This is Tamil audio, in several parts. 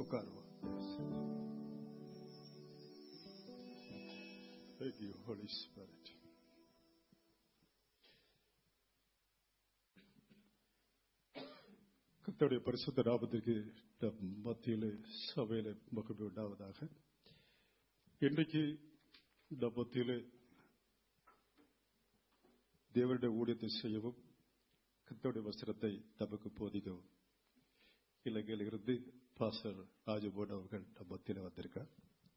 உட்காருவோம் Thank you, Holy Spirit. கர்த்தருடைய பரிசுத்த நாமத்திற்கு நம் மத்தியிலே சபையில மகிழ்வு உண்டாவதாக இன்றைக்கு இந்த மத்தியிலே தேவனுடைய ஊழியத்தை செய்யவும் கர்த்தருடைய வசனத்தை நமக்கு போதிக்கவும் இலங்கையில் இருந்து பாசர் ராஜபோன் அவர்கள் நம் மத்தியில வந்திருக்கார்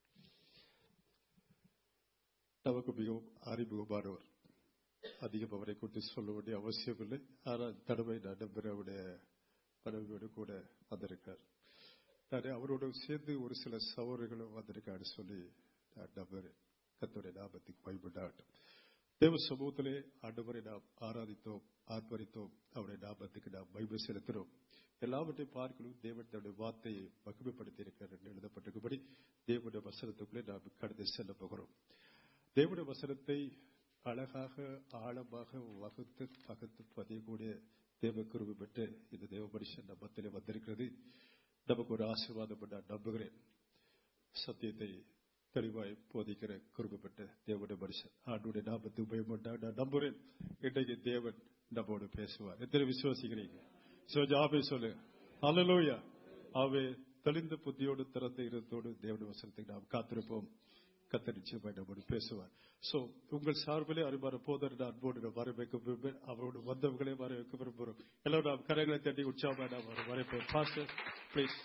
நமக்கு மிகவும் அறிமுகமானவர் அதிகம் அவரை கொண்டு சொல்ல வேண்டிய அவசியம் இல்லை ஆனால் தடவை நடைபெற அவருடைய மனைவியோடு கூட வந்திருக்கார் நான் அவரோடு சேர்ந்து ஒரு சில சவறுகளும் வந்திருக்காரு சொல்லி நான் நம்புறேன் கத்தோடைய நாமத்துக்கு பயன்படாட்டும் தேவ சமூகத்திலே ஆண்டவரை நாம் ஆராதித்தோம் ஆர்ப்பரித்தோம் அவருடைய நாமத்துக்கு நாம் மகிமை செலுத்தினோம் எல்லாவற்றையும் பார்க்கணும் தேவன் தன்னுடைய வார்த்தையை மகிமைப்படுத்தி இருக்கிறார் என்று எழுதப்பட்டிருக்கும்படி தேவனுடைய வசனத்துக்குள்ளே நாம் கடந்து செல்ல போகிறோம் தேவனுடைய வசனத்தை அழகாக ஆழமாக வகுத்து பகுத்து பதியக்கூடிய தேவ குருவி பெற்று இந்த தேவ மனுஷன் நம்மத்திலே வந்திருக்கிறது நமக்கு ஒரு ஆசீர்வாதம் நான் நம்புகிறேன் சத்தியத்தை தெளிவாய் போதிக்கிற குருவி பெற்ற தேவனுடைய மனுஷன் ஆண்டுடைய நாமத்து உபயோகப்பட்டா நான் நம்புகிறேன் இன்றைக்கு தேவன் நம்மோடு பேசுவார் எத்தனை விசுவாசிக்கிறீங்க ஆவே சொல்லு அலலோயா ஆவே தெளிந்த புத்தியோடு திறந்த இருத்தோடு தேவனுடைய வசனத்தை நாம் காத்திருப்போம் கத்த நிச்சயமாய் நம்மோடு பேசுவார் சோ உங்கள் சார்பிலே அறிவார போதர் நான் அன்போடு நான் வர வைக்க விரும்புகிறேன் அவரோடு வந்தவர்களே வர வைக்க விரும்புகிறோம் எல்லாரும் நாம் கரைகளை தட்டி உற்சாகமாக நாம் வர வரைப்போம் pastor please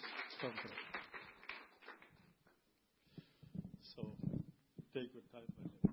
So, take your time.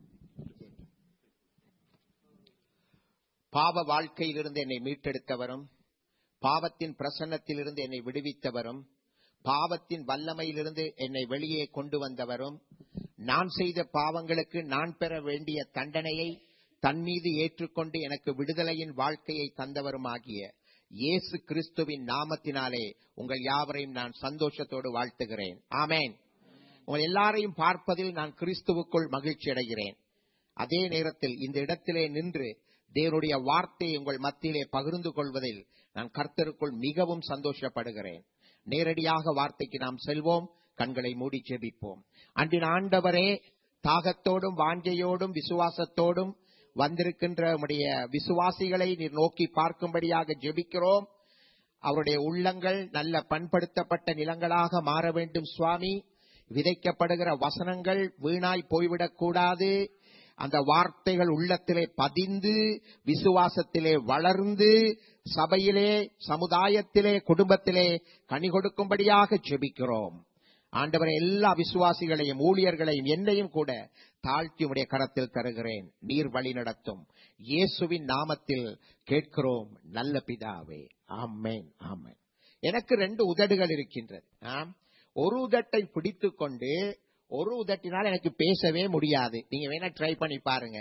பாவ வாழ்க்கையிலிருந்து என்னை மீட்டெடுத்தவரும் பாவத்தின் பிரசன்னத்திலிருந்து என்னை விடுவித்தவரும் பாவத்தின் வல்லமையிலிருந்து என்னை வெளியே கொண்டு வந்தவரும் நான் செய்த பாவங்களுக்கு நான் பெற வேண்டிய தண்டனையை தன் மீது ஏற்றுக்கொண்டு எனக்கு விடுதலையின் வாழ்க்கையை தந்தவருமாகிய இயேசு கிறிஸ்துவின் நாமத்தினாலே உங்கள் யாவரையும் நான் சந்தோஷத்தோடு வாழ்த்துகிறேன் ஆமேன் உங்கள் எல்லாரையும் பார்ப்பதில் நான் கிறிஸ்துவுக்குள் மகிழ்ச்சி அடைகிறேன் அதே நேரத்தில் இந்த இடத்திலே நின்று தேவனுடைய வார்த்தையை உங்கள் மத்தியிலே பகிர்ந்து கொள்வதில் நான் கர்த்தருக்குள் மிகவும் சந்தோஷப்படுகிறேன் நேரடியாக வார்த்தைக்கு நாம் செல்வோம் கண்களை மூடி ஜெபிப்போம் அன்றின் ஆண்டவரே தாகத்தோடும் வாஞ்சையோடும் விசுவாசத்தோடும் வந்திருக்கின்ற உடைய விசுவாசிகளை நீர் நோக்கி பார்க்கும்படியாக ஜெபிக்கிறோம் அவருடைய உள்ளங்கள் நல்ல பண்படுத்தப்பட்ட நிலங்களாக மாற வேண்டும் சுவாமி விதைக்கப்படுகிற வசனங்கள் வீணாய் போய்விடக் கூடாது அந்த வார்த்தைகள் உள்ளத்திலே பதிந்து விசுவாசத்திலே வளர்ந்து சபையிலே சமுதாயத்திலே குடும்பத்திலே கனி கொடுக்கும்படியாக ஜெபிக்கிறோம் ஆண்டவரை எல்லா விசுவாசிகளையும் ஊழியர்களையும் என்னையும் கூட தாழ்த்தி உடைய கரத்தில் தருகிறேன் நீர் வழி நடத்தும் இயேசுவின் நாமத்தில் கேட்கிறோம் நல்ல பிதாவே ஆமேன் ஆமேன் எனக்கு ரெண்டு உதடுகள் இருக்கின்றது ஆம் ஒரு உதட்டை பிடித்துக் கொண்டு ஒரு உதட்டினால் எனக்கு பேசவே முடியாது நீங்க வேணா ட்ரை பண்ணி பாருங்க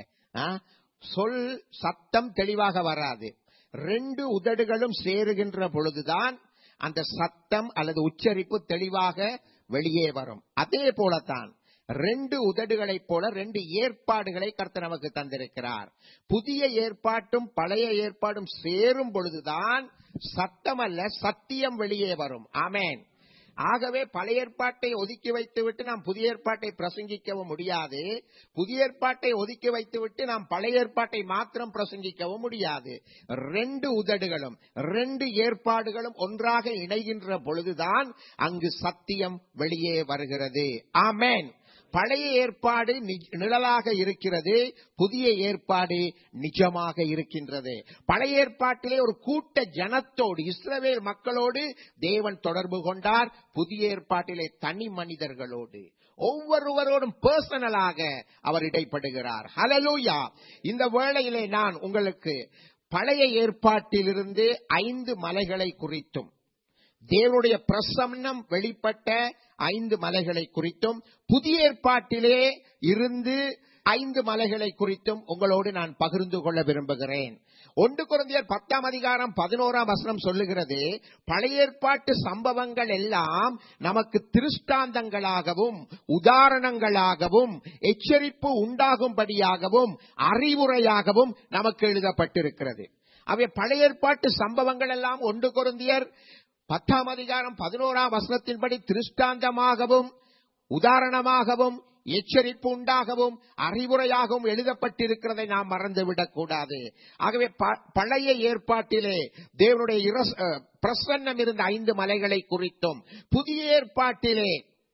சொல் சத்தம் தெளிவாக வராது ரெண்டு உதடுகளும் சேருகின்ற பொழுதுதான் அந்த சத்தம் அல்லது உச்சரிப்பு தெளிவாக வெளியே வரும் அதே போலத்தான் ரெண்டு உதடுகளைப் போல ரெண்டு ஏற்பாடுகளை கர்த்தர் நமக்கு தந்திருக்கிறார் புதிய ஏற்பாட்டும் பழைய ஏற்பாடும் சேரும் பொழுதுதான் சத்தம் அல்ல சத்தியம் வெளியே வரும் ஆமேன் ஆகவே பழைய ஏற்பாட்டை ஒதுக்கி வைத்துவிட்டு நாம் புதிய ஏற்பாட்டை பிரசங்கிக்கவும் முடியாது புதிய ஏற்பாட்டை ஒதுக்கி வைத்துவிட்டு நாம் பழைய ஏற்பாட்டை மாத்திரம் பிரசங்கிக்கவும் முடியாது ரெண்டு உதடுகளும் ரெண்டு ஏற்பாடுகளும் ஒன்றாக இணைகின்ற பொழுதுதான் அங்கு சத்தியம் வெளியே வருகிறது ஆமேன் பழைய ஏற்பாடு நிழலாக இருக்கிறது புதிய ஏற்பாடு நிஜமாக இருக்கின்றது பழைய ஏற்பாட்டிலே ஒரு கூட்ட ஜனத்தோடு இஸ்ரவேல் மக்களோடு தேவன் தொடர்பு கொண்டார் புதிய ஏற்பாட்டிலே தனி மனிதர்களோடு ஒவ்வொருவரோடும் பர்சனலாக அவர் இடைப்படுகிறார் ஹலலூயா இந்த வேளையிலே நான் உங்களுக்கு பழைய ஏற்பாட்டிலிருந்து ஐந்து மலைகளை குறித்தும் தேவனுடைய பிரசன்னம் வெளிப்பட்ட ஐந்து மலைகளை குறித்தும் புதிய ஏற்பாட்டிலே இருந்து ஐந்து மலைகளை குறித்தும் உங்களோடு நான் பகிர்ந்து கொள்ள விரும்புகிறேன் ஒன்று குழந்தையர் பத்தாம் அதிகாரம் பதினோராம் வசனம் சொல்லுகிறது பழைய ஏற்பாட்டு சம்பவங்கள் எல்லாம் நமக்கு திருஷ்டாந்தங்களாகவும் உதாரணங்களாகவும் எச்சரிப்பு உண்டாகும்படியாகவும் அறிவுரையாகவும் நமக்கு எழுதப்பட்டிருக்கிறது அவை பழைய ஏற்பாட்டு சம்பவங்கள் எல்லாம் ஒன்று குருந்தியர் பத்தாம் அதிகாரம் பதினோராம் வசனத்தின்படி திருஷ்டாந்தமாகவும் உதாரணமாகவும் எச்சரிப்பு உண்டாகவும் அறிவுரையாகவும் எழுதப்பட்டிருக்கிறதை நாம் மறந்துவிடக் கூடாது ஆகவே ப- பழைய ஏற்பாட்டிலே தேவனுடைய இரஸ்- அஹ், பிரசன்னம் இருந்த ஐந்து மலைகளை குறித்தும் புதிய ஏற்பாட்டிலே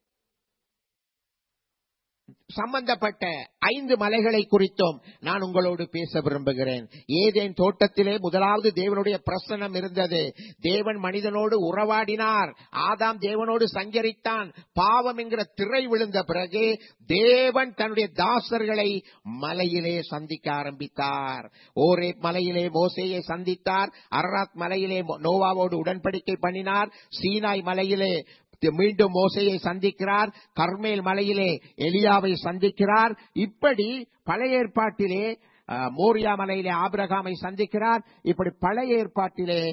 சம்பந்தப்பட்ட ஐந்து மலைகளை குறித்தும் நான் உங்களோடு பேச விரும்புகிறேன் ஏதேன் தோட்டத்திலே முதலாவது தேவனுடைய பிரசனம் இருந்தது தேவன் மனிதனோடு உறவாடினார் ஆதாம் தேவனோடு சஞ்சரித்தான் பாவம் என்கிற திரை விழுந்த பிறகு தேவன் தன்னுடைய தாசர்களை மலையிலே சந்திக்க ஆரம்பித்தார் ஓரே மலையிலே மோசேயை சந்தித்தார் அரராத் மலையிலே மோ- நோவாவோடு உடன்படிக்கை பண்ணினார் சீனாய் மலையிலே மீண்டும் மோசையை சந்திக்கிறார் கர்மேல் மலையிலே எலியாவை சந்திக்கிறார் இப்படி பழைய ஏற்பாட்டிலே அஹ், மோரியா மலையிலே ஆபிரகாமை சந்திக்கிறார் இப்படி பழைய ஏற்பாட்டிலே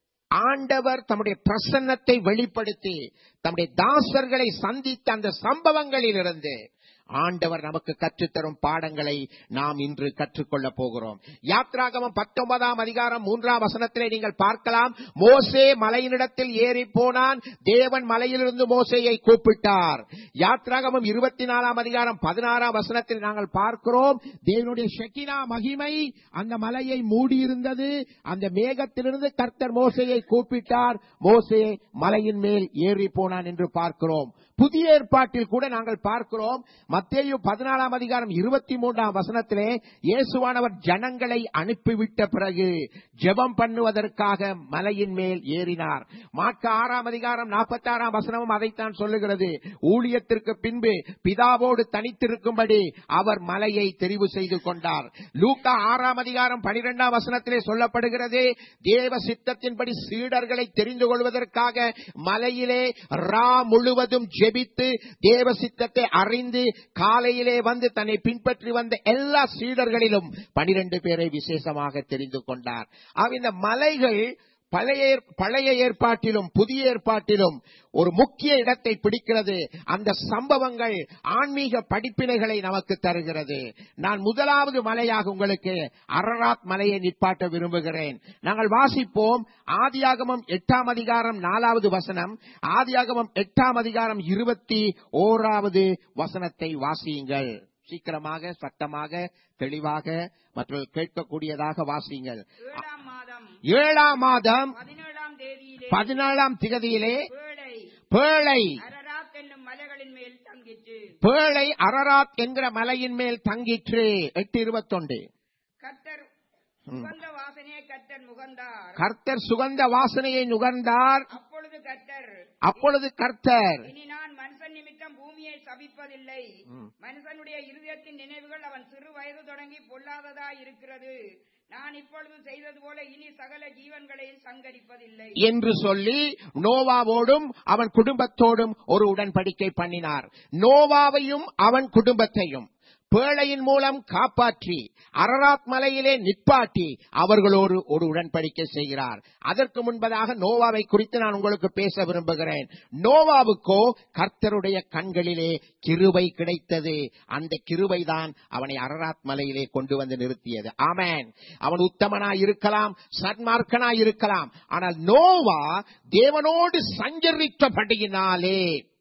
ஆண்டவர் தம்முடைய பிரசன்னத்தை வெளிப்படுத்தி தம்முடைய தாசர்களை சந்தித்த அந்த சம்பவங்களிலிருந்து ஆண்டவர் நமக்கு கற்றுத்தரும் பாடங்களை நாம் இன்று கற்றுக்கொள்ளப் போகிறோம் யாத்ராகமம் பத்தொன்பதாம் அதிகாரம் மூன்றாம் வசனத்திலே நீங்கள் பார்க்கலாம் மோசே மலையினிடத்தில் ஏறி போனான் தேவன் மலையிலிருந்து மோசேயை கூப்பிட்டார் யாத்ராகமம் இருபத்தி நாலாம் அதிகாரம் பதினாறாம் வசனத்தில் நாங்கள் பார்க்கிறோம் தேவனுடைய ஷெக்கினா மகிமை அந்த மலையை மூடியிருந்தது அந்த மேகத்திலிருந்து கர்த்தர் மோசையை கூப்பிட்டார் மோசே மலையின் மேல் ஏறி போனான் என்று பார்க்கிறோம் புதிய ஏற்பாட்டில் கூட நாங்கள் பார்க்கிறோம் மத்தேயு பதினாலாம் அதிகாரம் இருபத்தி மூன்றாம் வசனத்திலே இயேசுவானவர் ஜனங்களை அனுப்பிவிட்ட பிறகு ஜெபம் பண்ணுவதற்காக மலையின் மேல் ஏறினார் மார்க்க ஆறாம் அதிகாரம் நாற்பத்தி ஆறாம் வசனமும் அதைத்தான் சொல்லுகிறது ஊழியத்திற்கு பின்பு பிதாவோடு தனித்திருக்கும்படி அவர் மலையை தெரிவு செய்து கொண்டார் லூக்கா ஆறாம் அதிகாரம் பனிரெண்டாம் வசனத்திலே சொல்லப்படுகிறது தேவ சித்தத்தின்படி சீடர்களை தெரிந்து கொள்வதற்காக மலையிலே ரா முழுவதும் ஜெபித்து தேவ சித்தத்தை அறிந்து காலையிலே வந்து தன்னை பின்பற்றி வந்த எல்லா சீடர்களிலும் பனிரெண்டு பேரை விசேஷமாக தெரிந்து கொண்டார் ஆக இந்த மலைகள் பழைய ஏற்- பழைய ஏற்பாட்டிலும் புதிய ஏற்பாட்டிலும் ஒரு முக்கிய இடத்தை பிடிக்கிறது அந்த சம்பவங்கள் ஆன்மீக படிப்பினைகளை நமக்கு தருகிறது நான் முதலாவது மலையாக உங்களுக்கு அரராத் மலையை நிற்பாட்ட விரும்புகிறேன் நாங்கள் வாசிப்போம் ஆதியாகமம் எட்டாம் அதிகாரம் நாலாவது வசனம் ஆதியாகமம் எட்டாம் அதிகாரம் இருபத்தி ஓராவது வசனத்தை வாசியுங்கள் சீக்கிரமாக சத்தமாக தெளிவாக மற்றும் கேட்கக்கூடியதாக வாசியுங்கள் ஏழாம் மாதம் ஏழாம் மாதம் பதினேழாம் தேதியிலே பதினாலாம் திகதியிலே பேழை பேழை அரராத் என்னும் மலைகளின் மேல் தங்கிற்று பேழை அரராத் என்கிற மலையின் மேல் தங்கிற்று எட்டு இருபத்தொன்று கர்த்தர் சுகந்த வாசனையை கர்த்தர் முகந்தார் கர்த்தர் சுகந்த வாசனையை நுகர்ந்தார் அப்பொழுது கர்த்தர் அப்பொழுது கர்த்தர் இனி நான் மனுஷன் நிமித்தம் பூமியை சபிப்பதில்லை மனுஷனுடைய இருதயத்தின் நினைவுகள் அவன் சிறு வயது தொடங்கி பொல்லாததாய் இருக்கிறது நான் இப்பொழுது செய்தது போல இனி சகல ஜீவன்களையும் சங்கரிப்பதில்லை என்று சொல்லி நோவாவோடும் அவன் குடும்பத்தோடும் ஒரு உடன்படிக்கை பண்ணினார் நோவாவையும் அவன் குடும்பத்தையும் பேழையின் மூலம் காப்பாற்றி அரராத் மலையிலே நிற்பாட்டி அவர்களோடு ஒரு உடன்படிக்கை செய்கிறார் அதற்கு முன்பதாக நோவாவை குறித்து நான் உங்களுக்கு பேச விரும்புகிறேன் நோவாவுக்கோ கர்த்தருடைய கண்களிலே கிருபை கிடைத்தது அந்த கிருபைதான் அவனை அரராத் மலையிலே கொண்டு வந்து நிறுத்தியது ஆமேன் அவன் உத்தமனாய் இருக்கலாம் சன்மார்க்கனாய் இருக்கலாம் ஆனால் நோவா தேவனோடு சஞ்சரித்தபடியினாலே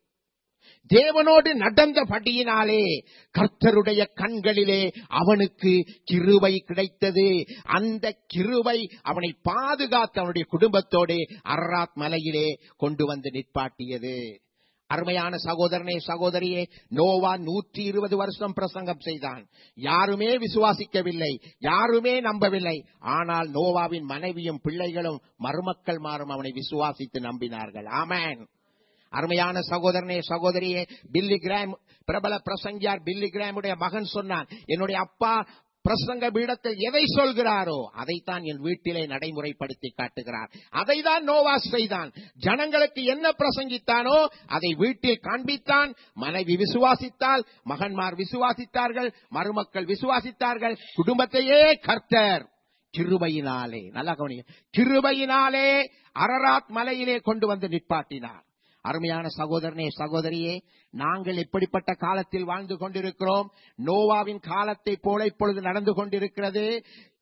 தேவனோடு நடந்தபடியினாலே கர்த்தருடைய கண்களிலே அவனுக்கு கிருபை கிடைத்தது அந்த கிருபை அவனை பாதுகாத்து அவனுடைய குடும்பத்தோடு அரராத் மலையிலே கொண்டு வந்து நிற்பாட்டியது அருமையான சகோதரனே சகோதரியே நோவா நூற்றி இருபது வருஷம் பிரசங்கம் செய்தான் யாருமே விசுவாசிக்கவில்லை யாருமே நம்பவில்லை ஆனால் நோவாவின் மனைவியும் பிள்ளைகளும் மருமக்கள் மாறும் அவனை விசுவாசித்து நம்பினார்கள் ஆமேன் அருமையான சகோதரனே சகோதரியே பில்லி கிராம் பிரபல பிரசங்கியார் பில்லி கிராமுடைய மகன் சொன்னான் என்னுடைய அப்பா பிரசங்க பீடத்தில் எதை சொல்கிறாரோ அதைத்தான் என் வீட்டிலே நடைமுறைப்படுத்தி காட்டுகிறார் அதைதான் நோவா செய்தான் ஜனங்களுக்கு என்ன பிரசங்கித்தானோ அதை வீட்டில் காண்பித்தான் மனைவி விசுவாசித்தால் மகன்மார் விசுவாசித்தார்கள் மருமக்கள் விசுவாசித்தார்கள் குடும்பத்தையே கர்த்தர் கிருபையினாலே நல்லா கவனிங்க கிருபையினாலே அரராத் மலையிலே கொண்டு வந்து நிற்பாட்டினார் அருமையான சகோதரனே சகோதரியே நாங்கள் எப்படிப்பட்ட காலத்தில் வாழ்ந்து கொண்டிருக்கிறோம் நோவாவின் காலத்தை போல இப்பொழுது நடந்து கொண்டிருக்கிறது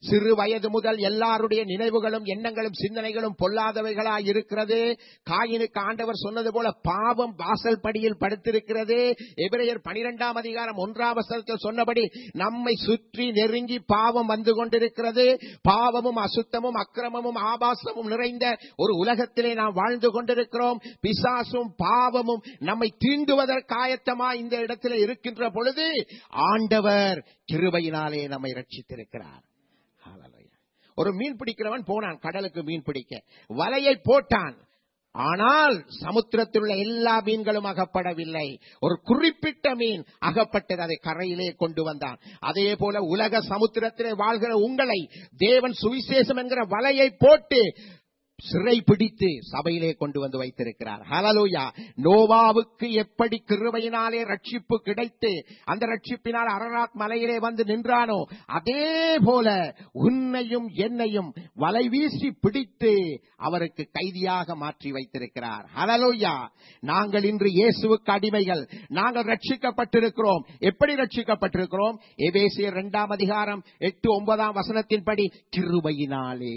சிறு வயது முதல் எல்லாருடைய நினைவுகளும் எண்ணங்களும் சிந்தனைகளும் பொல்லாதவைகளாய் இருக்கிறது காயினுக்கு ஆண்டவர் சொன்னது போல பாவம் வாசல் படியில் படுத்திருக்கிறது எபிரேயர் பனிரெண்டாம் அதிகாரம் ஒன்றாம் வசனத்தில் சொன்னபடி நம்மை சுற்றி நெருங்கி பாவம் வந்து கொண்டிருக்கிறது பாவமும் அசுத்தமும் அக்கிரமமும் ஆபாசமும் நிறைந்த ஒரு உலகத்திலே நாம் வாழ்ந்து கொண்டிருக்கிறோம் பிசாசும் பாவமும் நம்மை தீண்டுவதற்காயத்தமா இந்த இடத்துல இருக்கின்ற பொழுது ஆண்டவர் கிருபையினாலே நம்மை ரட்சித்திருக்கிறார் ஹalleluya. ஒரு மீன் பிடிக்கிறவன் போனான் கடலுக்கு மீன் பிடிக்க வலையை போட்டான் ஆனால் சமுத்திரத்தில் உள்ள எல்லா மீன்களும் அகப்படவில்லை ஒரு குறிப்பிட்ட மீன் அகப்பட்டது அதை கரையிலே கொண்டு வந்தான் அதே போல உலக சமுத்திரத்திலே வாழ்கிற உங்களை தேவன் சுவிசேஷம் என்கிற வலையை போட்டு சிறை பிடித்து சபையிலே கொண்டு வந்து வைத்திருக்கிறார் ஹலலூயா நோவாவுக்கு எப்படி கிருபையினாலே ரட்சிப்பு கிடைத்து அந்த ரட்சிப்பினால் அரராத் மலையிலே வந்து நின்றானோ அதே போல உன்னையும் என்னையும் வலை வீசி பிடித்து அவருக்கு கைதியாக மாற்றி வைத்திருக்கிறார் ஹலலூயா நாங்கள் இன்று இயேசுவுக்கு அடிமைகள் நாங்கள் ரட்சிக்கப்பட்டிருக்கிறோம் எப்படி ரட்சிக்கப்பட்டிருக்கிறோம் எபேசியர் இரண்டாம் அதிகாரம் எட்டு ஒன்பதாம் வசனத்தின்படி கிருபையினாலே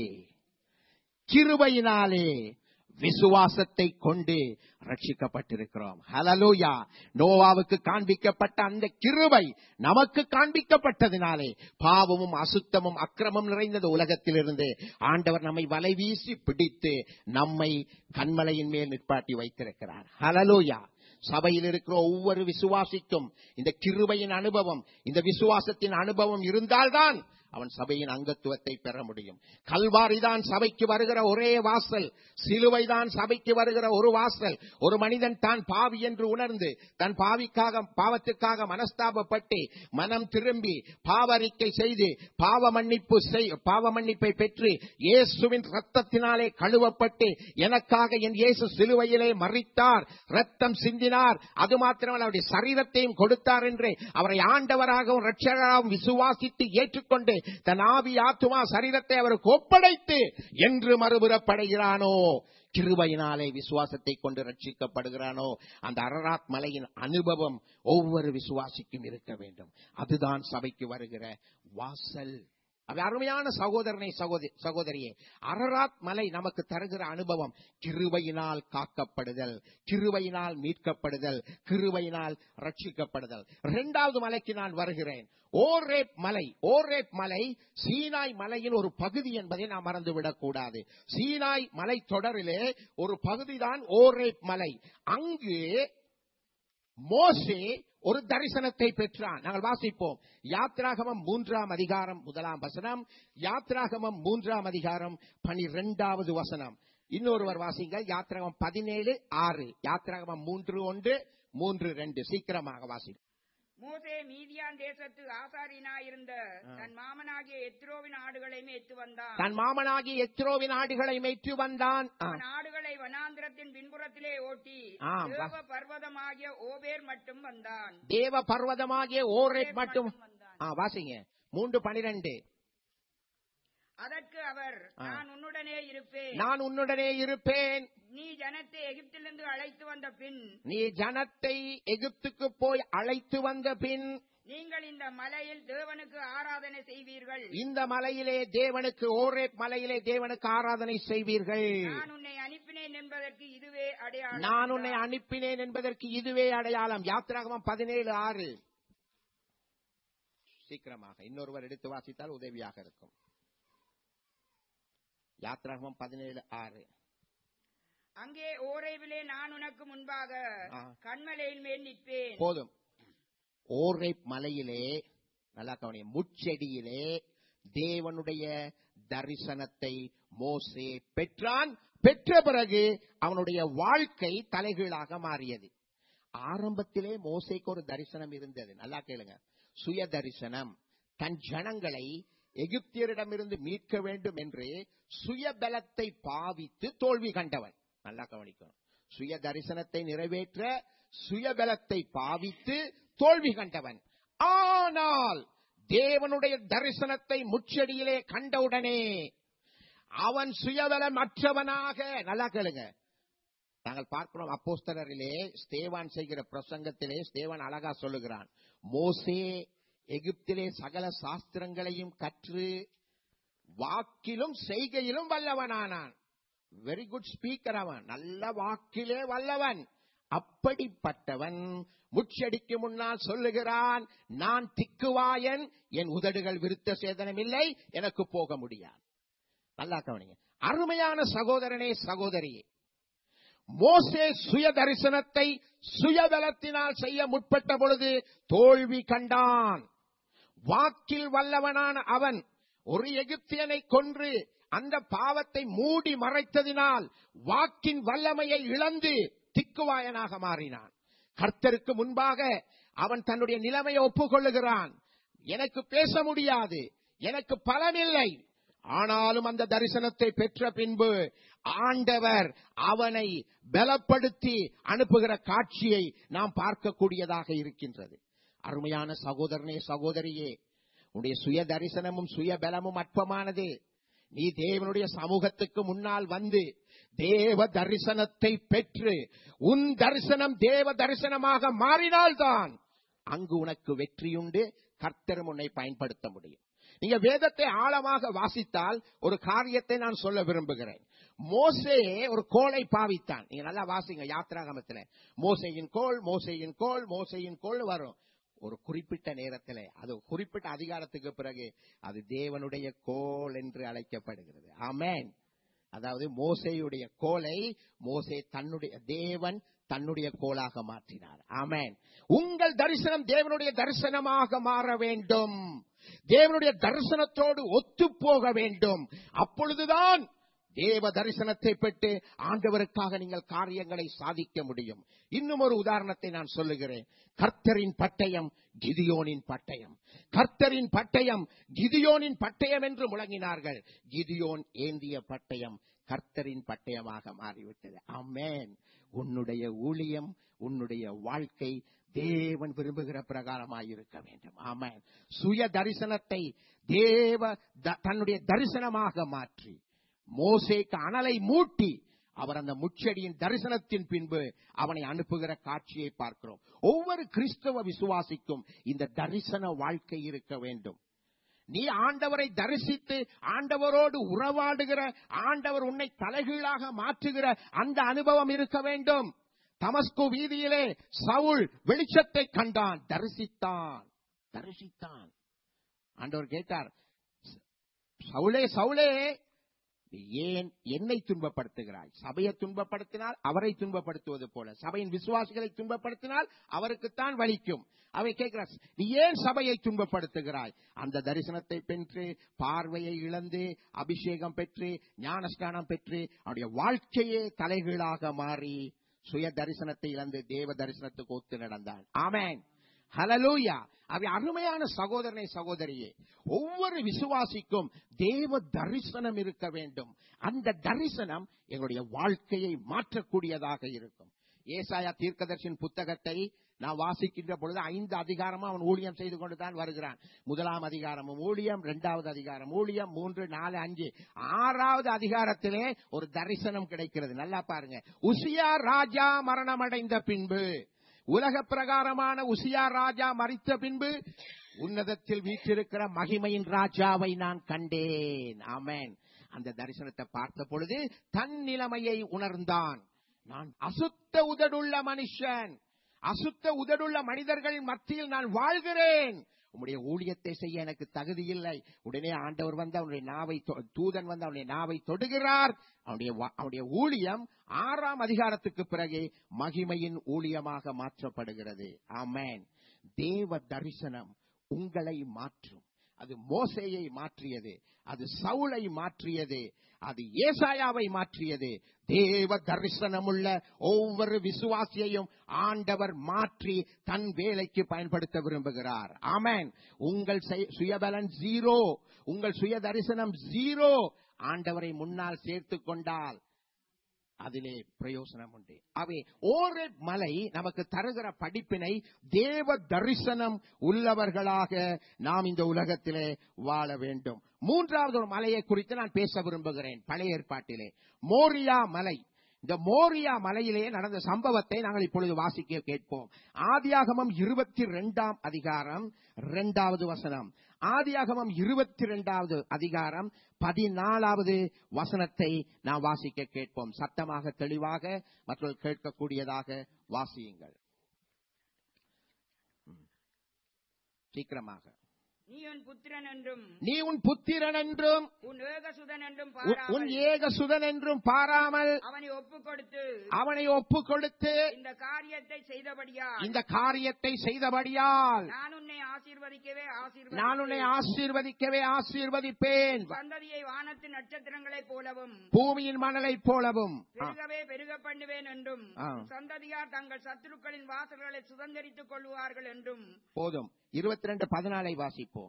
கிருபையினாலே விசுவாசத்தை கொண்டு ரட்சிக்கப்பட்டிருக்கிறோம் ஹலலூயா நோவாவுக்கு காண்பிக்கப்பட்ட அந்த கிருபை நமக்கு காண்பிக்கப்பட்டதினாலே பாவமும் அசுத்தமும் அக்கிரமம் நிறைந்தது உலகத்திலிருந்து ஆண்டவர் நம்மை வலை வீசி பிடித்து நம்மை கண்மலையின் மேல் நிற்பாட்டி வைத்திருக்கிறார் ஹலலூயா சபையில் இருக்கிற ஒவ்வொரு விசுவாசிக்கும் இந்த கிருபையின் அனுபவம் இந்த விசுவாசத்தின் அனுபவம் இருந்தால்தான் அவன் சபையின் அங்கத்துவத்தை பெற முடியும் கல்வாரிதான் சபைக்கு வருகிற ஒரே வாசல் சிலுவைதான் சபைக்கு வருகிற ஒரு வாசல் ஒரு மனிதன் தான் பாவி என்று உணர்ந்து தன் பாவிக்காக பாவத்துக்காக மனஸ்தாபப்பட்டு மனம் திரும்பி பாவரிக்கை செய்து பாவ மன்னிப்பு செய்- பாவ மன்னிப்பை பெற்று இயேசுவின் ரத்தத்தினாலே கழுவப்பட்டு எனக்காக என் இயேசு சிலுவையிலே மறித்தார் ரத்தம் சிந்தினார் அது மாத்திரமல்ல அவருடைய சரீரத்தையும் கொடுத்தார் என்று அவரை ஆண்டவராகவும் இரட்சகராகவும் விசுவாசித்து ஏற்றுக்கொண்டு தன் ஆவி ஆத்துமா சரீரத்தை அவருக்கு ஒப்படைத்து என்று மறுபுறப்படைகிறானோ கிருபையினாலே விசுவாசத்தை கொண்டு ரட்சிக்கப்படுகிறானோ அந்த அரராத் மலையின் அனுபவம் ஒவ்வொரு விசுவாசிக்கும் இருக்க வேண்டும் அதுதான் சபைக்கு வருகிற வாசல் அது அருமையான சகோதரனை சகோதரி சகோதரியே அரராத் மலை நமக்கு தருகிற அனுபவம் கிருபையினால் காக்கப்படுதல் கிருபையினால் மீட்கப்படுதல் கிருபையினால் ரட்சிக்கப்படுதல் இரண்டாவது மலைக்கு நான் வருகிறேன் ஓரேப் மலை ஓரேப் மலை சீனாய் மலையின் ஒரு பகுதி என்பதை நாம் மறந்துவிடக் கூடாது சீனாய் மலை தொடரிலே ஒரு பகுதிதான் ஓரேப் மலை அங்கு மோசே ஒரு தரிசனத்தை பெற்றான் நாங்கள் வாசிப்போம் யாத்ராகமம் மூன்றாம் அதிகாரம் முதலாம் வசனம் யாத்ராகமம் மூன்றாம் அதிகாரம் பனிரெண்டாவது வசனம் இன்னொருவர் வாசிங்கள் யாத்ராகமம் பதினேழு ஆறு யாத்ராகமம் மூன்று ஒன்று மூன்று ரெண்டு சீக்கிரமாக வாசி மோசே மீதியான் தேசத்து ஆசாரியனாயிருந்த தன் மாமனாகிய எத்ரோவின் ஆடுகளை மேய்த்து வந்தான் தன் மாமனாகி எத்ரோவின் ஆடுகளை மேய்த்து வந்தான் ஆ, அவன் ஆடுகளை வனாந்திரத்தின் பின்புறத்திலே ஓட்டி ஆ, தேவ பர்வதமாகிய ஓபேர் மட்டும் வந்தான் தேவ பர்வதமாகிய ஓரேப் மட்டும் வந்தான் ஆ, வாசிங்க மூன்று பனிரெண்டு அதற்கு அவர் ஆ. நான் உன்னுடனே இருப்பேன் நான் உன்னுடனே இருப்பேன் நீ ஜனத்தை எகிப்திலிருந்து அழைத்து வந்த பின் நீ ஜனத்தை எகிப்துக்கு போய் அழைத்து வந்த பின் நீங்கள் இந்த மலையில் தேவனுக்கு ஆராதனை செய்வீர்கள் இந்த மலையிலே தேவனுக்கு ஓரே மலையிலே தேவனுக்கு ஆராதனை செய்வீர்கள் நான் உன்னை அனுப்பினேன் என்பதற்கு இதுவே அடையாளம் நான் உன்னை அனுப்பினேன் என்பதற்கு இதுவே அடையாளம் யாத்திராகமம் பதினேழு ஆறு சீக்கிரமாக இன்னொருவர் எடுத்து வாசித்தால் உதவியாக இருக்கும் யாத்திராகமம் பதினேழு ஆறு அங்கே ஓரேவிலே நான் உனக்கு முன்பாக ஆ. கண்மலையின் மேல் நிற்பேன் போதும் ஓரை மலையிலே நல்லா கவனி முச்செடியிலே தேவனுடைய தரிசனத்தை மோசே பெற்றான் பெற்ற பிறகு அவனுடைய வாழ்க்கை தலைகீழாக மாறியது ஆரம்பத்திலே மோசேக்கு ஒரு தரிசனம் இருந்தது நல்லா கேளுங்க சுய தரிசனம் தன் ஜனங்களை எகிப்தியரிடமிருந்து மீட்க வேண்டும் என்று சுய பலத்தை பாவித்து தோல்வி கண்டவன் நல்லா கவனிக்கணும் சுய தரிசனத்தை நிறைவேற்ற சுயபலத்தை பாவித்து தோல்வி கண்டவன் ஆனால் தேவனுடைய தரிசனத்தை முச்செடியிலே கண்டவுடனே அவன் சுயபலம் அற்றவனாக நல்லா கேளுங்க நாங்கள் பார்க்கிறோம் அப்போஸ்தலரிலே ஸ்தேவான் செய்கிற பிரசங்கத்திலே ஸ்தேவான் அழகா சொல்லுகிறான் மோசே எகிப்திலே சகல சாஸ்திரங்களையும் கற்று வாக்கிலும் செய்கையிலும் வல்லவனானான் வெரி குட் ஸ்பீக்கர் அவன் நல்ல வாக்கிலே வல்லவன் அப்படிப்பட்டவன் முச்சடிக்கு முன்னால் சொல்லுகிறான் நான் திக்குவாயன் என் உதடுகள் விருத்த சேதனம் இல்லை எனக்கு போக முடியாது நல்லா கவனிங்க அருமையான சகோதரனே சகோதரியே மோசே சுய தரிசனத்தை சுயபலத்தினால் செய்ய முற்பட்ட பொழுது தோல்வி கண்டான் வாக்கில் வல்லவனான அவன் ஒரு எகிப்தியனை கொன்று அந்த பாவத்தை மூடி மறைத்ததினால் வாக்கின் வல்லமையை இழந்து திக்குவாயனாக மாறினான் கர்த்தருக்கு முன்பாக அவன் தன்னுடைய நிலைமையை ஒப்புக்கொள்ளுகிறான் எனக்கு பேச முடியாது எனக்கு பலனில்லை ஆனாலும் அந்த தரிசனத்தை பெற்ற பின்பு ஆண்டவர் அவனை பலப்படுத்தி அனுப்புகிற காட்சியை நாம் பார்க்கக்கூடியதாக இருக்கின்றது அருமையான சகோதரனே சகோதரியே உன்னுடைய சுய தரிசனமும் சுய பலமும் அற்பமானது நீ தேவனுடைய சமூகத்துக்கு முன்னால் வந்து தேவ தரிசனத்தை பெற்று உன் தரிசனம் தேவ தரிசனமாக மாறினால்தான் அங்கு உனக்கு வெற்றியுண்டு கர்த்தரும் உன்னை பயன்படுத்த முடியும் நீங்க வேதத்தை ஆழமாக வாசித்தால் ஒரு காரியத்தை நான் சொல்ல விரும்புகிறேன் மோசே ஒரு கோலை பாவித்தான் நீங்க நல்லா வாசிங்க யாத்ராகமத்துல மோசையின் கோல் மோசையின் கோல் மோசையின் கோல் வரும் ஒரு குறிப்பிட்ட நேரத்தில் அது குறிப்பிட்ட அதிகாரத்துக்கு பிறகு அது தேவனுடைய கோல் என்று அழைக்கப்படுகிறது ஆமேன் அதாவது மோசையுடைய கோலை மோசே தன்னுடைய தேவன் தன்னுடைய கோலாக மாற்றினார் ஆமேன் உங்கள் தரிசனம் தேவனுடைய தரிசனமாக மாற வேண்டும் தேவனுடைய தரிசனத்தோடு ஒத்து போக வேண்டும் அப்பொழுதுதான் தேவ தரிசனத்தை பெற்று ஆண்டவருக்காக நீங்கள் காரியங்களை சாதிக்க முடியும் இன்னும் ஒரு உதாரணத்தை நான் சொல்லுகிறேன் கர்த்தரின் பட்டயம் கிதியோனின் பட்டயம் கர்த்தரின் பட்டயம் கிதியோனின் பட்டயம் என்று முழங்கினார்கள் கிதியோன் ஏந்திய பட்டயம் கர்த்தரின் பட்டயமாக மாறிவிட்டது அமேன் உன்னுடைய ஊழியம் உன்னுடைய வாழ்க்கை தேவன் விரும்புகிற பிரகாரமாய் இருக்க வேண்டும் ஆமேன் சுய தரிசனத்தை தேவ த- தன்னுடைய தரிசனமாக மாற்றி மோசேக்கு அனலை மூட்டி அவர் அந்த முச்செடியின் தரிசனத்தின் பின்பு அவனை அனுப்புகிற காட்சியை பார்க்கிறோம் ஒவ்வொரு கிறிஸ்தவ விசுவாசிக்கும் இந்த தரிசன வாழ்க்கை இருக்க வேண்டும் நீ ஆண்டவரை தரிசித்து ஆண்டவரோடு உறவாடுகிற ஆண்டவர் உன்னை தலைகீழாக மாற்றுகிற அந்த அனுபவம் இருக்க வேண்டும் தமஸ்கு வீதியிலே சவுல் வெளிச்சத்தை கண்டான் தரிசித்தான் தரிசித்தான் ஆண்டவர் கேட்டார் சவுளே சவுளே நீ ஏன் என்னை துன்பப்படுத்துகிறாய் சபையை துன்பப்படுத்தினால் அவரை துன்பப்படுத்துவது போல சபையின் விசுவாசிகளை துன்பப்படுத்தினால் அவருக்குத்தான் வலிக்கும் அவை கேட்கிறார் நீ ஏன் சபையை துன்பப்படுத்துகிறாய் அந்த தரிசனத்தை பெற்று பார்வையை இழந்து அபிஷேகம் பெற்று ஞானஸ்தானம் பெற்று அவருடைய வாழ்க்கையே தலைகீழாக மாறி சுய தரிசனத்தை இழந்து தேவ தரிசனத்துக்கு ஒத்து நடந்தான் ஆமென் ஹலலூயா அவை அருமையான சகோதரனை சகோதரியே ஒவ்வொரு விசுவாசிக்கும் தேவ தரிசனம் இருக்க வேண்டும் அந்த தரிசனம் எங்களுடைய வாழ்க்கையை மாற்றக்கூடியதாக இருக்கும் ஏசாயா தீர்க்கதர்ஷின் புத்தகத்தை நான் வாசிக்கின்ற பொழுது ஐந்து அதிகாரமா அவன் ஊழியம் செய்து கொண்டு தான் வருகிறான் முதலாம் அதிகாரமும் ஊழியம் இரண்டாவது அதிகாரம் ஊழியம் மூன்று நாலு அஞ்சு ஆறாவது அதிகாரத்திலே ஒரு தரிசனம் கிடைக்கிறது நல்லா பாருங்க உசியா ராஜா மரணமடைந்த பின்பு உலக பிரகாரமான உசியா ராஜா மறித்த பின்பு உன்னதத்தில் வீற்றிருக்கிற மகிமையின் ராஜாவை நான் கண்டேன் ஆமென் அந்த தரிசனத்தை பார்த்த பொழுது தன் நிலைமையை உணர்ந்தான் நான் அசுத்த உதடுள்ள மனுஷன் அசுத்த உதடுள்ள மனிதர்கள் மத்தியில் நான் வாழ்கிறேன் உம்முடைய ஊழியத்தை செய்ய எனக்கு தகுதி இல்லை உடனே ஆண்டவர் வந்து அவனுடைய நாவை தொ- தூதன் வந்து அவனுடைய நாவை தொடுகிறார் அவனுடைய வா- அவனுடைய ஊழியம் ஆறாம் அதிகாரத்துக்கு பிறகு மகிமையின் ஊழியமாக மாற்றப்படுகிறது ஆமென் தேவ தரிசனம் உங்களை மாற்றும் அது மோசேயை மாற்றியது அது சவுளை மாற்றியது அது ஏசாயாவை மாற்றியது தேவ தரிசனமுள்ள ஒவ்வொரு விசுவாசியையும் ஆண்டவர் மாற்றி தன் வேலைக்கு பயன்படுத்த விரும்புகிறார் ஆமென் உங்கள் செய்- சுயபலன் ஜீரோ உங்கள் சுய தரிசனம் ஜீரோ ஆண்டவரை முன்னால் சேர்த்துக் கொண்டால் அதிலே பிரயோசனம் உண்டு அவை ஓரே மலை நமக்கு தருகிற படிப்பினை தேவ தரிசனம் உள்ளவர்களாக நாம் இந்த உலகத்திலே வாழ வேண்டும் மூன்றாவது ஒரு மலையை குறித்து நான் பேச விரும்புகிறேன் பழைய ஏற்பாட்டிலே மோரியா மலை இந்த மோரியா மலையிலே நடந்த சம்பவத்தை நாங்கள் இப்பொழுது வாசிக்க கேட்போம் ஆதியாகமம் இருபத்தி ரெண்டாம் அதிகாரம் இரண்டாவது வசனம் ஆதியாகமம் இருபத்தி ரெண்டாவது அதிகாரம் பதினாலாவது வசனத்தை நாம் வாசிக்க கேட்போம் சத்தமாக தெளிவாக மற்றவர்கள் கேட்கக்கூடியதாக வாசியுங்கள் ம். சீக்கிரமாக நீ உன் புத்திரன் என்றும் நீ உன் புத்திரன் என்றும் உன் ஏகசுதன் என்றும் உன்- உன் பாராமல் ஏகசுதன் என்றும் பாராமல் அவனை ஒப்புக் கொடுத்து அவனை ஒப்பு கொடுத்து இந்த காரியத்தை செய்தபடியால் இந்த காரியத்தை செய்தபடியால் நான் உன்னை ஆசீர்வதிக்கவே ஆசீர்வதி நான் உன்னை ஆசீர்வதிக்கவே ஆசீர்வதிப்பேன் சந்ததியை வானத்து நட்சத்திரங்களைப் போலவும் பூமியின் மணலைப் போலவும் ஆ, பெருகவே பெருக பண்ணுவேன் என்றும் ஆ. உன் சந்ததியார் தங்கள் சத்துருக்களின் வாசல்களை சுதந்திரித்துக் கொள்வார்கள் என்றும் போதும் இருபத்தி ரெண்டு பதினாலை வாசிப்போம்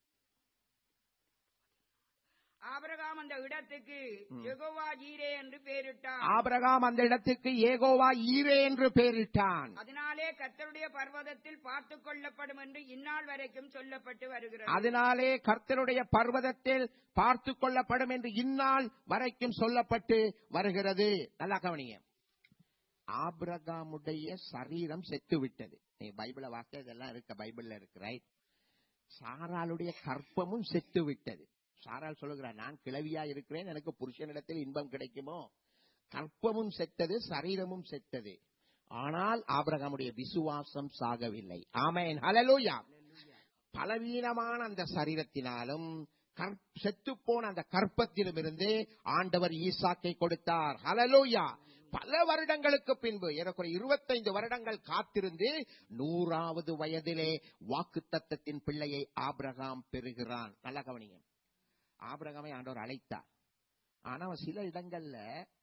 ஆபிரகாம் அந்த இடத்துக்கு யெகோவா ஜீரே என்று பெயரிட்டான் ஆபிரகாம் அந்த இடத்துக்கு ஏகோவா ஈரே என்று பெயரிட்டான் அதனாலே கர்த்தருடைய பர்வதத்தில் பார்த்துக் கொள்ளப்படும் என்று இந்நாள் வரைக்கும் சொல்லப்பட்டு வருகிறது அதனாலே கர்த்தருடைய பர்வதத்தில் பார்த்து கொள்ளப்படும் என்று இந்நாள் வரைக்கும் சொல்லப்பட்டு வருகிறது நல்லா கவனிங்க ஆபிரகாமுடைய சரீரம் செத்து விட்டது நீ பைபிள வாக்க இதெல்லாம் இருக்க பைபிள்ல இருக்கு ரைட் சாராளுடைய கற்பமும் செத்து விட்டது சாரால் சொல்லுகிறார் நான் கிழவியா இருக்கிறேன் எனக்கு புருஷனிடத்தில் இன்பம் கிடைக்குமோ கற்பமும் செத்தது சரீரமும் செத்தது ஆனால் ஆபிரகாமுடைய விசுவாசம் சாகவில்லை ஆமேன் ஹalleluya பலவீனமான அந்த சரீரத்தினாலும் செத்து போன அந்த கற்பத்திலும் இருந்து ஆண்டவர் ஈசாக்கை கொடுத்தார் ஹalleluya பல வருடங்களுக்கு பின்பு ஏறக்குறைய இருபத்தைந்து வருடங்கள் காத்திருந்து நூறாவது வயதிலே வாக்கு தத்தத்தின் பிள்ளையை ஆபிரகாம் பெறுகிறான் நல்லா கவனிங்க ஆபிரகாமை ஆண்டவர் அழைத்தார் ஆனா அவன் சில இடங்கள்ல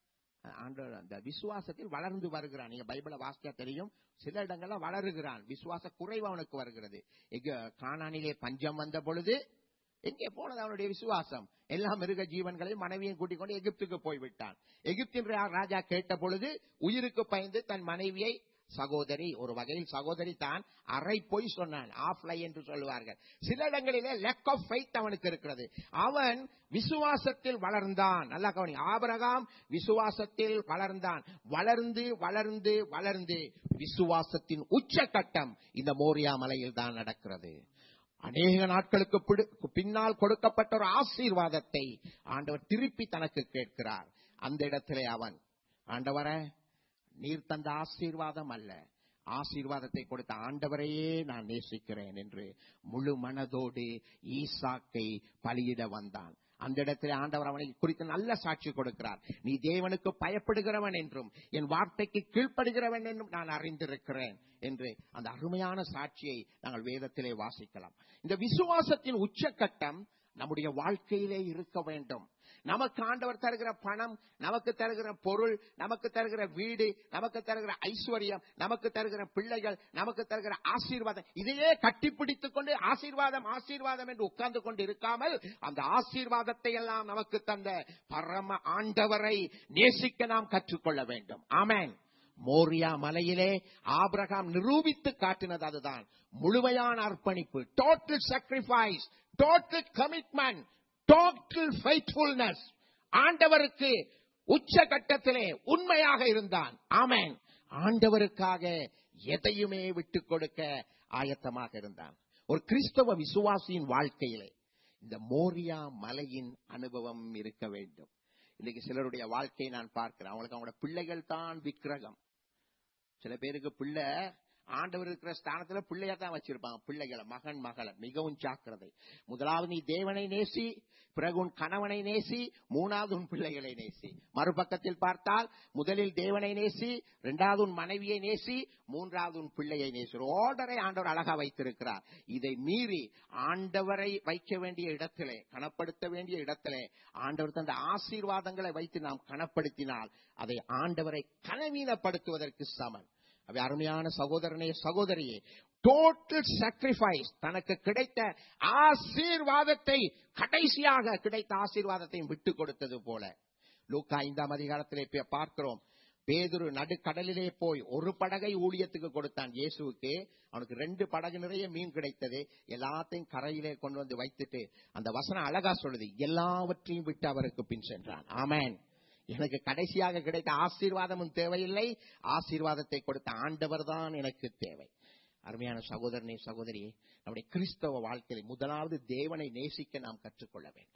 ஆண்டவர் அந்த விசுவாசத்தில் வளர்ந்து வருகிறான் நீங்க பைபிளை வாசிச்சா தெரியும் சில இடங்கள்ல வளருகிறான் விசுவாச குறைவு அவனுக்கு வருகிறது எங்க கானானிலே பஞ்சம் வந்த பொழுது எங்கே போனது அவனுடைய விசுவாசம் எல்லா மிருக ஜீவன்களையும் மனைவியும் கூட்டிக் கொண்டு எகிப்துக்கு போய்விட்டான் எகிப்தின் ரா- ராஜா கேட்ட பொழுது உயிருக்கு பயந்து தன் மனைவியை சகோதரி ஒரு வகையில் சகோதரி தான் அரை பொய் சொன்னான் ஆஃப்லை என்று சொல்லுவார்கள் சில இடங்களிலே லெக் ஆஃப் ஃபைத் அவனுக்கு இருக்கிறது அவன் விசுவாசத்தில் வளர்ந்தான் நல்லா கவனி ஆபிரகாம் விசுவாசத்தில் வளர்ந்தான் வளர்ந்து வளர்ந்து வளர்ந்து விசுவாசத்தின் உச்சகட்டம் இந்த மோரியா மலையில் தான் நடக்கிறது அநேக நாட்களுக்கு பிடு- பின்னால் கொடுக்கப்பட்ட ஒரு ஆசீர்வாதத்தை ஆண்டவர் திருப்பி தனக்கு கேட்கிறார் அந்த இடத்திலே அவன் ஆண்டவரே நீர் தந்த ஆசீர்வாதம் அல்ல ஆசீர்வாதத்தை கொடுத்த ஆண்டவரையே நான் நேசிக்கிறேன் என்று முழு மனதோடு ஈசாக்கை பலியிட வந்தான் அந்த இடத்திலே ஆண்டவர் அவனை குறித்து நல்ல சாட்சி கொடுக்கிறார் நீ தேவனுக்கு பயப்படுகிறவன் என்றும் என் வார்த்தைக்கு கீழ்ப்படுகிறவன் என்றும் நான் அறிந்திருக்கிறேன் என்று அந்த அருமையான சாட்சியை நாங்கள் வேதத்திலே வாசிக்கலாம் இந்த விசுவாசத்தின் உச்சக்கட்டம் நம்முடைய வாழ்க்கையிலே இருக்க வேண்டும் நமக்கு ஆண்டவர் தருகிற பணம் நமக்கு தருகிற பொருள் நமக்கு தருகிற வீடு நமக்கு தருகிற ஐஸ்வர்யம் நமக்கு தருகிற பிள்ளைகள் நமக்கு தருகிற ஆசீர்வாதம் இதையே கட்டிப்பிடித்துக் கொண்டு ஆசீர்வாதம் ஆசீர்வாதம் என்று உட்கார்ந்து கொண்டு இருக்காமல் அந்த ஆசீர்வாதத்தை எல்லாம் நமக்கு தந்த பரம ஆண்டவரை நேசிக்க நாம் கற்றுக்கொள்ள வேண்டும் ஆமென் மோரியா மலையிலே ஆபிரகாம் நிரூபித்து காட்டினது அதுதான் முழுமையான அர்ப்பணிப்பு total sacrifice total commitment total faithfulness ஆண்டவருக்கு உச்ச கட்டத்திலே உண்மையாக இருந்தான் ஆமென் ஆண்டவருக்காக எதையுமே விட்டுக் கொடுக்க ஆயத்தமாக இருந்தான் ஒரு கிறிஸ்தவ விசுவாசியின் வாழ்க்கையிலே இந்த மோரியா மலையின் அனுபவம் இருக்க வேண்டும் இன்னைக்கு சிலருடைய வாழ்க்கையை நான் பார்க்கிறேன் அவங்களுக்கு அவங்களோட பிள்ளைகள் தான் விக்கிரகம் சில பேருக்கு பிள்ளை ஆண்டவர் இருக்கிற ஸ்தானத்துல பிள்ளையா தான் வச்சிருப்பாங்க பிள்ளைகளை மகன் மகளை மிகவும் ஜாக்கிரதை முதலாவது நீ தேவனை நேசி பிறகு உன் கணவனை நேசி மூணாவது உன் பிள்ளைகளை நேசி மறுபக்கத்தில் பார்த்தால் முதலில் தேவனை நேசி இரண்டாவது உன் மனைவியை நேசி மூன்றாவது உன் பிள்ளையை நேசி ஒரு ஆர்டரை ஆண்டவர் அழகா வைத்திருக்கிறார் இதை மீறி ஆண்டவரை வைக்க வேண்டிய இடத்திலே கனப்படுத்த வேண்டிய இடத்திலே ஆண்டவர் தந்த ஆசீர்வாதங்களை வைத்து நாம் கனப்படுத்தினால் அதை ஆண்டவரை கனவீனப்படுத்துவதற்கு சமன் அவை அருமையான சகோதரனே சகோதரியே டோட்டல் sacrifice தனக்கு கிடைத்த ஆசீர்வாதத்தை கடைசியாக கிடைத்த ஆசீர்வாதத்தையும் விட்டு கொடுத்தது போல லூக்கா ஐந்தாம் அதிகாரத்திலே இப்ப பார்க்கிறோம் பேதுரு நடுக்கடலிலே போய் ஒரு படகை ஊழியத்துக்கு கொடுத்தான் இயேசுவுக்கு அவனுக்கு ரெண்டு படகு நிறைய மீன் கிடைத்தது எல்லாத்தையும் கரையிலே கொண்டு வந்து வைத்துட்டு அந்த வசனம் அழகா சொல்லுது எல்லாவற்றையும் விட்டு அவருக்கு பின் சென்றான் ஆமென் எனக்கு கடைசியாக கிடைத்த ஆசீர்வாதமும் தேவையில்லை ஆசீர்வாதத்தை கொடுத்த ஆண்டவர் தான் எனக்கு தேவை அருமையான சகோதரனே சகோதரி நம்முடைய கிறிஸ்தவ வாழ்க்கையில் முதலாவது தேவனை நேசிக்க நாம் கற்றுக்கொள்ள வேண்டும்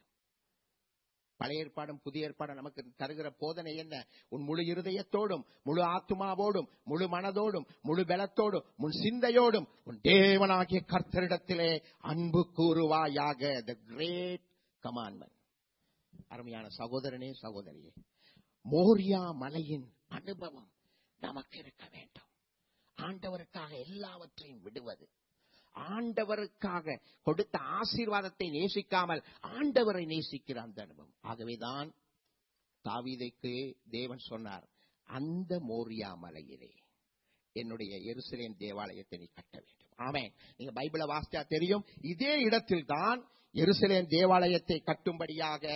பழைய ஏற்பாடும் புதிய ஏற்பாடும் நமக்கு தருகிற போதனை என்ன உன் முழு இருதயத்தோடும் முழு ஆத்மாவோடும் முழு மனதோடும் முழு பலத்தோடும் உன் சிந்தையோடும் உன் தேவனாகிய கர்த்தரிடத்திலே அன்பு கூறுவாயாக த கிரேட் கமாண்ட்மெண்ட் அருமையான சகோதரனே சகோதரியே மோரியா மலையின் அனுபவம் நமக்கு இருக்க வேண்டும் ஆண்டவருக்காக எல்லாவற்றையும் விடுவது ஆண்டவருக்காக கொடுத்த ஆசீர்வாதத்தை நேசிக்காமல் ஆண்டவரை நேசிக்கிற அந்த அனுபவம் ஆகவேதான் தாவீதைக்கு தேவன் சொன்னார் அந்த மோரியா மலையிலே என்னுடைய எருசலேம் தேவாலயத்தை நீ கட்ட வேண்டும் ஆமென் நீங்க பைபிளை வாசிச்சா தெரியும் இதே இடத்தில் தான் எருசலேம் தேவாலயத்தை கட்டும்படியாக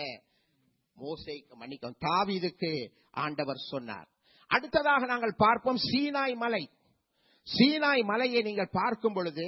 மோசை மன்னிக்கும் தாவீதுக்கு ஆண்டவர் சொன்னார் அடுத்ததாக நாங்கள் பார்ப்போம் சீனாய் மலை சீனாய் மலையை நீங்கள் பார்க்கும் பொழுது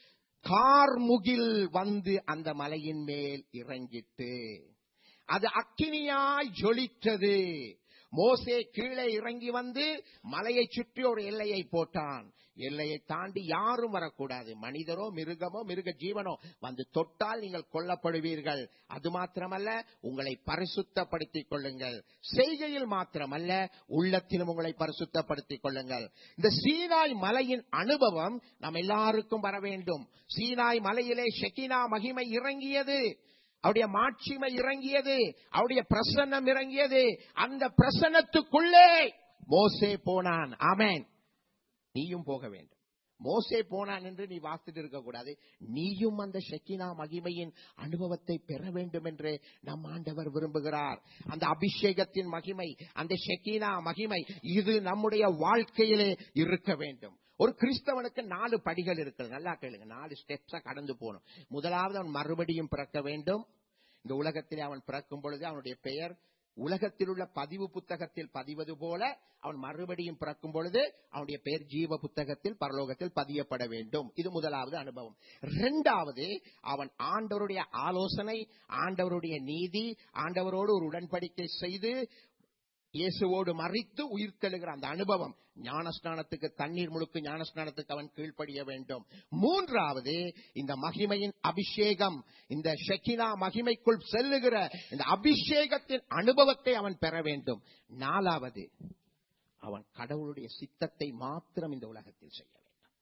கார்முகில் வந்து அந்த மலையின் மேல் இறங்கிட்டு அது அக்கினியாய் ஜொலித்தது மோசே கீழே இறங்கி வந்து மலையை சுற்றி ஒரு எல்லையை போட்டான் எல்லையை தாண்டி யாரும் வரக்கூடாது மனிதரோ மிருகமோ மிருக ஜீவனோ வந்து தொட்டால் நீங்கள் கொல்லப்படுவீர்கள் அது மாத்திரமல்ல உங்களை பரிசுத்தப்படுத்திக் கொள்ளுங்கள் செய்கையில் மாத்திரமல்ல உள்ளத்திலும் உங்களை பரிசுத்தப்படுத்திக் கொள்ளுங்கள் இந்த சீனாய் மலையின் அனுபவம் நம் எல்லாருக்கும் வர வேண்டும் சீனாய் மலையிலே ஷெகினா மகிமை இறங்கியது அவருடைய மாட்சிமை இறங்கியது அவருடைய பிரசன்னம் இறங்கியது அந்த பிரசன்னத்துக்குள்ளே மோசே போனான் ஆமென் நீயும் போக வேண்டும் மோசே போனான் என்று நீ வாசிட்டு இருக்க கூடாது நீயும் அந்த ஷெக்கினா மகிமையின் அனுபவத்தை பெற வேண்டும் என்று நம் ஆண்டவர் விரும்புகிறார் அந்த அபிஷேகத்தின் மகிமை அந்த ஷெக்கினா மகிமை இது நம்முடைய வாழ்க்கையிலே இருக்க வேண்டும் ஒரு கிறிஸ்தவனுக்கு நாலு படிகள் இருக்கிறது நல்லா கேளுங்க நாலு ஸ்டெப்ஸா கடந்து போகணும் முதலாவது அவன் மறுபடியும் பிறக்க வேண்டும் இந்த உலகத்திலே அவன் பிறக்கும் பொழுது அவனுடைய பெயர் உலகத்தில் உள்ள பதிவு புத்தகத்தில் பதிவது போல அவன் மறுபடியும் பிறக்கும் பொழுது அவனுடைய பெயர் ஜீவ புத்தகத்தில் பரலோகத்தில் பதியப்பட வேண்டும் இது முதலாவது அனுபவம் இரண்டாவது அவன் ஆண்டவருடைய ஆலோசனை ஆண்டவருடைய நீதி ஆண்டவரோடு ஒரு உடன்படிக்கை செய்து இயேசுவோடு மறித்து உயிர்த்தெழுகிற அந்த அனுபவம் ஞானஸ்நானத்துக்கு தண்ணீர் முழுக்கு ஞானஸ்நானத்துக்கு அவன் கீழ்ப்படிய வேண்டும் மூன்றாவது இந்த மகிமையின் அபிஷேகம் இந்த ஷெக்கினா மகிமைக்குள் செல்லுகிற இந்த அபிஷேகத்தின் அனுபவத்தை அவன் பெற வேண்டும் நாலாவது அவன் கடவுளுடைய சித்தத்தை மாத்திரம் இந்த உலகத்தில் செய்ய வேண்டும்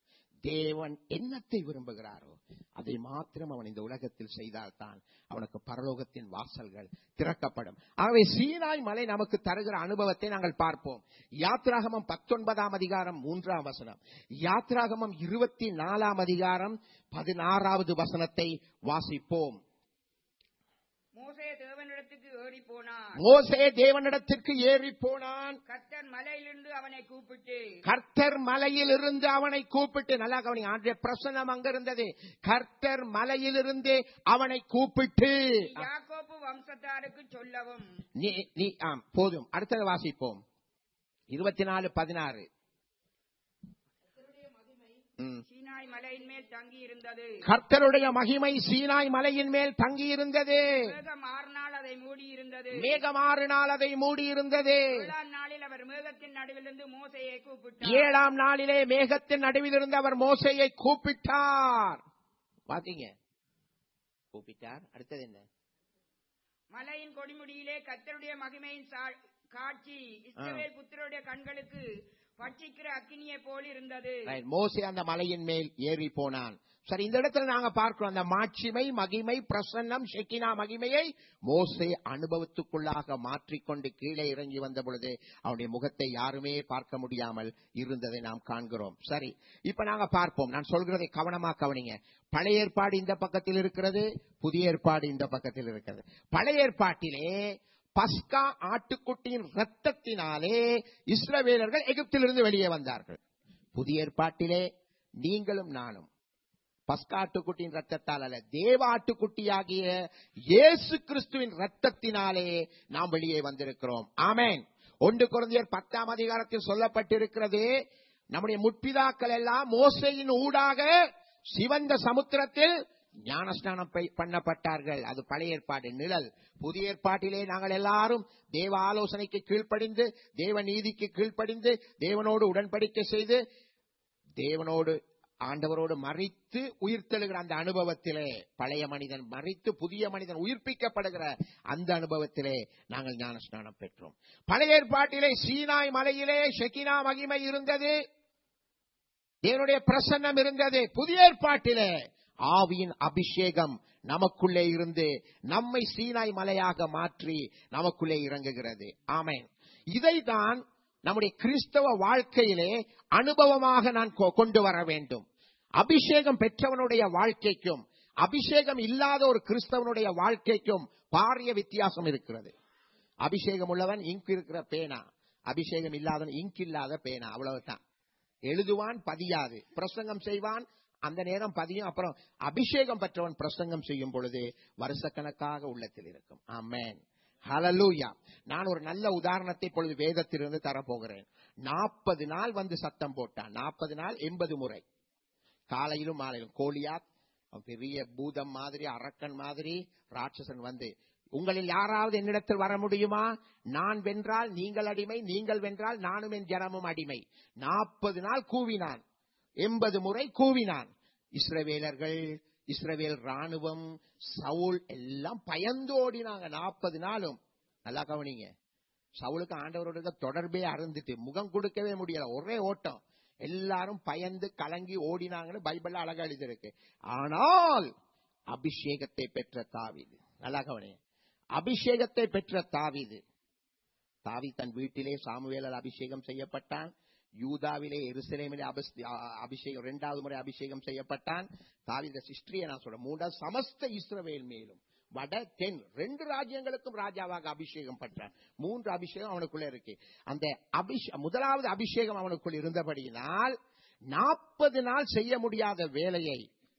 தேவன் என்னத்தை விரும்புகிறாரோ அதை மாத்திரம் அவன் இந்த உலகத்தில் செய்தால்தான் அவனுக்கு பரலோகத்தின் வாசல்கள் திறக்கப்படும் ஆகவே சீனாய் மலை நமக்கு தருகிற அனுபவத்தை நாங்கள் பார்ப்போம் யாத்ராகமம் பத்தொன்பதாம் அதிகாரம் மூன்றாம் வசனம் யாத்ராகமம் இருபத்தி நாலாம் அதிகாரம் பதினாறாவது வசனத்தை வாசிப்போம் மோசே தேவனிடத்துக்கு ஏறி போனான் மோசே தேவனிடத்திற்கு ஏறி போனான் கர்த்தர் மலையிலிருந்து அவனை கூப்பிட்டு கர்த்தர் மலையிலிருந்து அவனை கூப்பிட்டு நல்லா கவனிங்க ஆண்டுடைய பிரசன்னம் அங்க இருந்தது கர்த்தர் மலையிலிருந்து அவனை கூப்பிட்டு நீ யாக்கோப்பு வம்சத்தாருக்கு சொல்லவும் நீ நீ ஆம் போதும் அடுத்தது வாசிப்போம் இருபத்தி நாலு பதினாறு ம். சீனாய் மலையின் மேல் தங்கி இருந்தது கர்த்தருடைய மகிமை சீனாய் மலையின் மேல் தங்கி இருந்தது மேகம் ஆறு நாள் அதை மூடி இருந்தது மேகமாறு நாள் அதை மூடி இருந்தது ஏழாம் நாளில் அவர் மேகத்தின் நடுவிலிருந்து மோசையை கூப்பிட்டார் ஏழாம் நாளிலே மேகத்தின் நடுவில் இருந்து அவர் மோசையை கூப்பிட்டார் பாத்தீங்க கூப்பிட்டார் அடுத்தது என்ன மலையின் கொடிமுடியிலே கர்த்தருடைய மகிமையின் சா- காட்சி இஸ்ரவேல் புத்திரருடைய கண்களுக்கு பட்சிக்கிற அக்கினியை போல் இருந்தது Right. மோசே அந்த மலையின் மேல் ஏறி போனான் சரி இந்த இடத்துல நாங்க பார்க்கிறோம் அந்த மாட்சிமை மகிமை பிரசன்னம் ஷெக்கினா மகிமையை மோசே அனுபவத்துக்குள்ளாக மாற்றிக்கொண்டு கீழே இறங்கி வந்த பொழுது அவனுடைய முகத்தை யாருமே பார்க்க முடியாமல் இருந்ததை நாம் காண்கிறோம் சரி இப்ப நாங்க பார்ப்போம் நான் சொல்கிறதை கவனமா கவனிங்க பழைய ஏற்பாடு இந்த பக்கத்தில் இருக்கிறது புதிய ஏற்பாடு இந்த பக்கத்தில் இருக்கிறது பழைய ஏற்பாட்டிலே பஸ்கா ஆட்டுக்குட்டியின் ரத்தத்தினாலே இஸ்ரவேலர்கள் எகிப்திலிருந்து வெளியே வந்தார்கள் புதிய ஏற்பாட்டிலே நீங்களும் நானும் பஸ்கா ஆட்டுக்குட்டியின் ரத்தத்தால் அல்ல தேவ ஆட்டுக்குட்டியாகிய இயேசு கிறிஸ்துவின் ரத்தத்தினாலே நாம் வெளியே வந்திருக்கிறோம் ஆமென் ஒன்று குழந்தையர் பத்தாம் அதிகாரத்தில் சொல்லப்பட்டிருக்கிறது நம்முடைய முற்பிதாக்கள் எல்லாம் மோசையின் ஊடாக சிவந்த சமுத்திரத்தில் ஞானஸ்நானம் பை- பண்ணப்பட்டார்கள் அது பழைய ஏற்பாடு நிழல் புதிய ஏற்பாட்டிலே நாங்கள் எல்லாரும் தேவ ஆலோசனைக்கு கீழ்ப்படிந்து தேவ நீதிக்கு கீழ்ப்படிந்து தேவனோடு உடன்படிக்கை செய்து தேவனோடு ஆண்டவரோடு மறித்து உயிர்த்தெழுகிற அந்த அனுபவத்திலே பழைய மனிதன் மறித்து புதிய மனிதன் உயிர்ப்பிக்கப்படுகிற அந்த அனுபவத்திலே நாங்கள் ஞானஸ்நானம் பெற்றோம் பழைய ஏற்பாட்டிலே சீனாய் மலையிலே ஷெகினா மகிமை இருந்தது தேவனுடைய பிரசன்னம் இருந்தது புதிய ஏற்பாட்டிலே ஆவியின் அபிஷேகம் நமக்குள்ளே இருந்து நம்மை சீனாய் மலையாக மாற்றி நமக்குள்ளே இறங்குகிறது ஆமென் இதைதான் நம்முடைய கிறிஸ்தவ வாழ்க்கையிலே அனுபவமாக நான் கொ- கொண்டு வர வேண்டும் அபிஷேகம் பெற்றவனுடைய வாழ்க்கைக்கும் அபிஷேகம் இல்லாத ஒரு கிறிஸ்தவனுடைய வாழ்க்கைக்கும் பாரிய வித்தியாசம் இருக்கிறது அபிஷேகம் உள்ளவன் இங்க் இருக்கிற பேனா அபிஷேகம் இல்லாதவன் இங்க் இல்லாத பேனா அவ்வளவுதான் எழுதுவான் பதியாது பிரசங்கம் செய்வான் அந்த நேரம் பதியும் அப்புறம் அபிஷேகம் பெற்றவன் பிரசங்கம் செய்யும் பொழுது வருஷக்கணக்காக உள்ளத்தில் இருக்கும் ஆமென் ஹalleluya நான் ஒரு நல்ல உதாரணத்தை இப்பொழுது வேதத்திலிருந்து தரப்போகிறேன் நாற்பது நாள் வந்து சத்தம் போட்டான் நாற்பது நாள் எண்பது முறை காலையிலும் மாலையிலும் கோலியாத் அவன் பெரிய பூதம் மாதிரி அரக்கன் மாதிரி ராட்சசன் வந்து உங்களில் யாராவது என்னிடத்தில் வர முடியுமா நான் வென்றால் நீங்கள் அடிமை நீங்கள் வென்றால் நானும் என் ஜனமும் அடிமை நாற்பது நாள் கூவினான் எண்பது முறை கூவினான் இஸ்ரவேலர்கள் இஸ்ரவேல் ராணுவம் சவுல் எல்லாம் பயந்து ஓடினாங்க நாற்பது நாளும் நல்லா கவனிங்க சவுலுக்கு ஆண்டவரோட தொடர்பே அருந்துட்டு முகம் கொடுக்கவே முடியல ஒரே ஓட்டம் எல்லாரும் பயந்து கலங்கி ஓடினாங்கன்னு பைபிள்ல அழகா எழுதியிருக்கு ஆனால் அபிஷேகத்தை பெற்ற தாவீது நல்லா கவனிங்க அபிஷேகத்தை பெற்ற தாவீது தாவி தன் வீட்டிலே சாமுவேலால் அபிஷேகம் செய்யப்பட்டான் யூதாவிலே எருசலேமிலே அபிஸ்- அ- அபிஷேகம் இரண்டாவது முறை அபிஷேகம் செய்யப்பட்டான் தாவித சிஸ்டரியை நான் சொல்றேன் மூன்றாவது சமஸ்த இஸ்ரவேல் மேலும் வட தென் ரெண்டு ராஜ்யங்களுக்கும் ராஜாவாக அபிஷேகம் பண்றான் மூன்று அபிஷேகம் அவனுக்குள்ள இருக்கு அந்த அபிஷ முதலாவது அபிஷேகம் அவனுக்குள் இருந்தபடியினால் நாற்பது நாள் செய்ய முடியாத வேலையை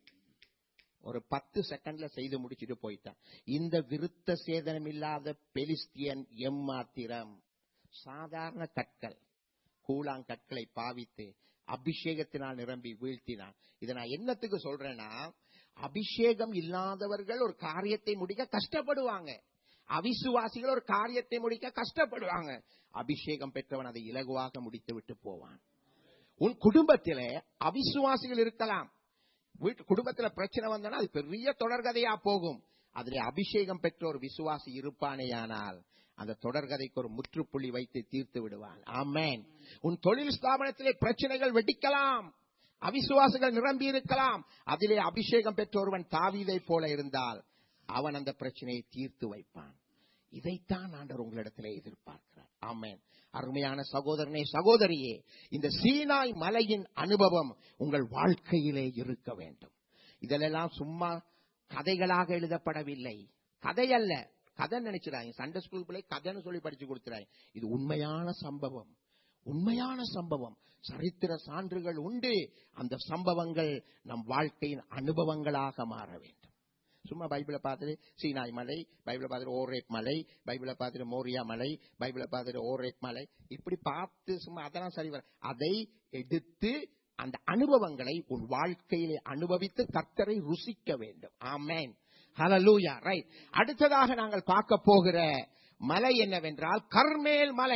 ஒரு பத்து செகண்ட்ல செய்து முடிச்சிட்டு போயிட்டான் இந்த விருத்த சேதனம் இல்லாத பெலிஸ்தியன் எம்மாத்திரம் சாதாரண கற்கள் கூழாங்கற்களை பாவித்து அபிஷேகத்தினால் நிரம்பி வீழ்த்தினான் இதை நான் என்னத்துக்கு சொல்றேன்னா அபிஷேகம் இல்லாதவர்கள் ஒரு காரியத்தை முடிக்க கஷ்டப்படுவாங்க அவிசுவாசிகள் ஒரு காரியத்தை முடிக்க கஷ்டப்படுவாங்க அபிஷேகம் பெற்றவன் அதை இலகுவாக முடித்து விட்டு போவான் உன் குடும்பத்திலே அவிசுவாசிகள் இருக்கலாம் வீட்டு குடும்பத்துல பிரச்சனை வந்தனா அது பெரிய தொடர்கதையா போகும் அதிலே அபிஷேகம் பெற்ற ஒரு விசுவாசி இருப்பானேயானால் அந்த தொடர்கதைக்கு ஒரு முற்றுப்புள்ளி வைத்து தீர்த்து விடுவான் ஆமென் உன் தொழில் ஸ்தாபனத்திலே பிரச்சனைகள் வெடிக்கலாம் அவிசுவாசிகள் நிரம்பி இருக்கலாம் அதிலே அபிஷேகம் பெற்ற ஒருவன் தாவீதை போல இருந்தால் அவன் அந்த பிரச்சனையை தீர்த்து வைப்பான் இதைத்தான் ஆண்டவர் உங்களிடத்திலே எதிர்பார்க்கிறார் ஆமென் அருமையான சகோதரனே சகோதரியே இந்த சீனாய் மலையின் அனுபவம் உங்கள் வாழ்க்கையிலே இருக்க வேண்டும் இதெல்லாம் சும்மா கதைகளாக எழுதப்படவில்லை கதை அல்ல கதை நினைச்சிடாங்க சண்டே ஸ்கூல் பிள்ளை கதைன்னு சொல்லி படிச்சு கொடுத்துறாங்க இது உண்மையான சம்பவம் உண்மையான சம்பவம் சரித்திர சான்றுகள் உண்டு அந்த சம்பவங்கள் நம் வாழ்க்கையின் அனுபவங்களாக மாற வேண்டும் சும்மா பைபிளை பார்த்துட்டு சீனாய் மலை பைபிளை பார்த்துட்டு ஓரேக் மலை பைபிளை பார்த்துட்டு மோரியா மலை பைபிளை பார்த்துட்டு ஓரேக் மலை இப்படி பார்த்து சும்மா அதெல்லாம் சரி வர அதை எடுத்து அந்த அனுபவங்களை உன் வாழ்க்கையிலே அனுபவித்து கர்த்தரை ருசிக்க வேண்டும் ஆமென் ஹalleluya ரைட் அடுத்ததாக நாங்கள் பார்க்க போகிற மலை என்னவென்றால் கர்மேல் மலை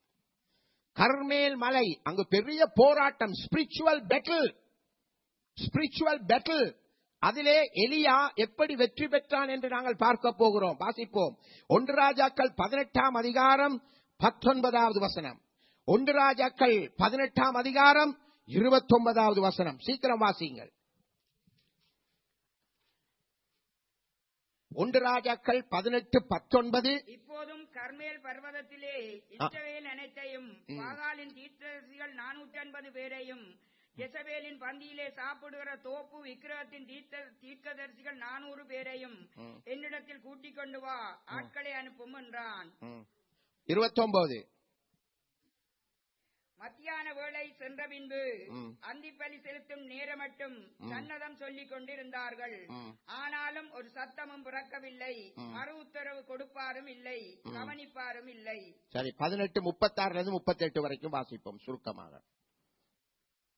கர்மேல் மலை அங்கு பெரிய போராட்டம் ஸ்பிரிச்சுவல் பெட்டில் ஸ்பிரிச்சுவல் பெட்டில் அதிலே எலியா எப்படி வெற்றி பெற்றான் என்று நாங்கள் பார்க்க போகிறோம் வாசிப்போம் ஒன்று ராஜாக்கள் பதினெட்டாம் அதிகாரம் பத்தொன்பதாவது வசனம் ஒன்று ராஜாக்கள் பதினெட்டாம் அதிகாரம் இருபத்தொன்பதாவது வசனம் சீக்கிரம் வாசியுங்கள் ஒன்று ராஜாக்கள் பதினெட்டு பத்தொன்பது இப்போதும் கர்மேல் பர்வதத்திலே இஸ்ரவேல் அனைத்தையும் பாகாலின் தீர்த்தரசிகள் நானூற்றி ஐம்பது பேரையும் ஜெசவேலின் பந்தியிலே சாப்பிடுகிற தோப்பு விக்கிரகத்தின் தீர்த்த தீர்க்கதரிசிகள் நானூறு பேரையும் என்னிடத்தில் கூட்டிக் கொண்டு வா ஆட்களை அனுப்பும் என்றான் இருபத்தொன்பது மத்தியான வேளை சென்ற பின்பு ம். அந்திப்பலி செலுத்தும் நேரமட்டும் சன்னதம் சொல்லிக் கொண்டிருந்தார்கள் ம். ஆனாலும் ஒரு சத்தமும் பிறக்கவில்லை ம். மறு உத்தரவு கொடுப்பாரும் இல்லை கவனிப்பாரும் இல்லை சரி பதினெட்டு முப்பத்தாறுல இருந்து முப்பத்தி எட்டு வரைக்கும் வாசிப்போம் சுருக்கமாக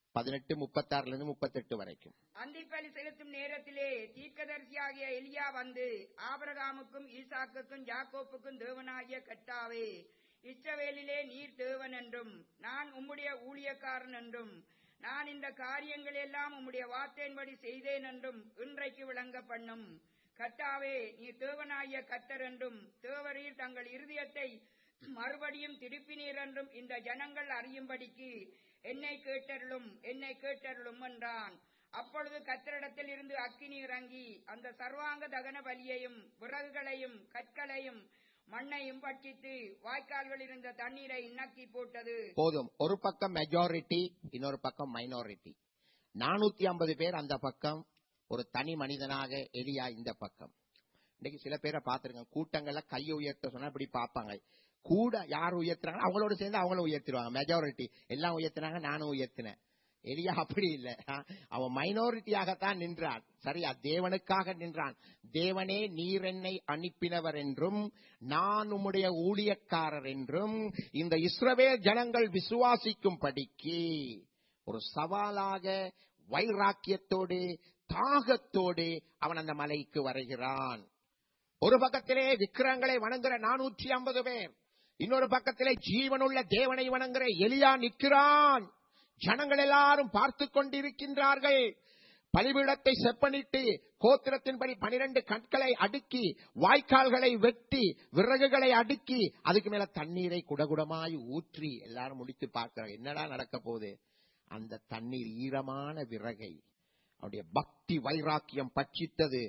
பதினெட்டு முப்பத்தாறுல இருந்து முப்பத்தெட்டு வரைக்கும் அந்திப்பலி செலுத்தும் நேரத்திலே தீர்க்கதரிசியாகிய எலியா வந்து ஆபிரகாமுக்கும் ஈசாக்குக்கும் யாக்கோப்புக்கும் தேவனாகிய கர்த்தாவே இஸ்ரவேலிலே நீர் தேவன் என்றும் நான் உம்முடைய ஊழியக்காரன் என்றும் நான் இந்த காரியங்கள் எல்லாம் உம்முடைய வார்த்தையின்படி செய்தேன் என்றும் இன்றைக்கு விளங்க பண்ணும் கர்த்தாவே நீர் தேவனாகிய கர்த்தர் என்றும் தேவரீர் தங்கள் இருதயத்தை மறுபடியும் திருப்பினீர் என்றும் இந்த ஜனங்கள் அறியும்படிக்கு என்னை கேட்டருளும் என்னை கேட்டருளும் என்றான் அப்பொழுது கத்தரிடத்தில் இருந்து அக்கினி இறங்கி அந்த சர்வாங்க தகன பலியையும் விறகுகளையும் கற்களையும் மண்ணையும் பட்சித்து வாய்க்கால்கள் இருந்த தண்ணீரை நக்கி போட்டது போதும் ஒரு பக்கம் மெஜாரிட்டி இன்னொரு பக்கம் மைனாரிட்டி நானூத்தி ஐம்பது பேர் அந்த பக்கம் ஒரு தனி மனிதனாக எலியா இந்த பக்கம் இன்னைக்கு சில பேரை பார்த்திருக்கேன் கூட்டங்கள்ல கையை உயர்த்த சொன்னா இப்படி பார்ப்பாங்க கூட யார் உயர்த்துறாங்க அவங்களோட சேர்ந்து அவங்களும் உயர்த்திடுவாங்க மெஜாரிட்டி எல்லாம் உயர்த்தினாங்க நானும் உயர்த்தினேன் எலியா அப்படி இல்லை அவன் மைனாரிட்டியாகத்தான் நின்றான் சரியா தேவனுக்காக நின்றான் தேவனே நீர் என்னை அனுப்பினவர் என்றும் நான் உம்முடைய ஊழியக்காரர் என்றும் இந்த இஸ்ரவேல் ஜனங்கள் விசுவாசிக்கும் படிக்கு ஒரு சவாலாக வைராக்கியத்தோடு தாகத்தோடு அவன் அந்த மலைக்கு வருகிறான் ஒரு பக்கத்திலே விக்கிரங்களை வணங்குற நானூற்றி ஐம்பது பேர் இன்னொரு பக்கத்திலே ஜீவனுள்ள தேவனை வணங்குற எலியா நிற்கிறான் ஜனங்கள் எல்லாரும் பார்த்து கொண்டிருக்கின்றார்கள் பலிபீடத்தை செப்பனிட்டு கோத்திரத்தின்படி பனிரெண்டு கற்களை அடுக்கி வாய்க்கால்களை வெட்டி விறகுகளை அடுக்கி அதுக்கு மேல தண்ணீரை குடகுடமாய் ஊற்றி எல்லாரும் முடித்து பார்க்கிறாங்க என்னடா நடக்க போகுது அந்த தண்ணீர் ஈரமான விறகை அவருடைய பக்தி வைராக்கியம் பட்சித்தது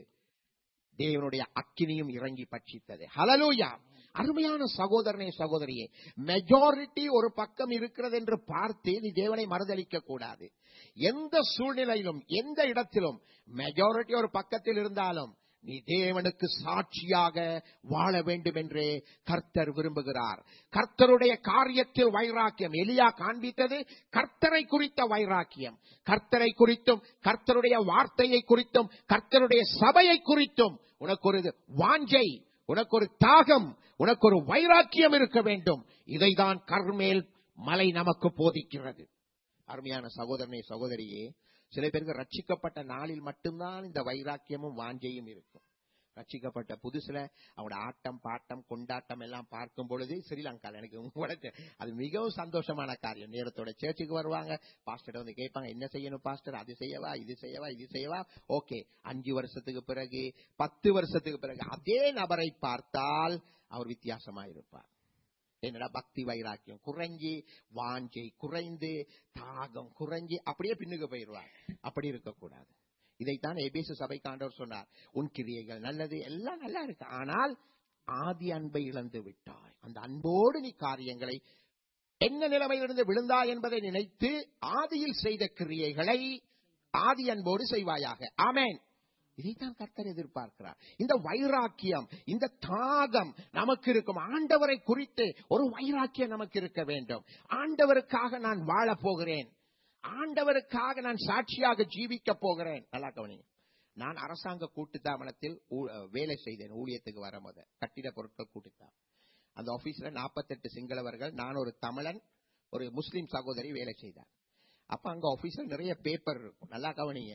தேவனுடைய அக்கினியும் இறங்கி பட்சித்தது ஹலலூயா அருமையான சகோதரனே சகோதரியே மெஜாரிட்டி ஒரு பக்கம் இருக்கிறது என்று பார்த்து நீ தேவனை மறுதளிக்க கூடாது எந்த சூழ்நிலையிலும் எந்த இடத்திலும் மெஜாரிட்டி ஒரு பக்கத்தில் இருந்தாலும் நீ தேவனுக்கு சாட்சியாக வாழ வேண்டும் என்று கர்த்தர் விரும்புகிறார் கர்த்தருடைய காரியத்தில் வைராக்கியம் எலியா காண்பித்தது கர்த்தரை குறித்த வைராக்கியம் கர்த்தரை குறித்தும் கர்த்தருடைய வார்த்தையை குறித்தும் கர்த்தருடைய சபையை குறித்தும் உனக்கு ஒரு வாஞ்சை உனக்கு ஒரு தாகம் உனக்கு ஒரு வைராக்கியம் இருக்க வேண்டும் இதைதான் கர்மேல் மலை நமக்கு போதிக்கிறது அருமையான சகோதரனே சகோதரியே சில பேருக்கு ரட்சிக்கப்பட்ட நாளில் மட்டும்தான் இந்த வைராக்கியமும் வாஞ்சையும் இருக்கும் ரட்சிக்கப்பட்ட புதுசுல அவனோட ஆட்டம் பாட்டம் கொண்டாட்டம் எல்லாம் பார்க்கும் பொழுது ஸ்ரீலங்கால எனக்கு உங்களுக்கு அது மிகவும் சந்தோஷமான காரியம் நேரத்தோட சேர்ச்சுக்கு வருவாங்க பாஸ்டர் வந்து கேட்பாங்க என்ன செய்யணும் பாஸ்டர் அது செய்யவா இது செய்யவா இது செய்யவா ஓகே அஞ்சு வருஷத்துக்கு பிறகு பத்து வருஷத்துக்கு பிறகு அதே நபரை பார்த்தால் அவர் வித்தியாசமா இருப்பார் என்னடா பக்தி வைராக்கியம் குறைஞ்சி வாஞ்சை குறைந்து தாகம் குறைஞ்சி அப்படியே பின்னுக்கு போயிடுவார் அப்படி இருக்கக்கூடாது இதைத்தான் எபேசு சபை காண்டவர் சொன்னார் உன் கிரியைகள் நல்லது எல்லாம் நல்லா இருக்கு ஆனால் ஆதி அன்பை இழந்து விட்டாய் அந்த அன்போடு நீ காரியங்களை என்ன நிலைமையிலிருந்து விழுந்தாய் என்பதை நினைத்து ஆதியில் செய்த கிரியைகளை ஆதி அன்போடு செய்வாயாக ஆமேன் இதைத்தான் கர்த்தர் எதிர்பார்க்கிறார் இந்த வைராக்கியம் இந்த தாகம் நமக்கு இருக்கும் ஆண்டவரை குறித்து ஒரு வைராக்கியம் நமக்கு இருக்க வேண்டும் ஆண்டவருக்காக நான் வாழ போகிறேன் ஆண்டவருக்காக நான் சாட்சியாக ஜீவிக்க போகிறேன் நல்லா கவனிங்க நான் அரசாங்க கூட்டுத்தாபனத்தில் வேலை செய்தேன் ஊழியத்துக்கு வர முத கட்டிட பொருட்கள் கூட்டுத்தான் அந்த ஆபீஸ்ல நாற்பத்தெட்டு சிங்களவர்கள் நான் ஒரு தமிழன் ஒரு முஸ்லீம் சகோதரி வேலை செய்தார் அப்ப அங்க ஆபீஸ்ல நிறைய பேப்பர் இருக்கும் நல்லா கவனிங்க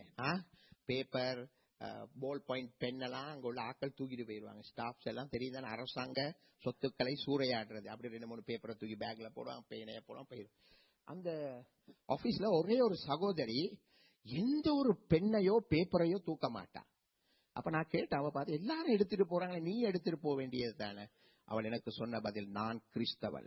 பேப்பர் போல் பாயிண்ட் பென் எல்லாம் அங்க உள்ள ஆட்கள் தூக்கிட்டு போயிருவாங்க ஸ்டாஃப்ஸ் எல்லாம் தெரியுதான அரசாங்க சொத்துக்களை சூறையாடுறது அப்படி ரெண்டு மூணு பேப்பரை தூக்கி பேக்ல போடுவாங்க பேனைய போடுவாங்க போயிடும் அந்த ஆபீஸ்ல ஒரே ஒரு சகோதரி எந்த ஒரு பெண்ணையோ பேப்பரையோ தூக்க மாட்டா அப்ப நான் கேட்டேன் அவ பார்த்து எல்லாரும் எடுத்துட்டு போறாங்களே நீ எடுத்துட்டு போக வேண்டியது தானே அவள் எனக்கு சொன்ன பதில் நான் கிறிஸ்தவள்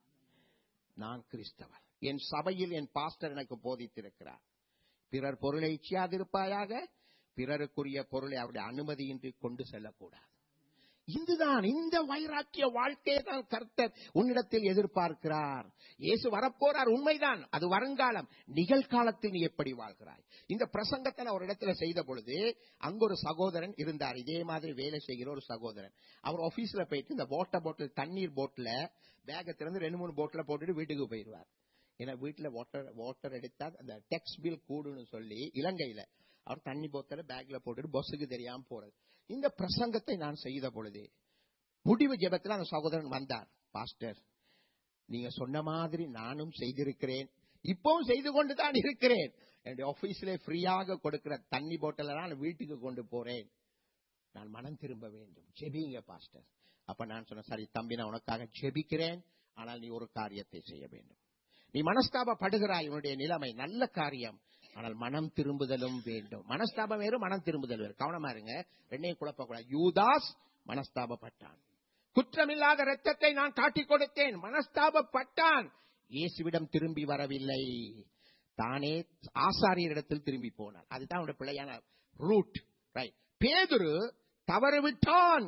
நான் கிறிஸ்தவள் என் சபையில் என் பாஸ்டர் எனக்கு போதித்திருக்கிறார் பிறர் பொருளை இச்சியாதிருப்பாயாக பிறருக்குரிய பொருளை அவருடைய அனுமதியின்றி கொண்டு செல்லக்கூடாது இதுதான் இந்த வைராக்கிய வாழ்க்கையை தான் கர்த்தர் உன்னிடத்தில் எதிர்பார்க்கிறார் இயேசு வரப்போறார் உண்மைதான் அது வருங்காலம் நிகழ்காலத்தில் நீ எப்படி வாழ்கிறாய் இந்த பிரசங்கத்தை நான் ஒரு இடத்துல செய்த பொழுது அங்க ஒரு சகோதரன் இருந்தார் இதே மாதிரி வேலை செய்கிற ஒரு சகோதரன் அவர் ஆபீஸ்ல போயிட்டு இந்த வாட்டர் பாட்டில் தண்ணீர் போட்டில் பேக்கை திறந்து ரெண்டு மூணு போட்டில் போட்டுட்டு வீட்டுக்கு போயிடுவார் ஏன்னா வீட்டுல வாட்டர் வாட்டர் எடுத்தா அந்த டெக்ஸ் பில் கூடுன்னு சொல்லி இலங்கையில அவர் தண்ணி போத்தல பேக்ல போட்டுட்டு பஸ்ஸுக்கு தெரியாம போறது இந்த பிரசங்கத்தை நான் செய்த பொழுது முடிவு ஜெபத்தில் அந்த சகோதரன் வந்தார் பாஸ்டர் நீங்க சொன்ன மாதிரி நானும் செய்திருக்கிறேன் இப்பவும் செய்து கொண்டு தான் இருக்கிறேன் என்னுடைய ஆபீஸ்ல ஃப்ரீயாக கொடுக்கிற தண்ணி போட்டல நான் வீட்டுக்கு கொண்டு போறேன் நான் மனம் திரும்ப வேண்டும் ஜெபிங்க பாஸ்டர் அப்ப நான் சொன்னேன் சரி தம்பி நான் உனக்காக ஜெபிக்கிறேன் ஆனால் நீ ஒரு காரியத்தை செய்ய வேண்டும் நீ மனஸ்தாபப்படுகிறாய் உன்னுடைய நிலைமை நல்ல காரியம் ஆனால் மனம் திரும்புதலும் வேண்டும் மனஸ்தாபம் வேறு மனம் திரும்புதல் வேறு கவனமா இருங்க ரெண்டையும் குழப்பக்கூடாது யூதாஸ் மனஸ்தாபப்பட்டான் குற்றமில்லாத இரத்தத்தை நான் காட்டிக் கொடுத்தேன் மனஸ்தாபப்பட்டான் இயேசுவிடம் திரும்பி வரவில்லை தானே ஆசாரியரிடத்தில் திரும்பி போனான் அதுதான் அவனுடைய பிள்ளையான ரூட் ரைட் பேதுரு தவறு விட்டான்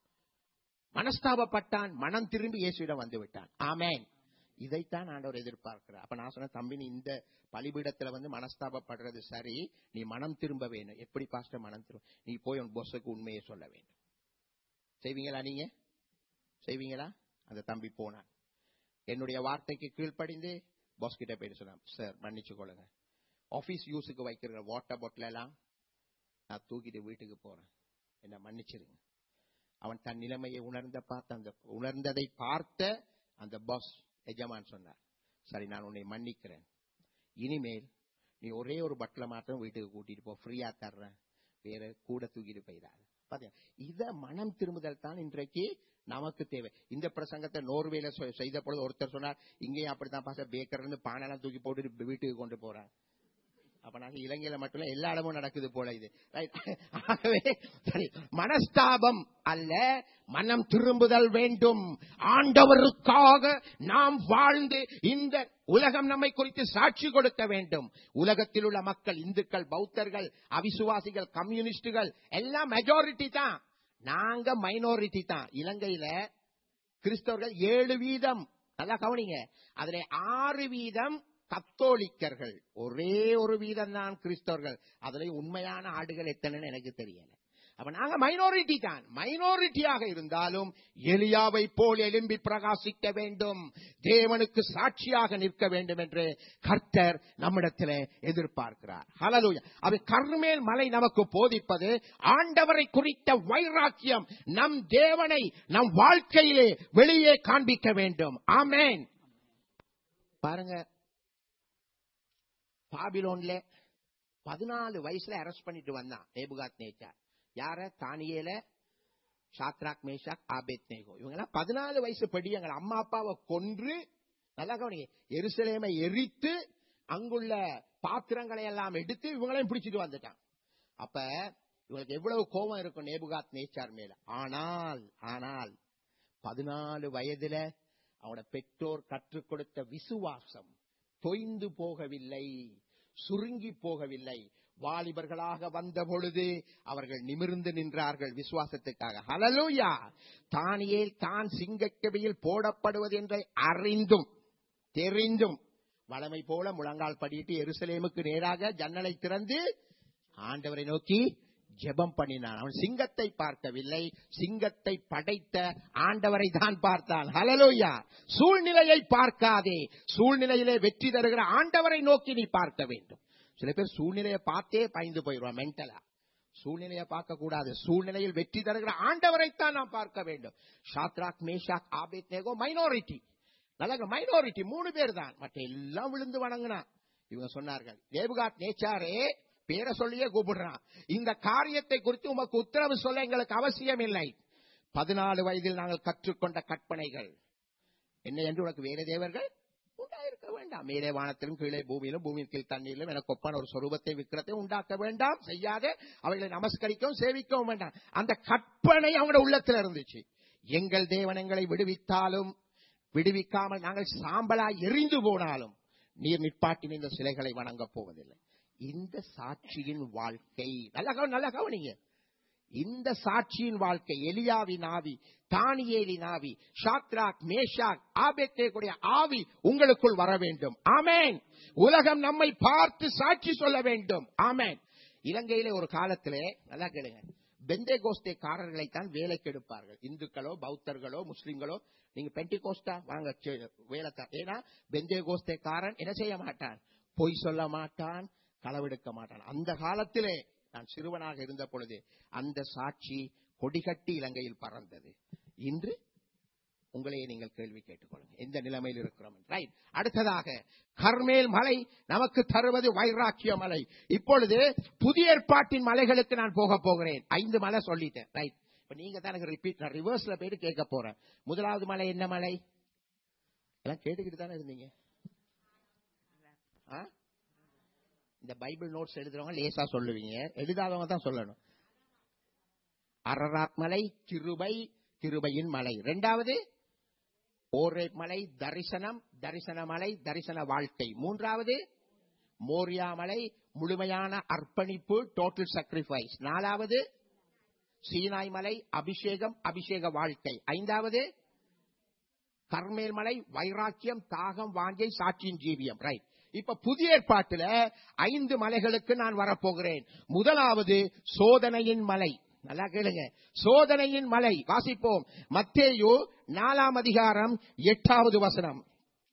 மனஸ்தாபப்பட்டான் மனம் திரும்பி இயேசுவிடம் வந்து விட்டான் ஆமேன் இதைத்தான் ஆண்டவர் எதிர்பார்க்கிறார் அப்ப நான் சொன்ன தம்பி நீ இந்த பலிபீடத்துல வந்து மனஸ்தாபப்படுறது சரி நீ மனம் திரும்ப வேணும் எப்படி பாஸ்டர் மனம் திரும்ப நீ போய் உன் பொஸ்ஸுக்கு உண்மையை சொல்ல வேண்டும் செய்வீங்களா நீங்க செய்வீங்களா அந்த தம்பி போனான் என்னுடைய வார்த்தைக்கு கீழ்ப்படிந்து பாஸ் கிட்ட போயிட்டு சொன்னான் சார் மன்னிச்சு கொள்ளுங்க ஆபீஸ் யூஸுக்கு வைக்கிற வாட்டர் பாட்டில் எல்லாம் நான் தூக்கிட்டு வீட்டுக்கு போறேன் என்ன மன்னிச்சிருங்க அவன் தன் நிலைமையை உணர்ந்த பார்த்த அந்த உணர்ந்ததை பார்த்த அந்த பாஸ் எஜமான் சொன்னார் சரி நான் உன்னை மன்னிக்கிறேன் இனிமேல் நீ ஒரே ஒரு பட்டில மாத்திரம் வீட்டுக்கு கூட்டிட்டு போ ஃப்ரீயா தர்றேன் வேற கூட தூக்கிட்டு போயிடாது பாத்தீங்க இத மனம் திரும்புதல் தான் இன்றைக்கு நமக்கு தேவை இந்த பிரசங்கத்தை நோர்வேல சொ- செய்த பொழுது ஒருத்தர் சொன்னார் இங்கேயும் அப்படித்தான் பாச பேக்கர் இருந்து பானெல்லாம் தூக்கி போட்டு வீட்டுக்கு கொண்டு போறான் அப்ப நாங்க இலங்கையில மட்டும் இல்ல எல்லா இடமும் நடக்குது போல இது Right. ஆகவே சரி மனஸ்தாபம் அல்ல மனம் திரும்புதல் வேண்டும் ஆண்டவருக்காக நாம் வாழ்ந்து இந்த உலகம் நம்மை குறித்து சாட்சி கொடுக்க வேண்டும் உலகத்தில் உள்ள மக்கள் இந்துக்கள் பௌத்தர்கள் அவிசுவாசிகள் கம்யூனிஸ்டுகள் எல்லாம் மெஜாரிட்டி தான் நாங்க மைனாரிட்டி தான் இலங்கையில கிறிஸ்தவர்கள் ஏழு வீதம் நல்லா கவனிங்க அதுல ஆறு வீதம் கத்தோலிக்கர்கள் ஒரே ஒரு வீதம் தான் கிறிஸ்தவர்கள் அதுல உண்மையான ஆடுகள் எத்தனைன்னு எனக்கு தெரியல அப்ப நாங்க மைனாரிட்டி தான் மைனாரிட்டியாக இருந்தாலும் எலியாவை போல் எழும்பி பிரகாசிக்க வேண்டும் தேவனுக்கு சாட்சியாக நிற்க வேண்டும் என்று கர்த்தர் நம்மிடத்தில் எதிர்பார்க்கிறார் ஹalleluya அது கர்மேல் மலை நமக்கு போதிப்பது ஆண்டவரை குறித்த வைராக்கியம் நம் தேவனை நம் வாழ்க்கையிலே வெளியே காண்பிக்க வேண்டும் ஆமென் பாருங்க பாபிலோன்ல பதினாலு வயசுல அரெஸ்ட் பண்ணிட்டு வந்தான் நேபுகாத் நேச்சார் யார தானியேல ஷாத்ராக் மேஷாக் ஆபேத் நேகோ இவங்க எல்லாம் பதினாலு வயசு படி எங்க அம்மா அப்பாவை கொன்று நல்லா கவனிங்க எருசலேமை எரித்து அங்குள்ள பாத்திரங்களை எல்லாம் எடுத்து இவங்களையும் பிடிச்சிட்டு வந்துட்டான் அப்ப இவங்களுக்கு எவ்வளவு கோபம் இருக்கும் நேபுகாத் நேச்சார் மேல ஆனால் ஆனால் பதினாலு வயதுல அவனோட பெற்றோர் கற்றுக் கொடுத்த விசுவாசம் தொய்ந்து போகவில்லை சுருங்கி போகவில்லை வாலிபர்களாக வந்த பொழுது அவர்கள் நிமிர்ந்து நின்றார்கள் விசுவாசத்துக்காக ஹலலூயா தானியேல் தான் சிங்கக்கவியில் போடப்படுவது என்று அறிந்தும் தெரிந்தும் வளமை போல முழங்கால் படியிட்டு எருசலேமுக்கு நேராக ஜன்னலை திறந்து ஆண்டவரை நோக்கி ஜெபம் பண்ணினான் அவன் சிங்கத்தை பார்க்கவில்லை சிங்கத்தை படைத்த ஆண்டவரை தான் பார்த்தான் ஹலலோயா சூழ்நிலையை பார்க்காதே சூழ்நிலையிலே வெற்றி தருகிற ஆண்டவரை நோக்கி நீ பார்க்க வேண்டும் சில பேர் சூழ்நிலையை பார்த்தே பயந்து போயிடுவான் மென்டலா சூழ்நிலையை பார்க்க கூடாது சூழ்நிலையில் வெற்றி தருகிற ஆண்டவரைத்தான் நாம் பார்க்க வேண்டும் Shadrach Meshach Abednego minority நல்ல மைனாரிட்டி மூணு பேர் தான் மற்ற எல்லாம் விழுந்து வணங்கினா இவங்க சொன்னார்கள் தேவகாத் நேச்சாரே பேரை சொல்லியே கூப்பிடுறான் இந்த காரியத்தை குறித்து உமக்கு உத்தரவு சொல்ல எங்களுக்கு அவசியம் இல்லை பதினாலு வயதில் நாங்கள் கற்றுக்கொண்ட கற்பனைகள் என்ன என்று உனக்கு வேற தேவர்கள் உண்டாயிருக்க வேண்டாம் மேலே வானத்திலும் கீழே பூமியிலும் பூமியின் கீழ் தண்ணீரிலும் எனக்கு ஒப்பான ஒரு சொரூபத்தை விக்கிரத்தை உண்டாக்க வேண்டாம் செய்யாத அவைகளை நமஸ்கரிக்கவும் சேவிக்கவும் வேண்டாம் அந்த கற்பனை அவங்களோட உள்ளத்துல இருந்துச்சு எங்கள் தேவன் எங்களை விடுவித்தாலும் விடுவிக்காமல் நாங்கள் சாம்பலாய் எரிந்து போனாலும் நீர் நிற்பாட்டின் இந்த சிலைகளை வணங்கப் போவதில்லை இந்த சாட்சியின் வாழ்க்கை நல்லா கவனி- நல்லா கவனிங்க இந்த சாட்சியின் வாழ்க்கை எலியாவின் ஆவி தானியேலின் ஆவி ஷாத்ராக் மேஷாக் ஆபேத்தேக்குடைய ஆவி உங்களுக்குள் வர வேண்டும் ஆமென் உலகம் நம்மை பார்த்து சாட்சி சொல்ல வேண்டும் ஆமென் இலங்கையிலே ஒரு காலத்திலே நல்லா கேளுங்க பெந்தே கோஸ்தேக்காரர்களை தான் வேலைக்கு எடுப்பார்கள் இந்துக்களோ பௌத்தர்களோ முஸ்லிம்களோ நீங்க பென்டி கோஸ்டா வாங்க செ- வேலை தா- ஏன்னா பெந்தே கோஸ்தேக்காரன் என்ன செய்ய மாட்டான் பொய் சொல்ல மாட்டான் களவெடுக்க மாட்டான் அந்த காலத்திலே நான் சிறுவனாக இருந்த பொழுது அந்த சாட்சி கொடிகட்டி இலங்கையில் பறந்தது இன்று உங்களையே நீங்கள் கேள்வி கேட்டுக்கொள்ளுங்க எந்த நிலைமையில் இருக்கிறோம் ரைட் அடுத்ததாக கர்மேல் மலை நமக்கு தருவது வைராக்கிய மலை இப்பொழுது புதிய ஏற்பாட்டின் மலைகளுக்கு நான் போக போகிறேன் ஐந்து மலை சொல்லிட்டேன் ரைட் இப்ப நீங்க தான் எனக்கு ரிப்பீட் நான் ரிவர்ஸ்ல போயிட்டு கேட்க போறேன் முதலாவது மலை என்ன மலை எல்லாம் கேட்டுக்கிட்டு தானே இருந்தீங்க ஆ? இந்த பைபிள் நோட்ஸ் எழுதுறவங்க லேசா சொல்லுவீங்க எழுதாதவங்க தான் சொல்லணும் அரராத் மலை கிருபை கிருபையின் மலை ரெண்டாவது ஓரேப் மலை தரிசனம் தரிசன மலை தரிசன வாழ்க்கை மூன்றாவது மோரியா மலை முழுமையான அர்ப்பணிப்பு டோட்டல் sacrifice நாலாவது சீனாய் மலை அபிஷேகம் அபிஷேக வாழ்க்கை ஐந்தாவது கர்மேல் மலை வைராக்கியம் தாகம் வாஞ்சை சாட்சியின் ஜீவியம் ரைட் இப்ப புதிய ஏற்பாட்டுல ஐந்து மலைகளுக்கு நான் வரப்போகிறேன் முதலாவது சோதனையின் மலை நல்லா கேளுங்க சோதனையின் மலை வாசிப்போம் மத்தேயு நாலாம் அதிகாரம் எட்டாவது வசனம்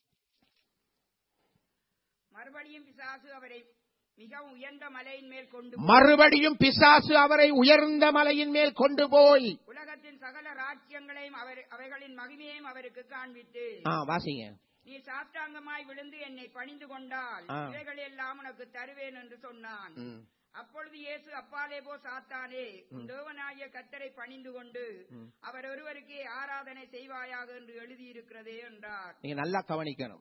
மறுபடியும் பிசாசு அவரை மிகவும் உயர்ந்த மலையின் மேல் கொண்டு போய் மறுபடியும் பிசாசு அவரை உயர்ந்த மலையின் மேல் கொண்டு போய் உலகத்தின் சகல ராஜ்யங்களையும் அவர் அவைகளின் மகிமையையும் அவருக்கு காண்பித்து ஆ வாசிங்க நீ சாஷ்டாங்கமாய் விழுந்து என்னை பணிந்து கொண்டால் ஆ. இவைகள் எல்லாம் உனக்கு தருவேன் என்று சொன்னான் ம். அப்பொழுது இயேசு அப்பாலே போ சாத்தானே உன் தேவனாகிய கத்தரை பணிந்து கொண்டு அவர் ஒருவருக்கே ஆராதனை செய்வாயாக என்று எழுதியிருக்கிறதே என்றார் நீங்க நல்லா கவனிக்கணும்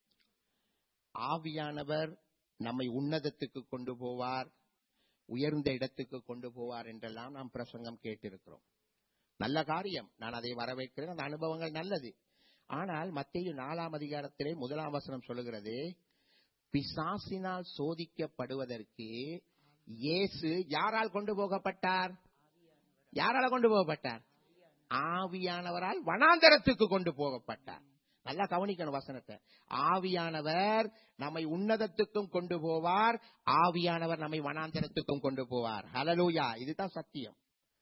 ஆவியானவர் நம்மை உன்னதத்துக்கு கொண்டு போவார் உயர்ந்த இடத்துக்கு கொண்டு போவார் என்றெல்லாம் நாம் பிரசங்கம் கேட்டிருக்கிறோம் நல்ல காரியம் நான் அதை வரவேற்கிறேன் அந்த அனுபவங்கள் நல்லது ஆனால் மத்திய நாலாம் அதிகாரத்திலே முதலாம் வசனம் சொல்லுகிறது பிசாசினால் சோதிக்கப்படுவதற்கு இயேசு யாரால் கொண்டு போகப்பட்டார் யாரால கொண்டு போகப்பட்டார் ஆவியானவரால் வனாந்தரத்துக்கு கொண்டு போகப்பட்டார் நல்லா கவனிக்கணும் வசனத்தை ஆவியானவர் நம்மை உன்னதத்துக்கும் கொண்டு போவார் ஆவியானவர் நம்மை வனாந்தரத்துக்கும் கொண்டு போவார் ஹலலூயா இதுதான் சத்தியம்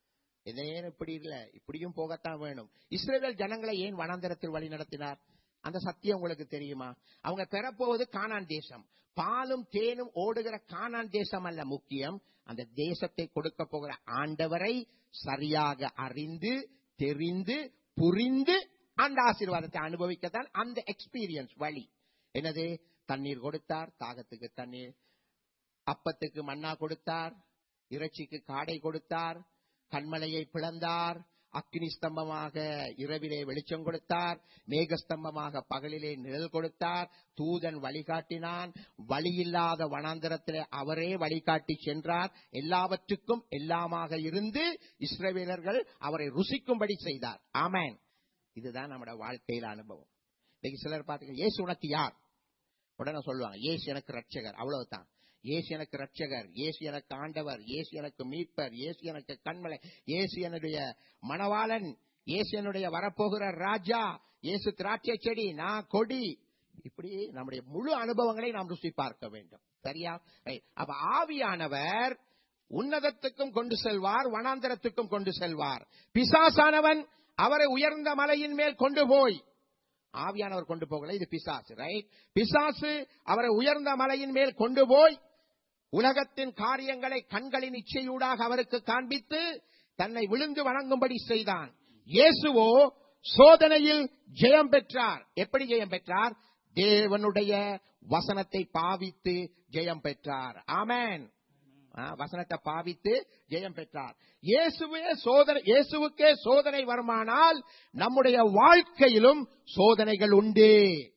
இது ஏன் இப்படி இல்ல இப்படியும் போகத்தான் வேணும் இஸ்ரேல் ஜனங்களை ஏன் வனாந்தரத்தில் வழி நடத்தினார் அந்த சத்தியம் உங்களுக்கு தெரியுமா அவங்க பெறப்போவது கானான் தேசம் பாலும் தேனும் ஓடுகிற கானான் தேசம் அல்ல முக்கியம் அந்த தேசத்தை கொடுக்க போகிற ஆண்டவரை சரியாக அறிந்து தெரிந்து புரிந்து அந்த ஆசீர்வாதத்தை அனுபவிக்கத்தான் அந்த எக்ஸ்பீரியன்ஸ் வழி என்னது தண்ணீர் கொடுத்தார் தாகத்துக்கு தண்ணீர் அப்பத்துக்கு மன்னா கொடுத்தார் இறைச்சிக்கு காடை கொடுத்தார் கண்மலையை பிளந்தார் அக்னி ஸ்தம்பமாக இரவிலே வெளிச்சம் கொடுத்தார் மேகஸ்தம்பமாக பகலிலே நிழல் கொடுத்தார் தூதன் வழிகாட்டினான் வழியில்லாத வனாந்தரத்திலே அவரே வழிகாட்டி சென்றார் எல்லாவற்றுக்கும் எல்லாமாக இருந்து இஸ்ரவேலர்கள் அவரை ருசிக்கும்படி செய்தார் ஆமேன் இதுதான் நம்மட வாழ்க்கையில அனுபவம் இன்னைக்கு சிலர் பார்த்துக்க இயேசு உனக்கு யார் உடனே சொல்லுவாங்க இயேசு எனக்கு ரட்சகர் அவ்வளவுதான் இயேசு எனக்கு ரட்சகர் இயேசு எனக்கு ஆண்டவர் இயேசு எனக்கு மீட்பர் இயேசு எனக்கு கண்மலை இயேசு என்னுடைய மணவாளன் இயேசு என்னுடைய வரப்போகிற ராஜா இயேசு திராட்சை செடி நான் கொடி இப்படி நம்முடைய முழு அனுபவங்களை நாம் ருசி பார்க்க வேண்டும் சரியா Right. அப்ப ஆவியானவர் உன்னதத்துக்கும் கொண்டு செல்வார் வனாந்தரத்துக்கும் கொண்டு செல்வார் பிசாசானவன் அவரை உயர்ந்த மலையின் மேல் கொண்டு போய் ஆவியானவர் கொண்டு போகல இது பிசாசு ரைட் பிசாசு அவரை உயர்ந்த மலையின் மேல் கொண்டு போய் உலகத்தின் காரியங்களை கண்களின் இச்சையூடாக அவருக்கு காண்பித்து தன்னை விழுந்து வணங்கும்படி செய்தான் இயேசுவோ சோதனையில் ஜெயம் பெற்றார் எப்படி ஜெயம் பெற்றார் தேவனுடைய வசனத்தை பாவித்து ஜெயம் பெற்றார் ஆமென் ஆ, வசனத்தை பாவித்து ஜெயம் பெற்றார் இயேசுவே சோதனை இயேசுவுக்கே சோதனை வருமானால் நம்முடைய வாழ்க்கையிலும் சோதனைகள் உண்டு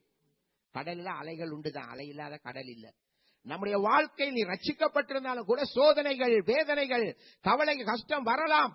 கடலில் அலைகள் உண்டுதான் அலை இல்லாத கடல் இல்ல நம்முடைய வாழ்க்கையில் நீ ரட்சிக்கப்பட்டிருந்தாலும் கூட சோதனைகள் வேதனைகள் கவலை கஷ்டம் வரலாம்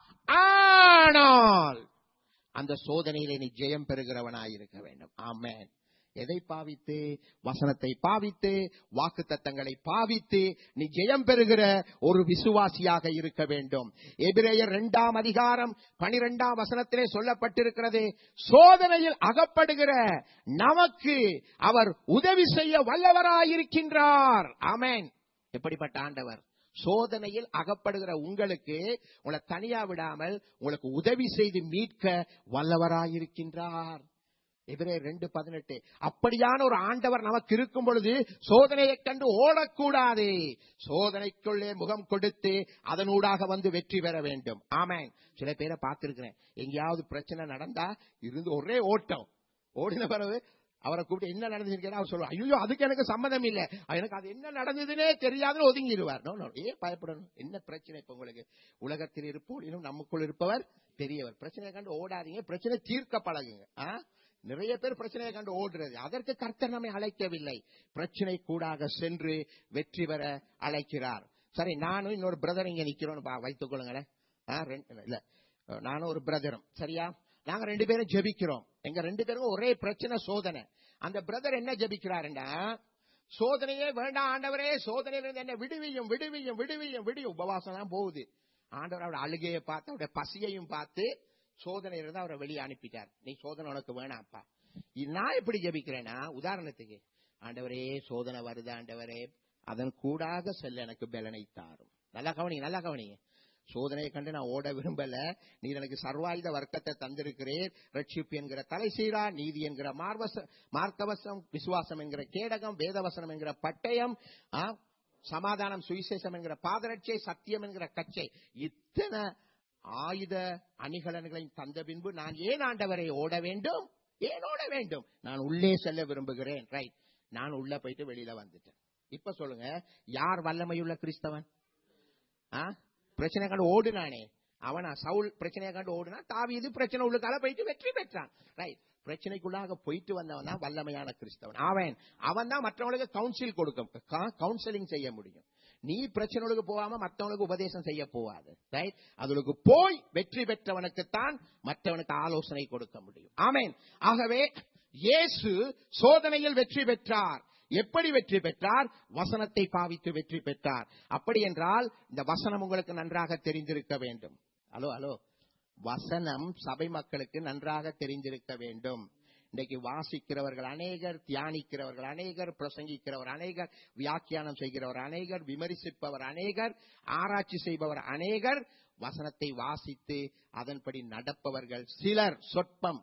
ஆனால் அந்த சோதனையிலே நீ ஜெயம் பெறுகிறவனாயிருக்க வேண்டும் ஆமென் எதை பாவித்து வசனத்தை பாவித்து வாக்கு தத்தங்களை பாவித்து நீ ஜெயம் பெறுகிற ஒரு விசுவாசியாக இருக்க வேண்டும் எபிரேயர் இரண்டாம் அதிகாரம் பனிரெண்டாம் வசனத்திலே சொல்லப்பட்டிருக்கிறது சோதனையில் அகப்படுகிற நமக்கு அவர் உதவி செய்ய வல்லவராயிருக்கின்றார் ஆமென் எப்படிப்பட்ட ஆண்டவர் சோதனையில் அகப்படுகிற உங்களுக்கு உங்களை தனியா விடாமல் உங்களுக்கு உதவி செய்து மீட்க வல்லவராயிருக்கின்றார் எதிரே ரெண்டு பதினெட்டு அப்படியான ஒரு ஆண்டவர் நமக்கு இருக்கும் பொழுது சோதனையைக் கண்டு ஓடக்கூடாது சோதனைக்குள்ளே முகம் கொடுத்து அதனூடாக வந்து வெற்றி பெற வேண்டும் ஆமேன் சில பேரை பார்த்திருக்கிறேன் எங்கேயாவது பிரச்சனை நடந்தா இருந்து ஒரே ஓட்டம் ஓடின பிறகு அவரை கூப்பிட்டு என்ன நடந்துச்சு கேட்டா அவர் சொல்லுவார் ஐயோ அதுக்கு எனக்கு சம்மதம் இல்ல எனக்கு அது என்ன நடந்ததுன்னே தெரியாதுன்னு ஒதுங்கிடுவார் நோ நோ ஏன் பயப்படணும் என்ன பிரச்சனை இப்ப உங்களுக்கு உலகத்தில் இருப்போம் இன்னும் நமக்குள் இருப்பவர் பெரியவர் பிரச்சனையை கண்டு ஓடாதீங்க பிரச்சனை தீர்க்க பழகுங்க ஆ? நிறைய பேர் பிரச்சனையை கண்டு ஓடுறது அதற்கு கர்த்தர் நம்மை அழைக்கவில்லை பிரச்சனை கூடாக சென்று வெற்றி பெற அழைக்கிறார் சரி நானும் இன்னொரு பிரதர் இங்க நிக்கிறோம் வைத்துக் கொள்ளுங்களேன் ஆ, ரெண்டு- இல்ல நானும் ஒரு பிரதரும் சரியா நாங்க ரெண்டு பேரும் ஜெபிக்கிறோம் எங்க ரெண்டு பேரும் ஒரே பிரச்சனை சோதனை அந்த பிரதர் என்ன ஜெபிக்கிறாருன்னா சோதனையே வேண்டாம் ஆண்டவரே சோதனையிலிருந்து என்ன விடுவியும் விடுவியும் விடுவியும் விடியும் உபவாசம் தான் போகுது ஆண்டவர் அவருடைய அழுகையை பார்த்து அவருடைய பசியையும் பார்த்து சோதனையிலிருந்து அவரை வெளியே அனுப்பிட்டார் நீ சோதனை உனக்கு வேணாம்ப்பா இ- நான் எப்படி ஜெபிக்கிறேன்னா உதாரணத்துக்கு ஆண்டவரே சோதனை வருது ஆண்டவரே அதன் கூடாக செல்ல எனக்கு பலனை தாரும் நல்லா கவனி நல்லா கவனிங்க சோதனையை கண்டு நான் ஓட விரும்பல நீர் எனக்கு சர்வாயுத வர்க்கத்தை தந்திருக்கிறேன் ரட்சிப்பு என்கிற தலைசீரா நீதி என்கிற மார்வச மார்க்கவசம் விசுவாசம் என்கிற கேடகம் வேதவசனம் என்கிற பட்டயம் ஆ, சமாதானம் சுவிசேஷம் என்கிற பாதரட்சை சத்தியம் என்கிற கச்சை இத்தனை ஆயுத அணிகலன்களையும் தந்த பின்பு நான் ஏன் ஆண்டவரை ஓட வேண்டும் ஏன் ஓட வேண்டும் நான் உள்ளே செல்ல விரும்புகிறேன் ரைட் நான் உள்ள போயிட்டு வெளியில வந்துட்டேன் இப்ப சொல்லுங்க யார் வல்லமையுள்ள கிறிஸ்தவன் ஆ? பிரச்சனை கண்டு ஓடுனானே அவனா சவுல் பிரச்சனையை கண்டு ஓடுனா தாவீது பிரச்சனை உள்ளுக்கால போயிட்டு வெற்றி பெற்றான் ரைட் பிரச்சனைக்குள்ளாக போயிட்டு வந்தவன் தான் வல்லமையான கிறிஸ்தவன் அவன் அவன் தான் மற்றவங்களுக்கு கவுன்சில் கொடுக்க கவுன்சிலிங் செய்ய முடியும் நீ பிரச்சனைகளுக்கு போகாம மற்றவனுக்கு உபதேசம் செய்ய போவாது ரைட் அதுக்கு போய் வெற்றி பெற்றவனுக்குத்தான் மற்றவனுக்கு ஆலோசனை கொடுக்க முடியும் ஆமென் ஆகவே இயேசு சோதனையில் வெற்றி பெற்றார் எப்படி வெற்றி பெற்றார் வசனத்தை பாவித்து வெற்றி பெற்றார் அப்படி என்றால் இந்த வசனம் உங்களுக்கு நன்றாக தெரிந்திருக்க வேண்டும் ஹலோ ஹலோ வசனம் சபை மக்களுக்கு நன்றாக தெரிந்திருக்க வேண்டும் இன்றைக்கு வாசிக்கிறவர்கள் அநேகர் தியானிக்கிறவர்கள் அநேகர் பிரசங்கிக்கிறவர் அநேகர் வியாக்கியானம் செய்கிறவர் அநேகர் விமர்சிப்பவர் அநேகர் ஆராய்ச்சி செய்பவர் அநேகர் வசனத்தை வாசித்து அதன்படி நடப்பவர்கள் சிலர் சொற்பம்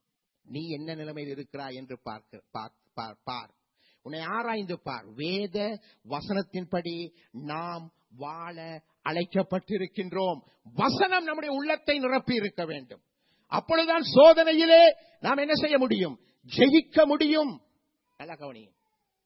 நீ என்ன நிலைமையில் இருக்கிறாய் என்று பார்க்க பார், பார், பார் உன்னை ஆராய்ந்து பார் வேத வசனத்தின்படி நாம் வாழ அழைக்கப்பட்டிருக்கின்றோம் வசனம் நம்முடைய உள்ளத்தை நிரப்பி இருக்க வேண்டும் அப்பொழுதுதான் சோதனையிலே நாம் என்ன செய்ய முடியும் ஜெயிக்க முடியும் நல்லா கவனியும்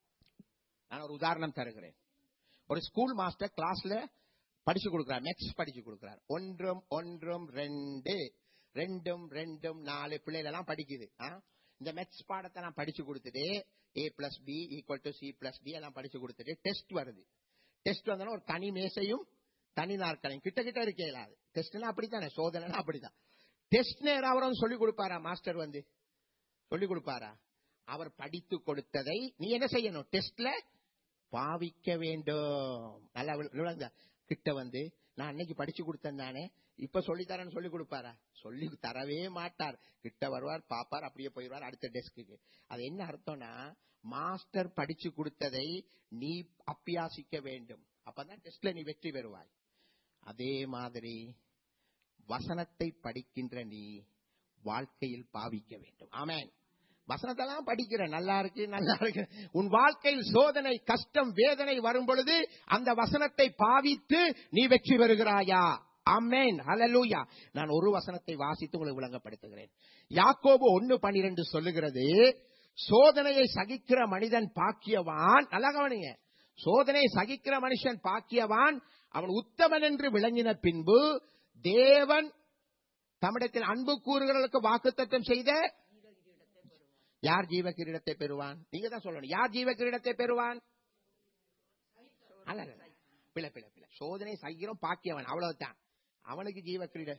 நான் ஒரு உதாரணம் தருகிறேன் ஒரு ஸ்கூல் மாஸ்டர் கிளாஸ்ல படிச்சு கொடுக்கிறார் மேக்ஸ் படிச்சு கொடுக்கிறார் ஒன்றும் ஒன்றும் ரெண்டு ரெண்டும் ரெண்டும் நாலு பிள்ளைகள் எல்லாம் படிக்குது ஆ? இந்த மேக்ஸ் பாடத்தை நான் படிச்சு கொடுத்துட்டு A plus B equal to C plus D எல்லாம் படிச்சு கொடுத்துட்டு டெஸ்ட் வருது டெஸ்ட் வந்தோன்னா ஒரு தனி மேசையும் தனி நாற்காலியும் கிட்ட கிட்ட இருக்கே இல்லாது டெஸ்ட்னா அப்படித்தானே சோதனைனா அப்படிதான் டெஸ்ட் நேரம் அவரும் சொல்லி கொடுப்பாரா மாஸ்டர் வந்து சொல்லி கொடுப்பாரா அவர் படித்து கொடுத்ததை நீ என்ன செய்யணும் டெஸ்ட்ல பாவிக்க வேண்டும் நல்லா விள- விளங்குதா கிட்ட வந்து நான் அன்னைக்கு படிச்சு கொடுத்தேன் தானே இப்ப சொல்லி தரேன்னு சொல்லி கொடுப்பாரா சொல்லி தரவே மாட்டார் கிட்ட வருவார் பாப்பார் அப்படியே போயிடுவார் அடுத்த டெஸ்க்கு அது என்ன அர்த்தம்னா மாஸ்டர் படிச்சு கொடுத்ததை நீ அப்பியாசிக்க வேண்டும் அப்பதான் டெஸ்ட்ல நீ வெற்றி பெறுவாய் அதே மாதிரி வசனத்தை படிக்கின்ற நீ வாழ்க்கையில் பாவிக்க வேண்டும் ஆமென் வசனத்தெல்லாம் படிக்கிற நல்லா இருக்கு நல்லா இருக்கு உன் வாழ்க்கையில் சோதனை கஷ்டம் வேதனை வரும் பொழுது அந்த வசனத்தை பாவித்து நீ வெற்றி பெறுகிறாயா அம்மேன் ஹalleluya நான் ஒரு வசனத்தை வாசித்து உங்களுக்கு விளங்கப்படுத்துகிறேன் யாக்கோபு ஒன்னு பனிரெண்டு சொல்லுகிறது சோதனையை சகிக்கிற மனிதன் பாக்கியவான் நல்லா கவனிங்க சோதனையை சகிக்கிற மனுஷன் பாக்கியவான் அவன் உத்தமன் என்று விளங்கின பின்பு தேவன் தமிழத்தில் அன்பு கூறுகிறவர்களுக்கு வாக்குத்தத்தம் செய்த யார் ஜீவ கிரீடத்தை பெறுவான் நீங்க தான் சொல்லணும் யார் ஜீவ கிரீடத்தை பெறுவான் அல்ல அல்ல, அல்ல. பிழை பிழை பிழை சோதனை சகிக்கிறோம் பாக்கியவன் அவ்வளவுதான் அவனுக்கு ஜீவ கிரீட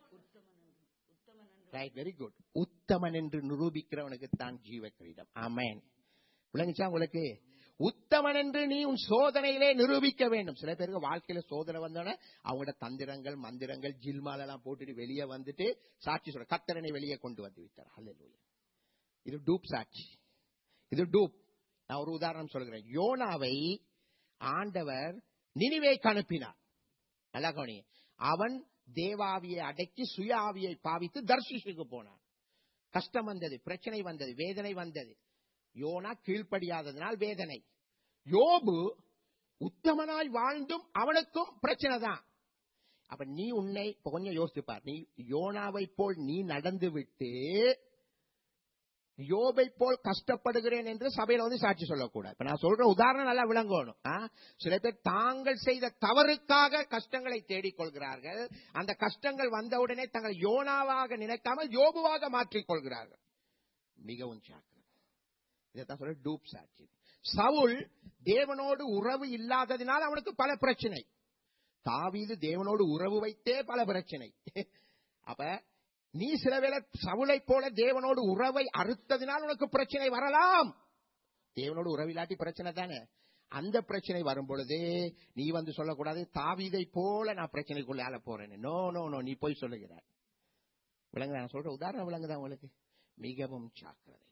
ரைட் வெரி குட் உத்தமன் என்று நிரூபிக்கிறவனுக்கு தான் ஜீவ கிரீடம் ஆமேன் விளங்குச்சா உங்களுக்கு உத்தமன் என்று நீ உன் சோதனையிலே நிரூபிக்க வேண்டும் சில பேருக்கு வாழ்க்கையில சோதனை வந்தோடனே அவங்களோட தந்திரங்கள் மந்திரங்கள் ஜில்மால எல்லாம் போட்டுட்டு வெளியே வந்துட்டு சாட்சி சொல்ற கத்தரனை வெளியே கொண்டு வந்து விட்டார் அல்ல இது டூப் சாட்சி இது டூப் நான் ஒரு உதாரணம் சொல்கிறேன் யோனாவை ஆண்டவர் நினிவேக்கு அனுப்பினார் நல்லா கவனி அவன் தேவாவியை அடக்கி சுய ஆவியை பாவித்து தர்ஷிஷுக்கு போனான் கஷ்டம் வந்தது பிரச்சனை வந்தது வேதனை வந்தது யோனா கீழ்ப்படியாததனால் வேதனை யோபு உத்தமனாய் வாழ்ந்தும் அவனுக்கும் பிரச்சனை தான் அப்ப நீ உன்னை இப்ப கொஞ்சம் யோசித்து பார் நீ யோனாவை போல் நீ நடந்து விட்டு யோபை போல் கஷ்டப்படுகிறேன் என்று சபையில வந்து சாட்சி சொல்லக்கூடாது இப்ப நான் சொல்ற உதாரணம் நல்லா விளங்கணும் ஆ? சில பேர் தாங்கள் செய்த தவறுக்காக கஷ்டங்களை தேடிக் கொள்கிறார்கள் அந்த கஷ்டங்கள் வந்தவுடனே தங்கள் யோனாவாக நினைக்காமல் யோபுவாக மாற்றிக் கொள்கிறார்கள் மிகவும் ஜாக்கிரதை இதைத்தான் சொல்ற டூப் சாட்சி சவுல் தேவனோடு உறவு இல்லாததினால் அவனுக்கு பல பிரச்சனை தாவீது தேவனோடு உறவு வைத்தே பல பிரச்சனை அப்ப நீ சில வேளை சவுளை போல தேவனோடு உறவை அறுத்ததினால் உனக்கு பிரச்சனை வரலாம் தேவனோடு உறவு இல்லாட்டி பிரச்சனை தானே அந்த பிரச்சனை வரும் பொழுது நீ வந்து சொல்லக்கூடாது தாவீதை போல நான் பிரச்சனைக்குள்ள ஆள போறேன் நோ நோ நோ நீ போய் சொல்லுகிறார் விளங்குதா நான் சொல்ற உதாரணம் விளங்குதா உங்களுக்கு மிகவும் ஜாக்கிரதை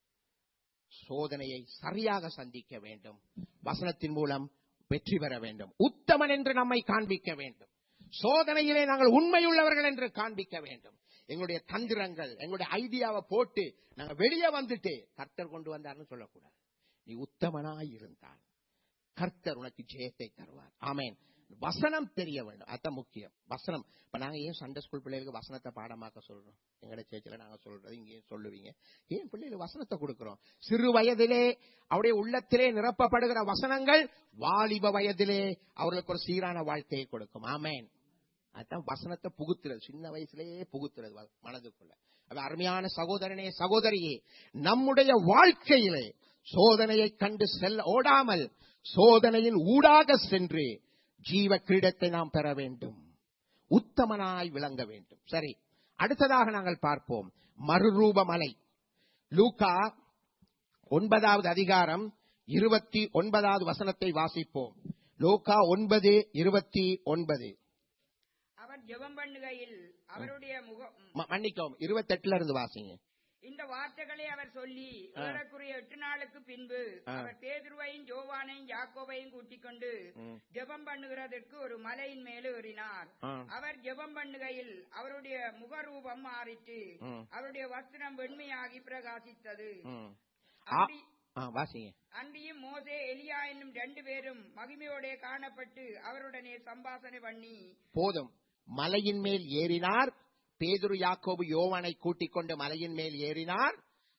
சோதனையை சரியாக சந்திக்க வேண்டும் வசனத்தின் மூலம் வெற்றி பெற வேண்டும் உத்தமன் என்று நம்மை காண்பிக்க வேண்டும் சோதனையிலே நாங்கள் உண்மையுள்ளவர்கள் என்று காண்பிக்க வேண்டும் எங்களுடைய தந்திரங்கள் எங்களுடைய ஐடியாவை போட்டு நாங்க வெளியே வந்துட்டு கர்த்தர் கொண்டு வந்தார்னு சொல்லக்கூடாது நீ உத்தமனாய் இருந்தால் கர்த்தர் உனக்கு ஜெயத்தை தருவார் ஆமென் வசனம் தெரிய வேண்டும் அதான் முக்கியம் வசனம் இப்ப நாங்க ஏன் சண்டே ஸ்கூல் பிள்ளைகளுக்கு வசனத்தை பாடமாக்க சொல்றோம் எங்கட சேர்ச்சில நாங்க சொல்றது இங்கேயும் சொல்லுவீங்க ஏன் பிள்ளைகளுக்கு வசனத்தை கொடுக்கிறோம் சிறு வயதிலே அவருடைய உள்ளத்திலே நிரப்பப்படுகிற வசனங்கள் வாலிப வயதிலே அவர்களுக்கு ஒரு சீரான வாழ்க்கையை கொடுக்கும் ஆமென் அதான் வசனத்தை புகுத்துறது சின்ன வயசுலயே புகுத்துறது வ- மனதுக்குள்ள அது அருமையான சகோதரனே சகோதரியே நம்முடைய வாழ்க்கையிலே சோதனையை கண்டு செல்ல ஓடாமல் சோதனையின் ஊடாக சென்று ஜீவ கிரீடத்தை நாம் பெற வேண்டும் உத்தமனாய் விளங்க வேண்டும் சரி அடுத்ததாக நாங்கள் பார்ப்போம் மறுரூப மலை லூக்கா ஒன்பதாவது அதிகாரம் இருபத்தி ஒன்பதாவது வசனத்தை வாசிப்போம் லூக்கா ஒன்பது இருபத்தி ஒன்பது அவர் ஜெபம் பண்ணுகையில் அவருடைய முக ம- மன்னிக்கவும் இருபத்தெட்டுல இருந்து வாசிங்க இந்த வார்த்தைகளை அவர் சொல்லி ஆ. ஏறக்குறைய எட்டு நாளுக்கு பின்பு ஆ. அவர் பேதுருவையும் ஜோவானையும் யாக்கோபையும் கூட்டிக் கொண்டு ம். ஜெபம் பண்ணுகிறதற்கு ஒரு மலையின் மேல் ஏறினார் ஆ. அவர் ஜெபம் பண்ணுகையில் அவருடைய முகரூபம் மாறிற்று ம். அவருடைய வஸ்திரம் வெண்மையாகி பிரகாசித்தது ம். ஆ, அன்றி- ஆ, வாசிங்க அன்றியும் மோசே எலியா என்னும் ரெண்டு பேரும் மகிமையோடே காணப்பட்டு அவருடனே சம்பாசனை பண்ணி போதும் மலையின் மேல் ஏறினார் பேதுரு யாக்கோபு யோவானை கூட்டிக் கொண்டு மலையின் மேல் ஏறினார்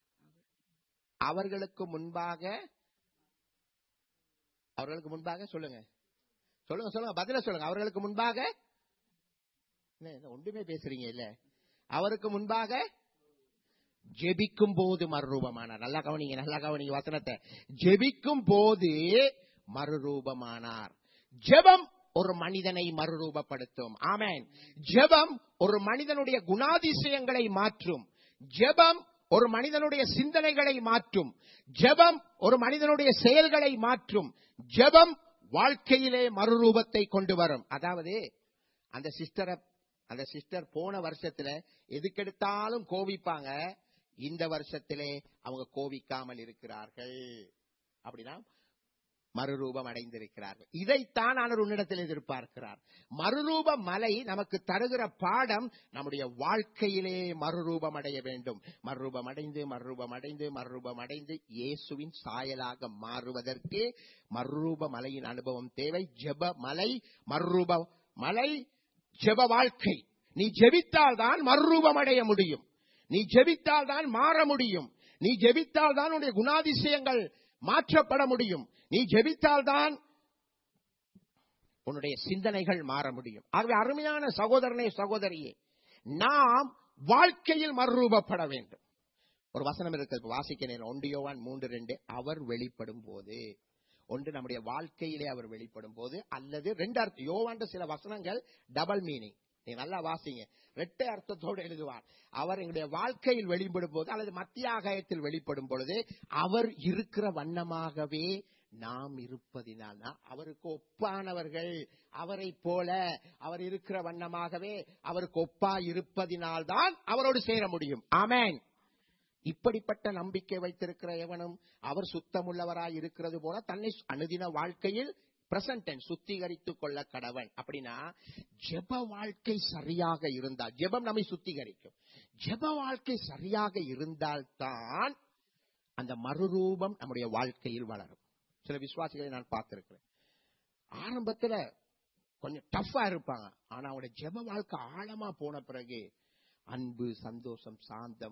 அவர்களுக்கு முன்பாக அவர்களுக்கு முன்பாக சொல்லுங்க சொல்லுங்க சொல்லுங்க பதில சொல்லுங்க அவர்களுக்கு முன்பாக என்ன, என்ன, ஒன்றுமே பேசுறீங்க இல்ல அவருக்கு முன்பாக ஜெபிக்கும் போது மறுரூபமானார் நல்லா கவனிங்க நல்லா கவனிங்க வசனத்தை ஜெபிக்கும் போது மறுரூபமானார் ஜெபம் ஒரு மனிதனை மறுரூபப்படுத்தும் ஆமென் ஜெபம் ஒரு மனிதனுடைய குணாதிசயங்களை மாற்றும் ஜெபம் ஒரு மனிதனுடைய சிந்தனைகளை மாற்றும் ஜெபம் ஒரு மனிதனுடைய செயல்களை மாற்றும் ஜெபம் வாழ்க்கையிலே மறுரூபத்தை கொண்டு வரும் அதாவது அந்த சிஸ்டரை அந்த சிஸ்டர் போன வருஷத்துல எதுக்கெடுத்தாலும் கோவிப்பாங்க இந்த வருஷத்திலே அவங்க கோவிக்காமல் இருக்கிறார்கள் அப்படின்னா மறுரூபம் அடைந்திருக்கிறார்கள் இதைத்தான் அவர் உன்னிடத்தில் எதிர்பார்க்கிறார் மறுரூப மலை நமக்கு தருகிற பாடம் நம்முடைய வாழ்க்கையிலே மறுரூபம் அடைய வேண்டும் மறுரூபம் அடைந்து மறுரூபம் அடைந்து மறுரூபம் அடைந்து இயேசுவின் சாயலாக மாறுவதற்கு மறுரூப மலையின் அனுபவம் தேவை ஜெப மலை மறுரூப மலை ஜெப வாழ்க்கை நீ ஜெபித்தால் தான் மறுரூபம் அடைய முடியும் நீ ஜெபித்தால் தான் மாற முடியும் நீ ஜெபித்தால் தான் உன்னுடைய குணாதிசயங்கள் மாற்றப்பட முடியும் நீ ஜெபித்தால் தான் உன்னுடைய சிந்தனைகள் மாற முடியும் ஆகவே அருமையான சகோதரனே சகோதரியே நாம் வாழ்க்கையில் மறுரூபப்பட வேண்டும் ஒரு வசனம் இருக்கு வாசிக்க நேரம் ஒன்று யோவான் மூன்று ரெண்டு அவர் வெளிப்படும் போது ஒன்று நம்முடைய வாழ்க்கையிலே அவர் வெளிப்படும் போது அல்லது ரெண்டு அர்த்தம் யோவான்ற சில வசனங்கள் டபுள் மீனிங் நீ நல்லா வாசிங்க ரெட்டை அர்த்தத்தோடு எழுதுவார் அவர் எங்களுடைய வாழ்க்கையில் வெளிப்படும் போது அல்லது மத்திய ஆகாயத்தில் வெளிப்படும் பொழுது அவர் இருக்கிற வண்ணமாகவே நாம் இருப்பதினால் தான் அவருக்கு ஒப்பானவர்கள் அவரை போல அவர் இருக்கிற வண்ணமாகவே அவருக்கு ஒப்பா இருப்பதினால் தான் அவரோடு சேர முடியும் ஆமென் இப்படிப்பட்ட நம்பிக்கை வைத்திருக்கிற எவனும் அவர் சுத்தமுள்ளவராய் இருக்கிறது போல தன்னை அனுதின வாழ்க்கையில் பிரசன்ட் சுத்திகரித்துக் கொள்ள கடவன் அப்படின்னா ஜெப வாழ்க்கை சரியாக இருந்தால் ஜெபம் நம்மை சுத்திகரிக்கும் ஜெப வாழ்க்கை சரியாக இருந்தால்தான் அந்த மறுரூபம் நம்முடைய வாழ்க்கையில் வளரும் சில விசுவாசிகளை நான் பார்த்திருக்கிறேன் ஆரம்பத்துல கொஞ்சம் டஃபா இருப்பாங்க ஆனா அவங்களுடைய ஜெப வாழ்க்கை ஆழமா போன பிறகு அன்பு சந்தோஷம் சாந்தம்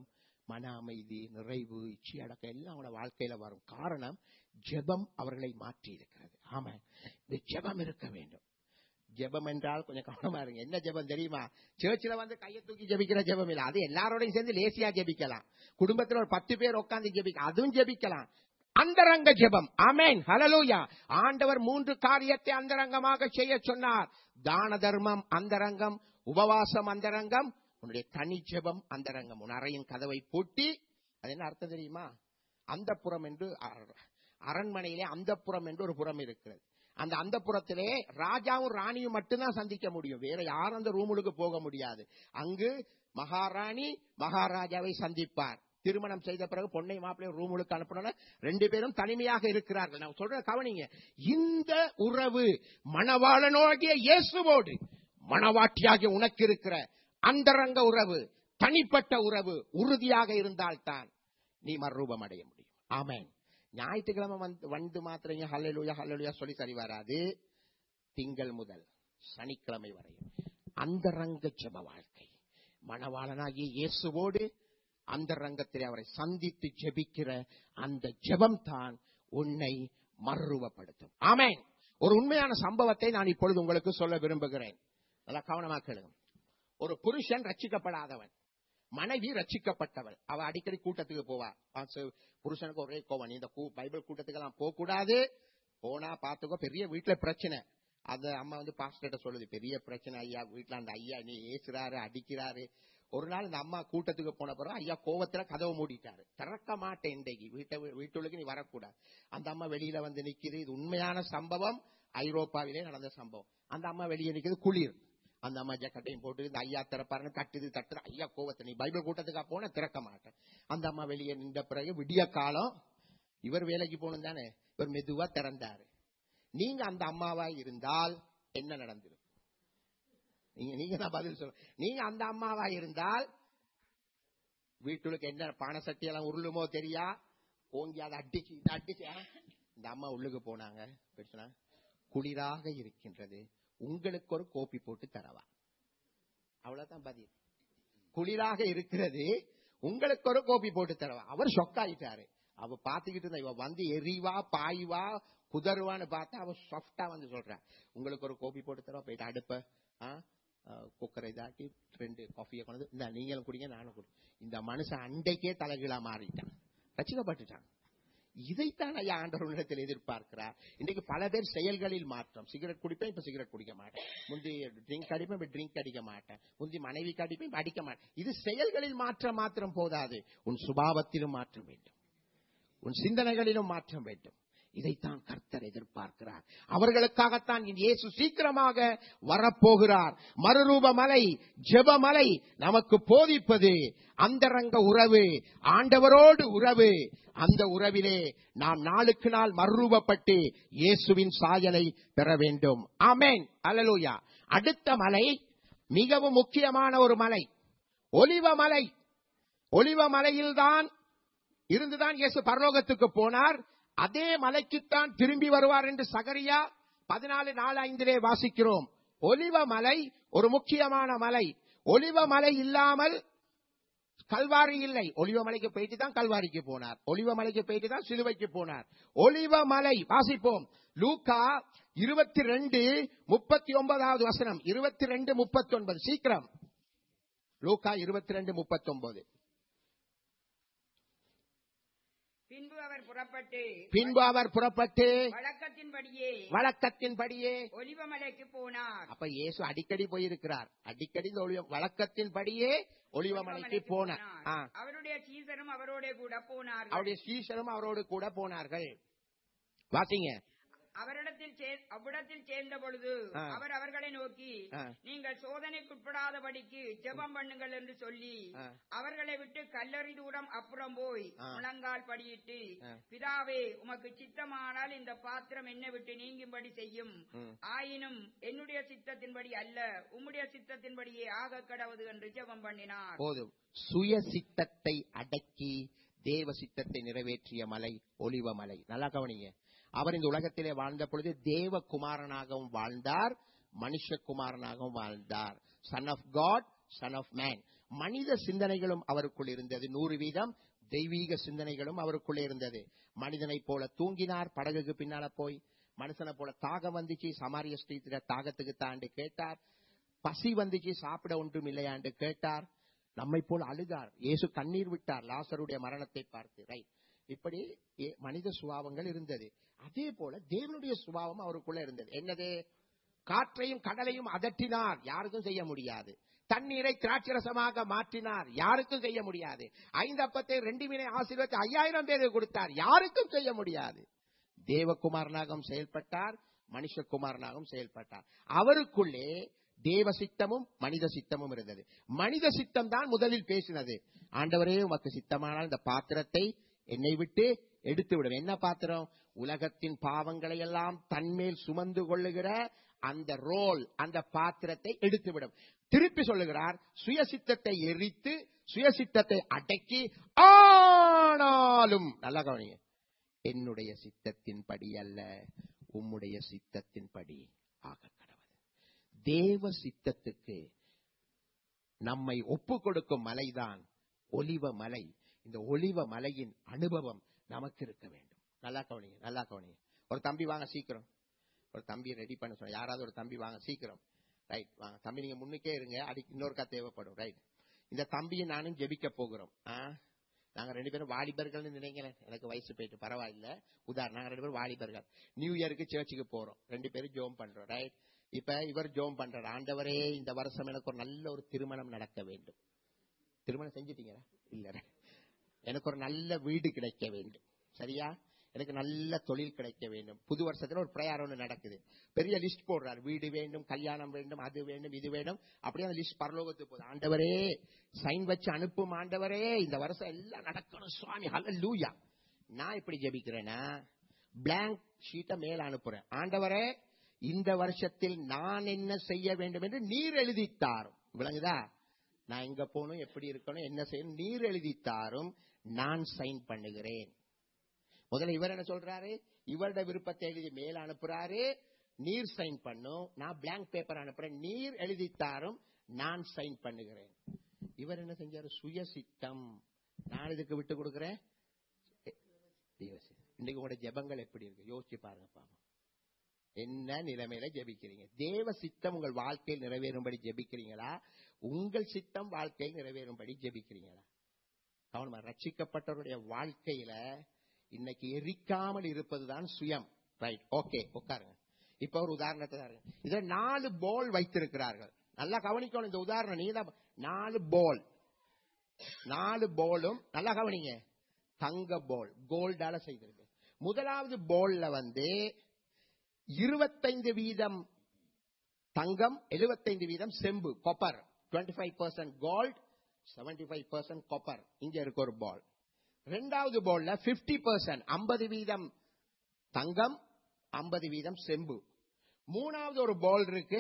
மன அமைதி நிறைவு இச்சி அடக்கம் எல்லாம் அவங்களோட வாழ்க்கையில வரும் காரணம் ஜெபம் அவர்களை மாற்றி இருக்கிறது ஆமா இந்த ஜெபம் இருக்க வேண்டும் ஜெபம் என்றால் கொஞ்சம் கவனமா இருங்க என்ன ஜெபம் தெரியுமா சர்ச்சில் வந்து கையை தூக்கி ஜெபிக்கிற ஜெபம் இல்ல அது எல்லாரோடையும் சேர்ந்து லேசியா ஜெபிக்கலாம் குடும்பத்துல ஒரு பத்து பேர் உட்கார்ந்து ஜெபிக்க அதுவும் ஜெபிக்கலாம் அந்தரங்க ஜெபம் ஆமென் ஹalleluya ஆண்டவர் மூன்று காரியத்தை அந்தரங்கமாக செய்ய சொன்னார் தான தர்மம் அந்தரங்கம் உபவாசம் அந்தரங்கம் உன்னுடைய தனி ஜெபம் அந்தரங்கம் உன் அறையின் கதவை பூட்டி அது என்ன அர்த்தம் தெரியுமா அந்த புறம் என்று அர- அரண்மனையிலே அந்த புறம் என்று ஒரு புறம் இருக்கிறது அந்த அந்த புறத்திலே ராஜாவும் ராணியும் மட்டும்தான் சந்திக்க முடியும் வேற யாரும் அந்த ரூமுக்கு போக முடியாது அங்கு மகாராணி மகாராஜாவை சந்திப்பார் திருமணம் செய்த பிறகு பொண்ணை மாப்பிள்ளை ரூமுக்கு அனுப்பின ரெண்டு பேரும் தனிமையாக இருக்கிறார்கள் நான் சொல்ற கவனிங்க இந்த உறவு மணவாளனோகிய இயேசுவோடு மணவாட்டியாகிய உனக்கு இருக்கிற அந்தரங்க உறவு தனிப்பட்ட உறவு உறுதியாக இருந்தால்தான் நீ மறுரூபம் அடைய முடியும் ஆமென் ஞாயிற்றுக்கிழமை வந்து வந்து மாத்திரங்க ஹல்லேலூயா ஹல்லேலூயா சொல்லி சரி வராது திங்கள் முதல் சனிக்கிழமை வரையும் அந்தரங்க ஜெப வாழ்க்கை மணவாளனாகிய இயேசுவோடு அந்த ரங்கத்தில் அவரை சந்தித்து ஜெபிக்கிற அந்த ஜெபம் தான் உன்னை மறுரூபப்படுத்தும் ஆமென் ஒரு உண்மையான சம்பவத்தை நான் இப்பொழுது உங்களுக்கு சொல்ல விரும்புகிறேன் நல்லா கவனமா கேளுங்க ஒரு புருஷன் ரட்சிக்கப்படாதவன் மனைவி ரட்சிக்கப்பட்டவள் அவ அடிக்கடி கூட்டத்துக்கு போவா பாச- புருஷனுக்கு ஒரே கோவம் நீ இந்த கூ- பைபிள் கூட்டத்துக்கெல்லாம் போக கூடாது போனா பாத்துக்கோ பெரிய வீட்டுல பிரச்சனை அத அம்மா வந்து பாஸ்டர்ட்ட சொல்லுது பெரிய பிரச்சனை ஐயா வீட்டுல அந்த ஐயா நீ ஏசுறாரு அடிக்கிறாரு ஒரு நாள் இந்த அம்மா கூட்டத்துக்கு போன பிறகு ஐயா கோவத்துல கதவை மூடிட்டாரு திறக்க மாட்டேன் இன்றைக்கு வீட்டை வி- வீட்டுள்ளுக்கு நீ வரக்கூடாது அந்த அம்மா வெளியில வந்து நிக்குது இது உண்மையான சம்பவம் ஐரோப்பாவிலே நடந்த சம்பவம் அந்த அம்மா வெளியே நிக்குது குளிர் அந்த அம்மா ஜக்கட்டையும் போட்டு இந்த ஐயா திறப்பாருன்னு தட்டுது தட்டுது ஐயா கோவத்தை நீ பைபிள் கூட்டத்துக்கா போன திறக்க மாட்டேன் அந்த அம்மா வெளியே நின்ற பிறகு விடிய காலம் இவர் வேலைக்கு போகணும் தானே இவர் மெதுவா திறந்தாரு நீங்க அந்த அம்மாவா இருந்தால் என்ன நடந்திருக்கும் நீங்க நீங்க தான் பதில் சொல்ல நீங்க அந்த அம்மாவா இருந்தால் வீட்டுக்கு என்ன பானை சட்டி எல்லாம் உருளுமோ தெரியா ஓங்கி அதை அடிச்சு இதை அடிச்சு ஆ, இந்த அம்மா உள்ளுக்கு போனாங்க பேசுனா குளிராக இருக்கின்றது உங்களுக்கு ஒரு கோப்பி போட்டு தரவா அவ்வளவுதான் பதில் குளிராக இருக்கிறது உங்களுக்கு ஒரு கோப்பி போட்டு தரவா அவர் ஷொக் ஆயிட்டாரு அவ பாத்துக்கிட்டு இருந்தா இவ வந்து எரிவா பாய்வா குதறுவான்னு பார்த்தா அவ சாஃப்டா வந்து சொல்றா உங்களுக்கு ஒரு கோப்பி போட்டு தரவா போயிட்டு அடுப்ப குக்கரை இதாக்கி ரெண்டு காஃபியை கொண்டு இந்த நீங்களும் குடிங்க நானும் குடி இந்த மனுஷன் அண்டைக்கே தலைகீழா மாறிட்டான் ரசிக்கப்பட்டுட்டான் இதைத்தான் ஐயா ஆண்டவரிடத்தில் எதிர்பார்க்கிறார் இன்னைக்கு பல பேர் செயல்களில் மாற்றம் சிகரெட் குடிப்பேன் இப்ப சிகரெட் குடிக்க மாட்டேன் முந்தி ட்ரிங்க் அடிப்பேன் இப்ப ட்ரிங்க் அடிக்க மாட்டேன் முந்தி மனைவிக்கு அடிப்பேன் இப்ப அடிக்க மாட்டேன் இது செயல்களில் மாற்றம் மாத்திரம் போதாது உன் சுபாவத்திலும் மாற்றம் வேண்டும் உன் சிந்தனைகளிலும் மாற்றம் வேண்டும் இதைத்தான் கர்த்தர் எதிர்பார்க்கிறார் அவர்களுக்காகத்தான் இனி இயேசு சீக்கிரமாக வரப்போகிறார் மறுரூப மலை ஜெபமலை நமக்கு போதிப்பது அந்தரங்க உறவு ஆண்டவரோடு உறவு அந்த உறவிலே நாம் நாளுக்கு நாள் மறுரூபப்பட்டு இயேசுவின் சாயலை பெற வேண்டும் ஆமென் அல்லேலூயா அடுத்த மலை மிகவும் முக்கியமான ஒரு மலை ஒலிவ மலை ஒலிவ மலையில்தான் இருந்துதான் இயேசு பரலோகத்துக்கு போனார் அதே மலைக்குத்தான் திரும்பி வருவார் என்று சகரியா பதினாலு நாலு ஐந்திலே வாசிக்கிறோம் ஒலிவ மலை ஒரு முக்கியமான மலை ஒலிவ மலை இல்லாமல் கல்வாரி இல்லை ஒலிவ மலைக்கு போயிட்டு தான் கல்வாரிக்கு போனார் ஒலிவ மலைக்கு போயிட்டு தான் சிலுவைக்கு போனார் ஒலிவ மலை வாசிப்போம் லூக்கா இருபத்தி ரெண்டு முப்பத்தி ஒன்பதாவது வசனம் இருபத்தி ரெண்டு முப்பத்தி ஒன்பது சீக்கிரம் லூக்கா இருபத்தி ரெண்டு முப்பத்தி ஒன்பது பின்பு அவர் புறப்பட்டு பின்பு அவர் புறப்பட்டு வழக்கத்தின்படியே வழக்கத்தின்படியே ஒலிவமலைக்கு போனார் அப்ப இயேசு அடிக்கடி போயிருக்கிறார் அடிக்கடி இந்த ஒளிவ வழக்கத்தின்படியே ஒளிவமலைக்கு போனார் ஆ. அவருடைய சீசரும் அவரோட கூட போனார் அவருடைய ஸ்ரீசரும் அவரோடு கூட போனார்கள் வாசிங்க அவரிடத்தில் சே- அவ்விடத்தில் சேர்ந்த பொழுது ஆ. அவர் அவர்களை நோக்கி ஆ. நீங்கள் சோதனைக்குட்படாதபடிக்கு ஜெபம் பண்ணுங்கள் என்று சொல்லி ஆ. அவர்களை விட்டு கல்லறி தூரம் அப்புறம் போய் ஆ. முழங்கால் படியிட்டு ஆ. பிதாவே உமக்கு சித்தமானால் இந்த பாத்திரம் என்னை விட்டு நீங்கும்படி செய்யும் ம். ஆயினும் என்னுடைய சித்தத்தின்படி அல்ல உம்முடைய சித்தத்தின்படியே ஆக கடவுது என்று ஜெபம் பண்ணினார் போதும் சுய சித்தத்தை அடக்கி தேவ சித்தத்தை நிறைவேற்றிய மலை ஒலிவ மலை நல்லா கவனிங்க அவர் இந்த உலகத்திலே வாழ்ந்த பொழுது தேவ குமாரனாகவும் வாழ்ந்தார் மனுஷகுமாரனாகவும் வாழ்ந்தார் son of God son of man மனித சிந்தனைகளும் அவருக்குள் இருந்தது நூறு வீதம் தெய்வீக சிந்தனைகளும் அவருக்குள்ளே இருந்தது மனிதனை போல தூங்கினார் படகுக்கு பின்னால போய் மனுஷனை போல தாகம் வந்துச்சு சமாரிய ஸ்ரீத்திர தாகத்துக்கு தாண்டு கேட்டார் பசி வந்துச்சு சாப்பிட ஒன்றும் இல்லையாண்டு கேட்டார் நம்மை போல அழுதார் இயேசு கண்ணீர் விட்டார் லாசருடைய மரணத்தை பார்த்து ரைட் இப்படி ஏ- மனித சுபாவங்கள் இருந்தது அதே போல தேவனுடைய சுபாவம் அவருக்குள்ள இருந்தது என்னது காற்றையும் கடலையும் அதட்டினார் யாருக்கும் செய்ய முடியாது தண்ணீரை திராட்சரசமாக மாற்றினார் யாருக்கும் செய்ய முடியாது ஐந்து அப்பத்தை ரெண்டு மீனை ஆசீர்வதித்து ஐயாயிரம் பேருக்கு கொடுத்தார் யாருக்கும் செய்ய முடியாது தேவகுமாரனாகவும் செயல்பட்டார் மனுஷகுமாரனாகவும் செயல்பட்டார் அவருக்குள்ளே தேவ சித்தமும் மனித சித்தமும் இருந்தது மனித சித்தம் தான் முதலில் பேசினது ஆண்டவரே உமக்கு சித்தமானால் இந்த பாத்திரத்தை என்னை விட்டு எடுத்து விடும் என்ன பாத்திரம் உலகத்தின் பாவங்களை எல்லாம் தன்மேல் சுமந்து கொள்ளுகிற அந்த ரோல் அந்த பாத்திரத்தை எடுத்துவிடும் திருப்பி சொல்லுகிறார் சுயசித்தத்தை எரித்து சுயசித்தத்தை அடக்கி ஆனாலும் நல்லா கவனிங்க என்னுடைய சித்தத்தின் படி அல்ல உம்முடைய சித்தத்தின் படி ஆக கடவுள் தேவ சித்தத்துக்கு நம்மை ஒப்பு கொடுக்கும் மலைதான் ஒலிவ மலை இந்த ஒலிவ மலையின் அனுபவம் நமக்கு இருக்க வேண்டும் நல்லா கவனிங்க நல்லா கவனிங்க ஒரு தம்பி வாங்க சீக்கிரம் ஒரு தம்பி ரெடி பண்ண சொல்ல யாராவது ஒரு தம்பி வாங்க சீக்கிரம் ரைட் வாங்க தம்பி நீங்க முன்னுக்கே இருங்க அடி இன்னொருக்கா தேவைப்படும் ரைட் இந்த தம்பியை நானும் ஜெபிக்க போகிறோம் ஆ? நாங்க ரெண்டு பேரும் வாலிபர்கள்னு நினைக்கிறேன் எனக்கு வயசு போயிட்டு பரவாயில்ல உதாரணம் நாங்க ரெண்டு பேரும் வாலிபர்கள் நியூ இயருக்கு சர்ச்சுக்கு போறோம் ரெண்டு பேரும் ஜோம் பண்றோம் ரைட் இப்ப இவர் ஜோம் பண்றாரு ஆண்டவரே இந்த வருஷம் எனக்கு ஒரு நல்ல ஒரு திருமணம் நடக்க வேண்டும் திருமணம் செஞ்சிட்டீங்களா இல்ல எனக்கு ஒரு நல்ல வீடு கிடைக்க வேண்டும் சரியா எனக்கு நல்ல தொழில் கிடைக்க வேண்டும் புது வருஷத்துல ஒரு பிரயாரம் ஒண்ணு நடக்குது பெரிய லிஸ்ட் போடுறாரு வீடு வேண்டும் கல்யாணம் வேண்டும் அது வேண்டும் இது வேண்டும் அப்படியே அந்த லிஸ்ட் பரலோகத்துக்கு போகுது ஆண்டவரே சைன் வச்சு அனுப்பும் ஆண்டவரே இந்த வருஷம் எல்லாம் நடக்கணும் சுவாமி ஹalleluya நான் எப்படி ஜெபிக்கிறேன்னா blank ஷீட்டை மேல அனுப்புறேன் ஆண்டவரே இந்த வருஷத்தில் நான் என்ன செய்ய வேண்டும் என்று நீர் எழுதித்தாரும் விளங்குதா நான் எங்க போகணும் எப்படி இருக்கணும் என்ன செய்யணும் நீர் எழுதித்தாரும் நான் சைன் பண்ணுகிறேன் முதல்ல இவர் என்ன சொல்றாரு இவரோட விருப்பத்தை எழுதி மேல அனுப்புறாரு நீர் சைன் பண்ணும் நான் blank பேப்பர் அனுப்புறேன் நீர் எழுதித்தாரும் நான் சைன் பண்ணுகிறேன் இவர் என்ன செஞ்சாரு சுயசித்தம் நான் இதுக்கு விட்டு கொடுக்கிறேன் தேவசித்தம். இன்னைக்கு உங்களோட ஜெபங்கள் எப்படி இருக்கு யோசிச்சு பாருங்க பாப்போம் என்ன நிலைமையில ஜெபிக்கிறீங்க தேவ சித்தம் உங்கள் வாழ்க்கையில் நிறைவேறும்படி ஜெபிக்கிறீங்களா உங்கள் சித்தம் வாழ்க்கையில் நிறைவேறும்படி ஜெபிக்கிறீங்களா கவனமா ரட்சிக்கப்பட்டவருடைய வாழ்க்கையில இன்னைக்கு எரிக்காமல் இருப்பதுதான் சுயம் ரைட் ஓகே உட்காருங்க இப்ப ஒரு உதாரணத்தை தாருங்க இதுல நாலு போல் வைத்திருக்கிறார்கள் நல்லா கவனிக்கணும் இந்த உதாரணம் நீ தான் நாலு போல் நாலு போலும் நல்லா கவனிங்க தங்க போல் கோல்டால செய்திருக்கு முதலாவது போல்ல வந்து இருபத்தைந்து வீதம் தங்கம் 75 வீதம் செம்பு copper 25% five percent gold seventy five percent copper இங்க இருக்கு ஒரு பால் ரெண்டாவது பால்ல 50% பர்சன்ட் ஐம்பது வீதம் தங்கம் ஐம்பது வீதம் செம்பு மூணாவது ஒரு பால் இருக்கு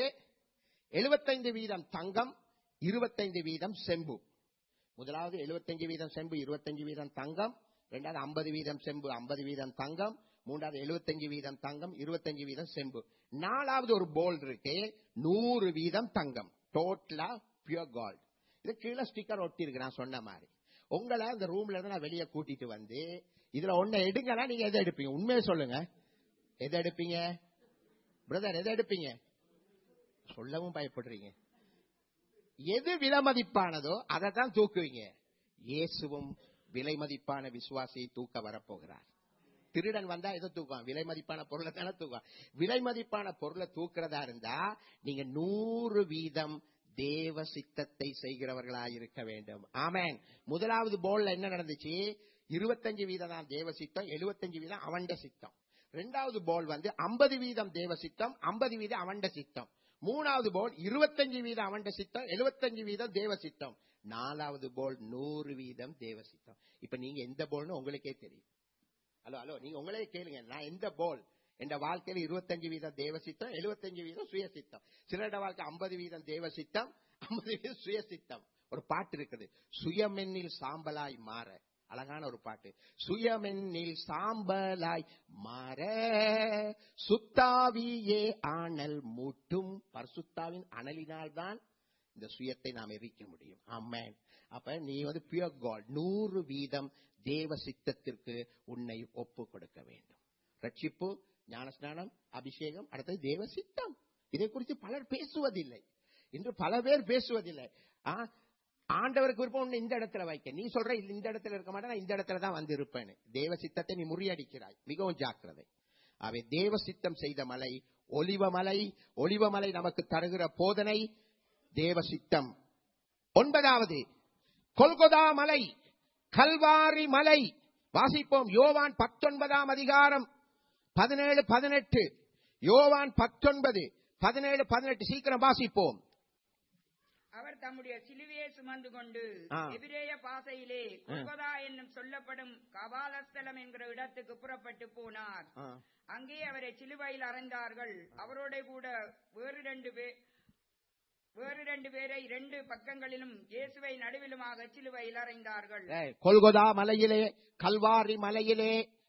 75 வீதம் தங்கம் 25 வீதம் செம்பு முதலாவது 75 வீதம் செம்பு 25 வீதம் தங்கம் ரெண்டாவது 50 வீதம் செம்பு 50 வீதம் தங்கம் மூன்றாவது 75 வீதம் தங்கம் 25 வீதம் செம்பு நாலாவது ஒரு போல் இருக்கு நூறு வீதம் தங்கம் டோட்டலா பியூர் கோல்ட் இது கீழே ஸ்டிக்கர் ஒட்டி இருக்கு நான் சொன்ன மாதிரி உங்களை அந்த ரூம்ல இருந்து நான் வெளியே கூட்டிட்டு வந்து இதுல ஒன்ன எடுங்கன்னா நீங்க எதை எடுப்பீங்க உண்மையை சொல்லுங்க எதை எடுப்பீங்க பிரதர் எதை எடுப்பீங்க சொல்லவும் பயப்படுறீங்க எது விலைமதிப்பானதோ அதை தான் தூக்குவீங்க இயேசுவும் விலைமதிப்பான விசுவாசியை தூக்க வரப்போகிறார் திருடன் வந்தா எதை தூக்குவான் விலை மதிப்பான பொருளை தானே தூக்குவான் விலை மதிப்பான பொருளை தூக்குறதா இருந்தா நீங்க நூறு வீதம் தேவ சித்தத்தை செய்கிறவர்களா இருக்க வேண்டும் ஆமேன் முதலாவது போல்ல என்ன நடந்துச்சு இருபத்தஞ்சு வீதம் தான் தேவ சித்தம் எழுபத்தஞ்சு வீதம் அவண்ட சித்தம் ரெண்டாவது போல் வந்து ஐம்பது வீதம் தேவ சித்தம் ஐம்பது வீதம் அவண்ட சித்தம் மூணாவது போல் இருபத்தஞ்சு வீதம் அவண்ட சித்தம் எழுபத்தஞ்சு வீதம் தேவ சித்தம் நாலாவது போல் நூறு வீதம் தேவ சித்தம் இப்ப நீங்க எந்த போல்னு உங்களுக்கே தெரியும் ஹலோ ஹலோ நீங்க உங்களே கேளுங்க நான் எந்த போல் என் வாழ்க்கையில இருபத்தஞ்சு வீதம் தேவ சித்தம் எழுபத்தஞ்சு வீதம் சுய சித்தம் சிலருடைய வாழ்க்கை ஐம்பது வீதம் தேவ சித்தம் ஐம்பது வீதம் சுய சித்தம் ஒரு பாட்டு இருக்குது சுயமென்னில் சாம்பலாய் மாற அழகான ஒரு பாட்டு சுயமென்னில் சாம்பலாய் மாற சுத்தாவியே ஆனல் மூட்டும் பரிசுத்தாவின் அனலினால் தான் இந்த சுயத்தை நாம் எரிக்க முடியும் ஆமென் அப்ப நீ வந்து பியூர் காட் நூறு வீதம் தேவ சித்தத்திற்கு உன்னை ஒப்பு கொடுக்க வேண்டும் ரட்சிப்பு ஞானஸ்நானம் அபிஷேகம் அடுத்தது தேவ சித்தம் இதை குறித்து பலர் பேசுவதில்லை இன்று பல பேர் பேசுவதில்லை ஆ, ஆண்டவருக்கு விருப்பம் உன்னை இந்த இடத்துல வைக்க நீ சொல்ற இல்ல, இந்த இடத்துல இருக்க மாட்டேன் நான் இந்த இடத்துல தான் வந்து இருப்பேன்னு தேவ சித்தத்தை நீ முறியடிக்கிறாய் மிகவும் ஜாக்கிரதை அவை தேவ சித்தம் செய்த மலை ஒலிவ மலை ஒலிவ மலை நமக்கு தருகிற போதனை தேவ சித்தம் ஒன்பதாவது கொல்கொதா மலை கல்வாரி மலை வாசிப்போம் யோவான் பத்தொன்பதாம் அதிகாரம் பதினேழு பதினெட்டு யோவான் பத்தொன்பது பதினேழு பதினெட்டு சீக்கிரம் வாசிப்போம் அவர் தம்முடைய சிலுவையை சுமந்து கொண்டு ஆ. எபிரேய பாசையிலே கொல்கொதா என்னும் சொல்லப்படும் கபாலஸ்தலம் என்கிற இடத்துக்கு புறப்பட்டு போனார் அங்கே அவரை சிலுவையில் அறைந்தார்கள் அவரோட கூட வேறு ரெண்டு பேர் வேறு ரெண்டு பேரை இரண்டு பக்கங்களிலும் இயேசுவை நடுவிலுமாக சிலுவையில் அறைந்தார்கள் ஏய், கொல்கொதா மலையிலே கல்வாரி மலையிலே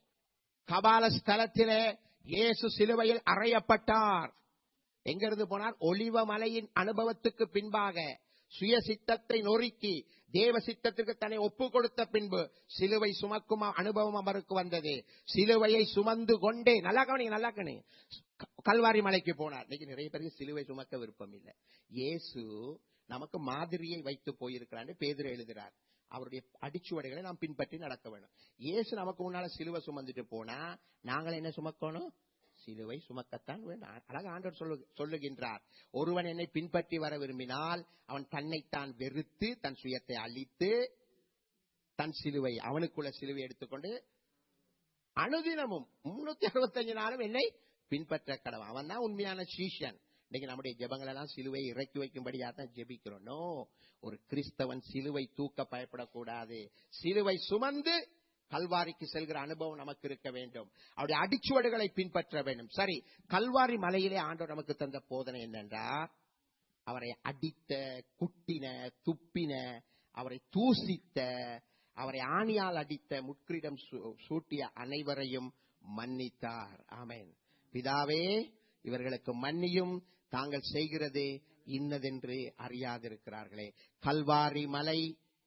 கபால ஸ்தலத்திலே இயேசு சிலுவையில் அறையப்பட்டார் எங்கிருந்து போனார் ஒளிவ மலையின் அனுபவத்துக்கு பின்பாக சுய சித்தத்தை நொறுக்கி தேவ சித்தத்திற்கு தன்னை ஒப்பு கொடுத்த பின்பு சிலுவை சுமக்கும் அனுபவம் அவருக்கு வந்தது சிலுவையை சுமந்து கொண்டே நல்லா கவனிங்க நல்லா கவனிங்க கல்வாரி மலைக்கு போனார் இன்னைக்கு நிறைய பேருக்கு சிலுவை சுமக்க விருப்பம் இல்லை இயேசு நமக்கு மாதிரியை வைத்து போயிருக்கிறான்னு பேதுரு எழுதுகிறார் அவருடைய அடிச்சுவடைகளை நாம் பின்பற்றி நடக்க வேண்டும் இயேசு நமக்கு முன்னால சிலுவை சுமந்துட்டு போனா நாங்கள் என்ன சுமக்கணும் சிலுவை சுமக்கத்தான் வேண்டும் அழகாக ஆண்டவர் சொல்லு சொல்லுகின்றார் ஒருவன் என்னை பின்பற்றி வர விரும்பினால் அவன் தன்னைத்தான் வெறுத்து தன் சுயத்தை அழித்து தன் சிலுவை அவனுக்குள்ள சிலுவை எடுத்துக்கொண்டு அனுதினமும் முன்னூத்தி அறுபத்தஞ்சு நாளும் என்னை பின்பற்ற கடவுள் அவன் தான் உண்மையான சீஷன் இன்னைக்கு நம்முடைய ஜெபங்கள் எல்லாம் சிலுவை இறக்கி வைக்கும்படியா தான் ஜெபிக்கிறோம் நோ ஒரு கிறிஸ்தவன் சிலுவை தூக்க பயப்படக்கூடாது சிலுவை சுமந்து கல்வாரிக்கு செல்கிற அனுபவம் நமக்கு இருக்க வேண்டும் அவருடைய அடிச்சுவடுகளை பின்பற்ற வேண்டும் சரி கல்வாரி மலையிலே ஆண்டவர் நமக்கு தந்த போதனை என்னென்றா அவரை அடித்த குட்டின துப்பின அவரை தூசித்த அவரை ஆணியால் அடித்த முட்கிரீடம் சூ- சூட்டிய அனைவரையும் மன்னித்தார் ஆமென் பிதாவே இவர்களுக்கு மன்னியும் தாங்கள் செய்கிறது இன்னதென்று அறியாதிருக்கிறார்களே கல்வாரி மலை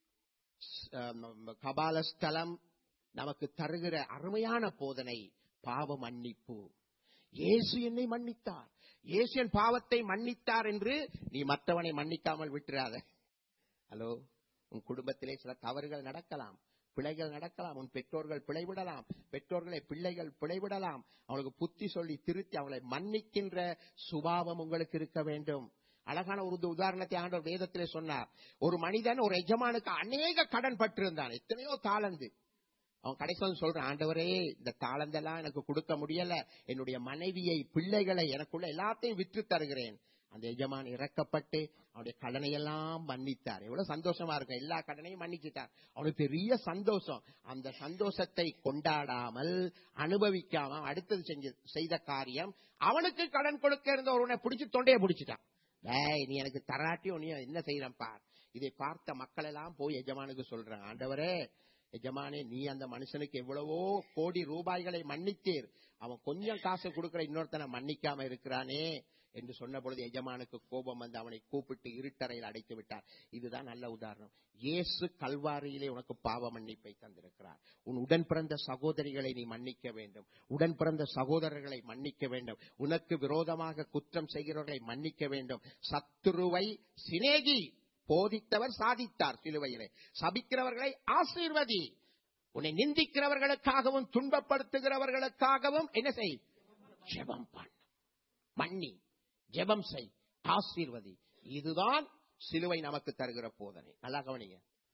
ஸ்- ஆம், கபாலஸ்தலம் நமக்கு தருகிற அருமையான போதனை பாவ மன்னிப்பு இயேசு என்னை மன்னித்தார் இயேசு என் பாவத்தை மன்னித்தார் என்று நீ மற்றவனை மன்னிக்காமல் விட்டுறாத ஹலோ உன் குடும்பத்திலே சில தவறுகள் நடக்கலாம் பிழைகள் நடக்கலாம் உன் பெற்றோர்கள் பிழைவிடலாம் பெற்றோர்களை பிள்ளைகள் பிழைவிடலாம் அவங்களுக்கு புத்தி சொல்லி திருத்தி அவங்களை மன்னிக்கின்ற சுபாவம் உங்களுக்கு இருக்க வேண்டும் அழகான ஒரு உத- உதாரணத்தை ஆண்டவர் வேதத்திலே சொன்னார் ஒரு மனிதன் ஒரு எஜமானுக்கு அநேக கடன் பட்டிருந்தான் எத்தனையோ தாளந்து அவன் கடைசி வந்து சொல்றான் ஆண்டவரே இந்த தாளந்தெல்லாம் எனக்கு கொடுக்க முடியல என்னுடைய மனைவியை பிள்ளைகளை எனக்குள்ள எல்லாத்தையும் விற்று தருகிறேன் அந்த எஜமான் இறக்கப்பட்டு அவனுடைய கடனை எல்லாம் மன்னித்தார் எவ்வளவு சந்தோஷமா இருக்கும் எல்லா கடனையும் மன்னிச்சிட்டார் அவனுக்கு பெரிய சந்தோஷம் அந்த சந்தோஷத்தை கொண்டாடாமல் அனுபவிக்காம அவன் அடுத்தது செஞ்ச செய்த காரியம் அவனுக்கு கடன் கொடுக்க இருந்த ஒருவனை பிடிச்சு தொண்டையை பிடிச்சிட்டான் டேய் நீ எனக்கு தராட்டியும் நீ என்ன செய்யறேன் பார் இதை பார்த்த மக்கள் எல்லாம் போய் எஜமானுக்கு சொல்றான் ஆண்டவரே எஜமானே நீ அந்த மனுஷனுக்கு எவ்வளவோ கோடி ரூபாய்களை மன்னித்தீர் அவன் கொஞ்சம் காசு கொடுக்கிற இன்னொருத்தனை மன்னிக்காம இருக்கிறானே என்று சொன்ன பொழுது எஜமானுக்கு கோபம் வந்து அவனை கூப்பிட்டு இருட்டறையில் அடைத்து விட்டார் இதுதான் நல்ல உதாரணம் இயேசு கல்வாரியிலே உனக்கு பாவ மன்னிப்பை தந்திருக்கிறார் உன் உடன் பிறந்த சகோதரிகளை நீ மன்னிக்க வேண்டும் உடன் பிறந்த சகோதரர்களை மன்னிக்க வேண்டும் உனக்கு விரோதமாக குற்றம் செய்கிறவர்களை மன்னிக்க வேண்டும் சத்துருவை சிநேகி போதித்தவர் சாதித்தார் சிலுவையிலே சபிக்கிறவர்களை ஆசீர்வதி உன்னை நிந்திக்கிறவர்களுக்காகவும் துன்பப்படுத்துகிறவர்களுக்காகவும் என்ன செய் ஜெபம் பண்ண மன்னி ஜெபம் செய் ஆசீர்வதி இதுதான் சிலுவை நமக்கு தருகிற போதனை நல்லா கவனிங்க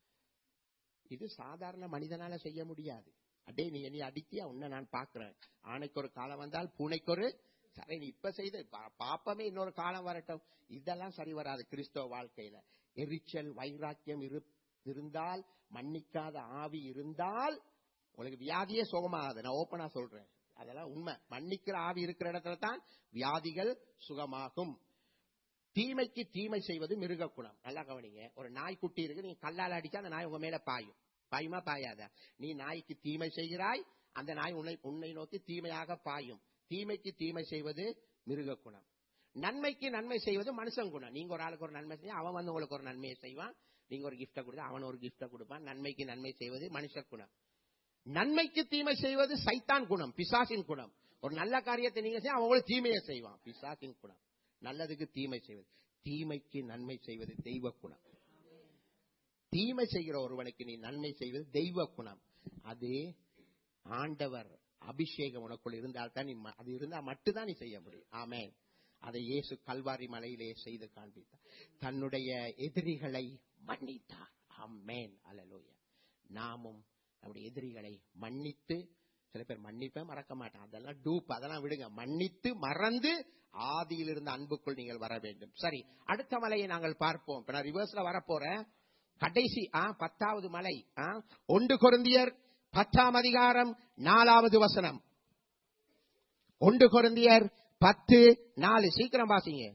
இது சாதாரண மனிதனால செய்ய முடியாது அடே நீ என்னை அடித்தியா உன்னை நான் பார்க்கிறேன் ஆணைக்கு ஒரு காலம் வந்தால் பூனைக்கு ஒரு சரி நீ இப்ப செய்த பா- பாப்பமே இன்னொரு காலம் வரட்டும் இதெல்லாம் சரி வராது கிறிஸ்தவ வாழ்க்கையில எரிச்சல் வைராக்கியம் இரு- இருந்தால் மன்னிக்காத ஆவி இருந்தால் உங்களுக்கு வியாதியே சுகமாகாது நான் ஓப்பனா சொல்றேன் அதெல்லாம் உண்மை மன்னிக்கிற ஆவி இருக்கிற இடத்துல தான் வியாதிகள் சுகமாகும் தீமைக்கு தீமை செய்வது மிருக குணம் நல்லா கவனிங்க ஒரு நாய்க்குட்டி இருக்கு நீங்க கல்லால் அடிச்சா அந்த நாய் உங்க மேல பாயும் பாயுமா பாயாத நீ நாய்க்கு தீமை செய்கிறாய் அந்த நாய் உன்னை உன்னை நோக்கி தீமையாக பாயும் தீமைக்கு தீமை செய்வது மிருக குணம் நன்மைக்கு நன்மை செய்வது மனுஷன் குணம் நீங்க ஒரு ஆளுக்கு ஒரு நன்மை செய்ய அவன் வந்து உங்களுக்கு ஒரு நன்மையை செய்வான் நீங்க ஒரு கிஃப்ட கொடுத்தா அவன் ஒரு கிஃப்ட கொடுப்பான் நன்மைக்கு நன்மை செய்வது மனுஷ குணம் நன்மைக்கு தீமை செய்வது சைத்தான் குணம் பிசாசின் குணம் ஒரு நல்ல காரியத்தை நீங்க செய்ய அவன் உங்களுக்கு தீமையை செய்வான் பிசாசின் குணம் நல்லதுக்கு தீமை செய்வது தீமைக்கு நன்மை செய்வது தெய்வ குணம் தீமை செய்கிற ஒருவனுக்கு நீ நன்மை செய்வது தெய்வ குணம் அது ஆண்டவர் அபிஷேகம் உனக்குள் இருந்தால் தான் நீ ம- அது இருந்தால் மட்டும்தான் நீ செய்ய முடியும் ஆமென் அதை இயேசு கல்வாரி மலையிலே செய்து காண்பித்தார் தன்னுடைய எதிரிகளை மன்னித்தார் ஆமென் அல்லேலூயா நாமும் நம்முடைய எதிரிகளை மன்னித்து சில பேர் மன்னிப்பே மறக்க மாட்டான் அதெல்லாம் டூப் அதெல்லாம் விடுங்க மன்னித்து மறந்து ஆதியில் இருந்த அன்புக்குள் நீங்கள் வர வேண்டும் சரி அடுத்த மலையை நாங்கள் பார்ப்போம் இப்ப நான் ரிவர்ஸ்ல வரப்போறேன் கடைசி ஆ பத்தாவது மலை ஆ ஒன்று கொருந்தியர் பத்தாம் அதிகாரம் நாலாவது வசனம் ஒன்று கொருந்தியர் பத்து நாலு சீக்கிரம் வாசிங்க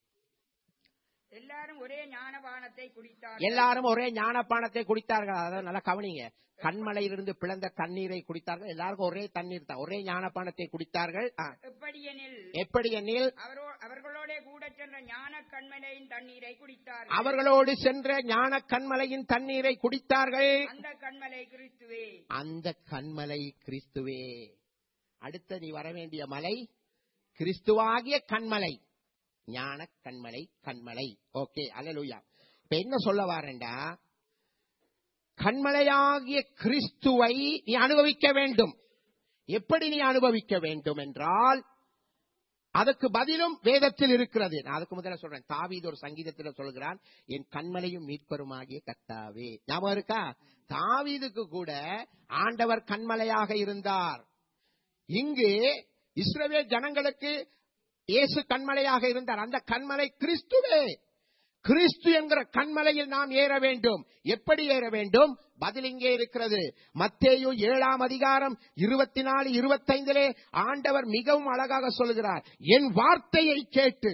எல்லாரும் ஒரே ஞானபானத்தை குடித்தார் எல்லாரும் ஒரே ஞானப்பானத்தை குடித்தார்கள் அதாவது நல்லா கவனிங்க கண்மலையிலிருந்து பிளந்த தண்ணீரை குடித்தார்கள் எல்லாருக்கும் ஒரே தண்ணீர் தான் ஒரே ஞானப்பானத்தை குடித்தார்கள் ஆ, எப்படியெனில் எப்படி எனில் அவரோ அவர்களோட கூட சென்ற ஞான கண்மலையின் தண்ணீரை குடித்தார் அவர்களோடு சென்ற ஞான கண்மலையின் தண்ணீரை குடித்தார்கள் அந்த கண்மலை கிறிஸ்துவே அந்த கண்மலை கிறிஸ்துவே அடுத்த நீ வர வேண்டிய மலை கிறிஸ்துவாகிய கண்மலை ஞான கண்மலை கண்மலை ஓகே அல்லேலூயா இப்ப என்ன சொல்ல வாரேன்டா கண்மலையாகிய கிறிஸ்துவை நீ அனுபவிக்க வேண்டும் எப்படி நீ அனுபவிக்க வேண்டும் என்றால் அதுக்கு பதிலும் வேதத்தில் இருக்கிறது நான் அதுக்கு முதல்ல சொல்றேன் தாவீது ஒரு சங்கீதத்தில் சொல்கிறான் என் கண்மலையும் மீட்பருமாகிய கத்தாவே ஞாபகம் இருக்கா தாவீதுக்கு கூட ஆண்டவர் கண்மலையாக இருந்தார் இங்கு இஸ்ரவேல் ஜனங்களுக்கு இயேசு கண்மலையாக இருந்தார் அந்த கண்மலை கிறிஸ்துவே கிறிஸ்து என்கிற கண்மலையில் நாம் ஏற வேண்டும் எப்படி ஏற வேண்டும் பதில் இங்கே இருக்கிறது மத்தேயு ஏழாம் அதிகாரம் இருபத்தி நாலு இருபத்தைந்திலே ஆண்டவர் மிகவும் அழகாக சொல்லுகிறார் என் வார்த்தையை கேட்டு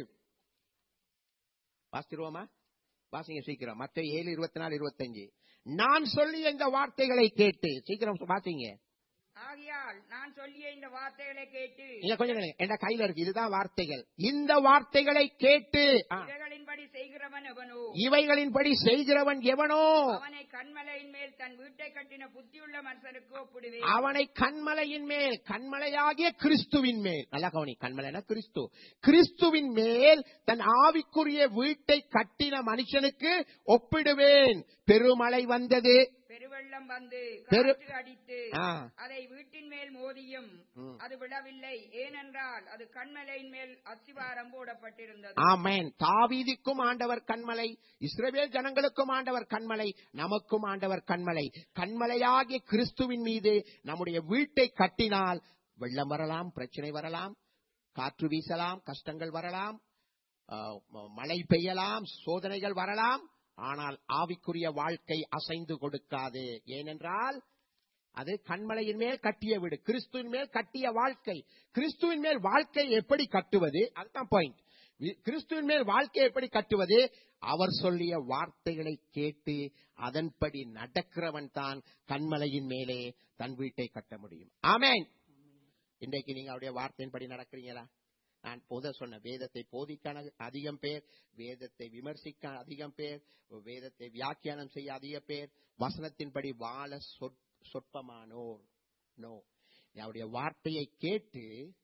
வாசிருவோமா வாசிங்க சீக்கிரம் மத்த ஏழு இருபத்தி நாலு இருபத்தஞ்சு நான் சொல்லி இந்த வார்த்தைகளை கேட்டு சீக்கிரம் வாசிங்க ஆகையால் நான் சொல்லிய இந்த வார்த்தைகளை கேட்டு இல்ல கொஞ்சம் நில்லுங்க. என் கையில இருக்கு இதுதான் வார்த்தைகள் இந்த வார்த்தைகளை கேட்டு ஆ, இவைகளின்படி செய்கிறவன் எவனோ இவைகளின்படி செய்கிறவன் எவனோ அவனை கண்மலையின் மேல் தன் வீட்டை கட்டின புத்தியுள்ள மனுஷனுக்கு ஒப்பிடுவேன் அவனை கண்மலையின் மேல் கண்மலையாகிய கிறிஸ்துவின் மேல் நல்லா கவனி கண்மலைனா கிறிஸ்து கிறிஸ்துவின் மேல் தன் ஆவிக்குரிய வீட்டை கட்டின மனுஷனுக்கு ஒப்பிடுவேன் பெருமழை வந்தது பெருவெள்ளம் வந்து பெரு- காற்று அடித்து ஆ. அதை வீட்டின் மேல் மோதியும் ம். அது விழவில்லை ஏனென்றால் அது கண்மலையின் மேல் அஸ்திவாரம் போடப்பட்டிருந்தது ஆமென் தாவீதுக்கும் ஆண்டவர் கண்மலை இஸ்ரவேல் ஜனங்களுக்கும் ஆண்டவர் கண்மலை நமக்கும் ஆண்டவர் கண்மலை கண்மலையாகிய கிறிஸ்துவின் மீது நம்முடைய வீட்டை கட்டினால் வெள்ளம் வரலாம் பிரச்சனை வரலாம் காற்று வீசலாம் கஷ்டங்கள் வரலாம் ஆ, ம- மழை பெய்யலாம் சோதனைகள் வரலாம் ஆனால் ஆவிக்குரிய வாழ்க்கை அசைந்து கொடுக்காது ஏனென்றால் அது கண்மலையின் மேல் கட்டிய வீடு கிறிஸ்துவின் மேல் கட்டிய வாழ்க்கை கிறிஸ்துவின் மேல் வாழ்க்கை எப்படி கட்டுவது அதுதான் பாயிண்ட் கிறிஸ்துவின் மேல் வாழ்க்கை எப்படி கட்டுவது அவர் சொல்லிய வார்த்தைகளை கேட்டு அதன்படி நடக்கிறவன் தான் கண்மலையின் மேலே தன் வீட்டை கட்ட முடியும் ஆமென் இன்றைக்கு நீங்க அவருடைய வார்த்தையின்படி நடக்கிறீங்களா நான் போத சொன்ன வேதத்தை போதிக்க அதிகம் பேர் வேதத்தை விமர்சிக்க அதிகம் பேர் வேதத்தை வியாக்கியானம் செய்ய அதிக பேர் வசனத்தின்படி வாழ சொற்- சொற்பமானோர் நோ நீ அவருடைய வார்த்தையை கேட்டு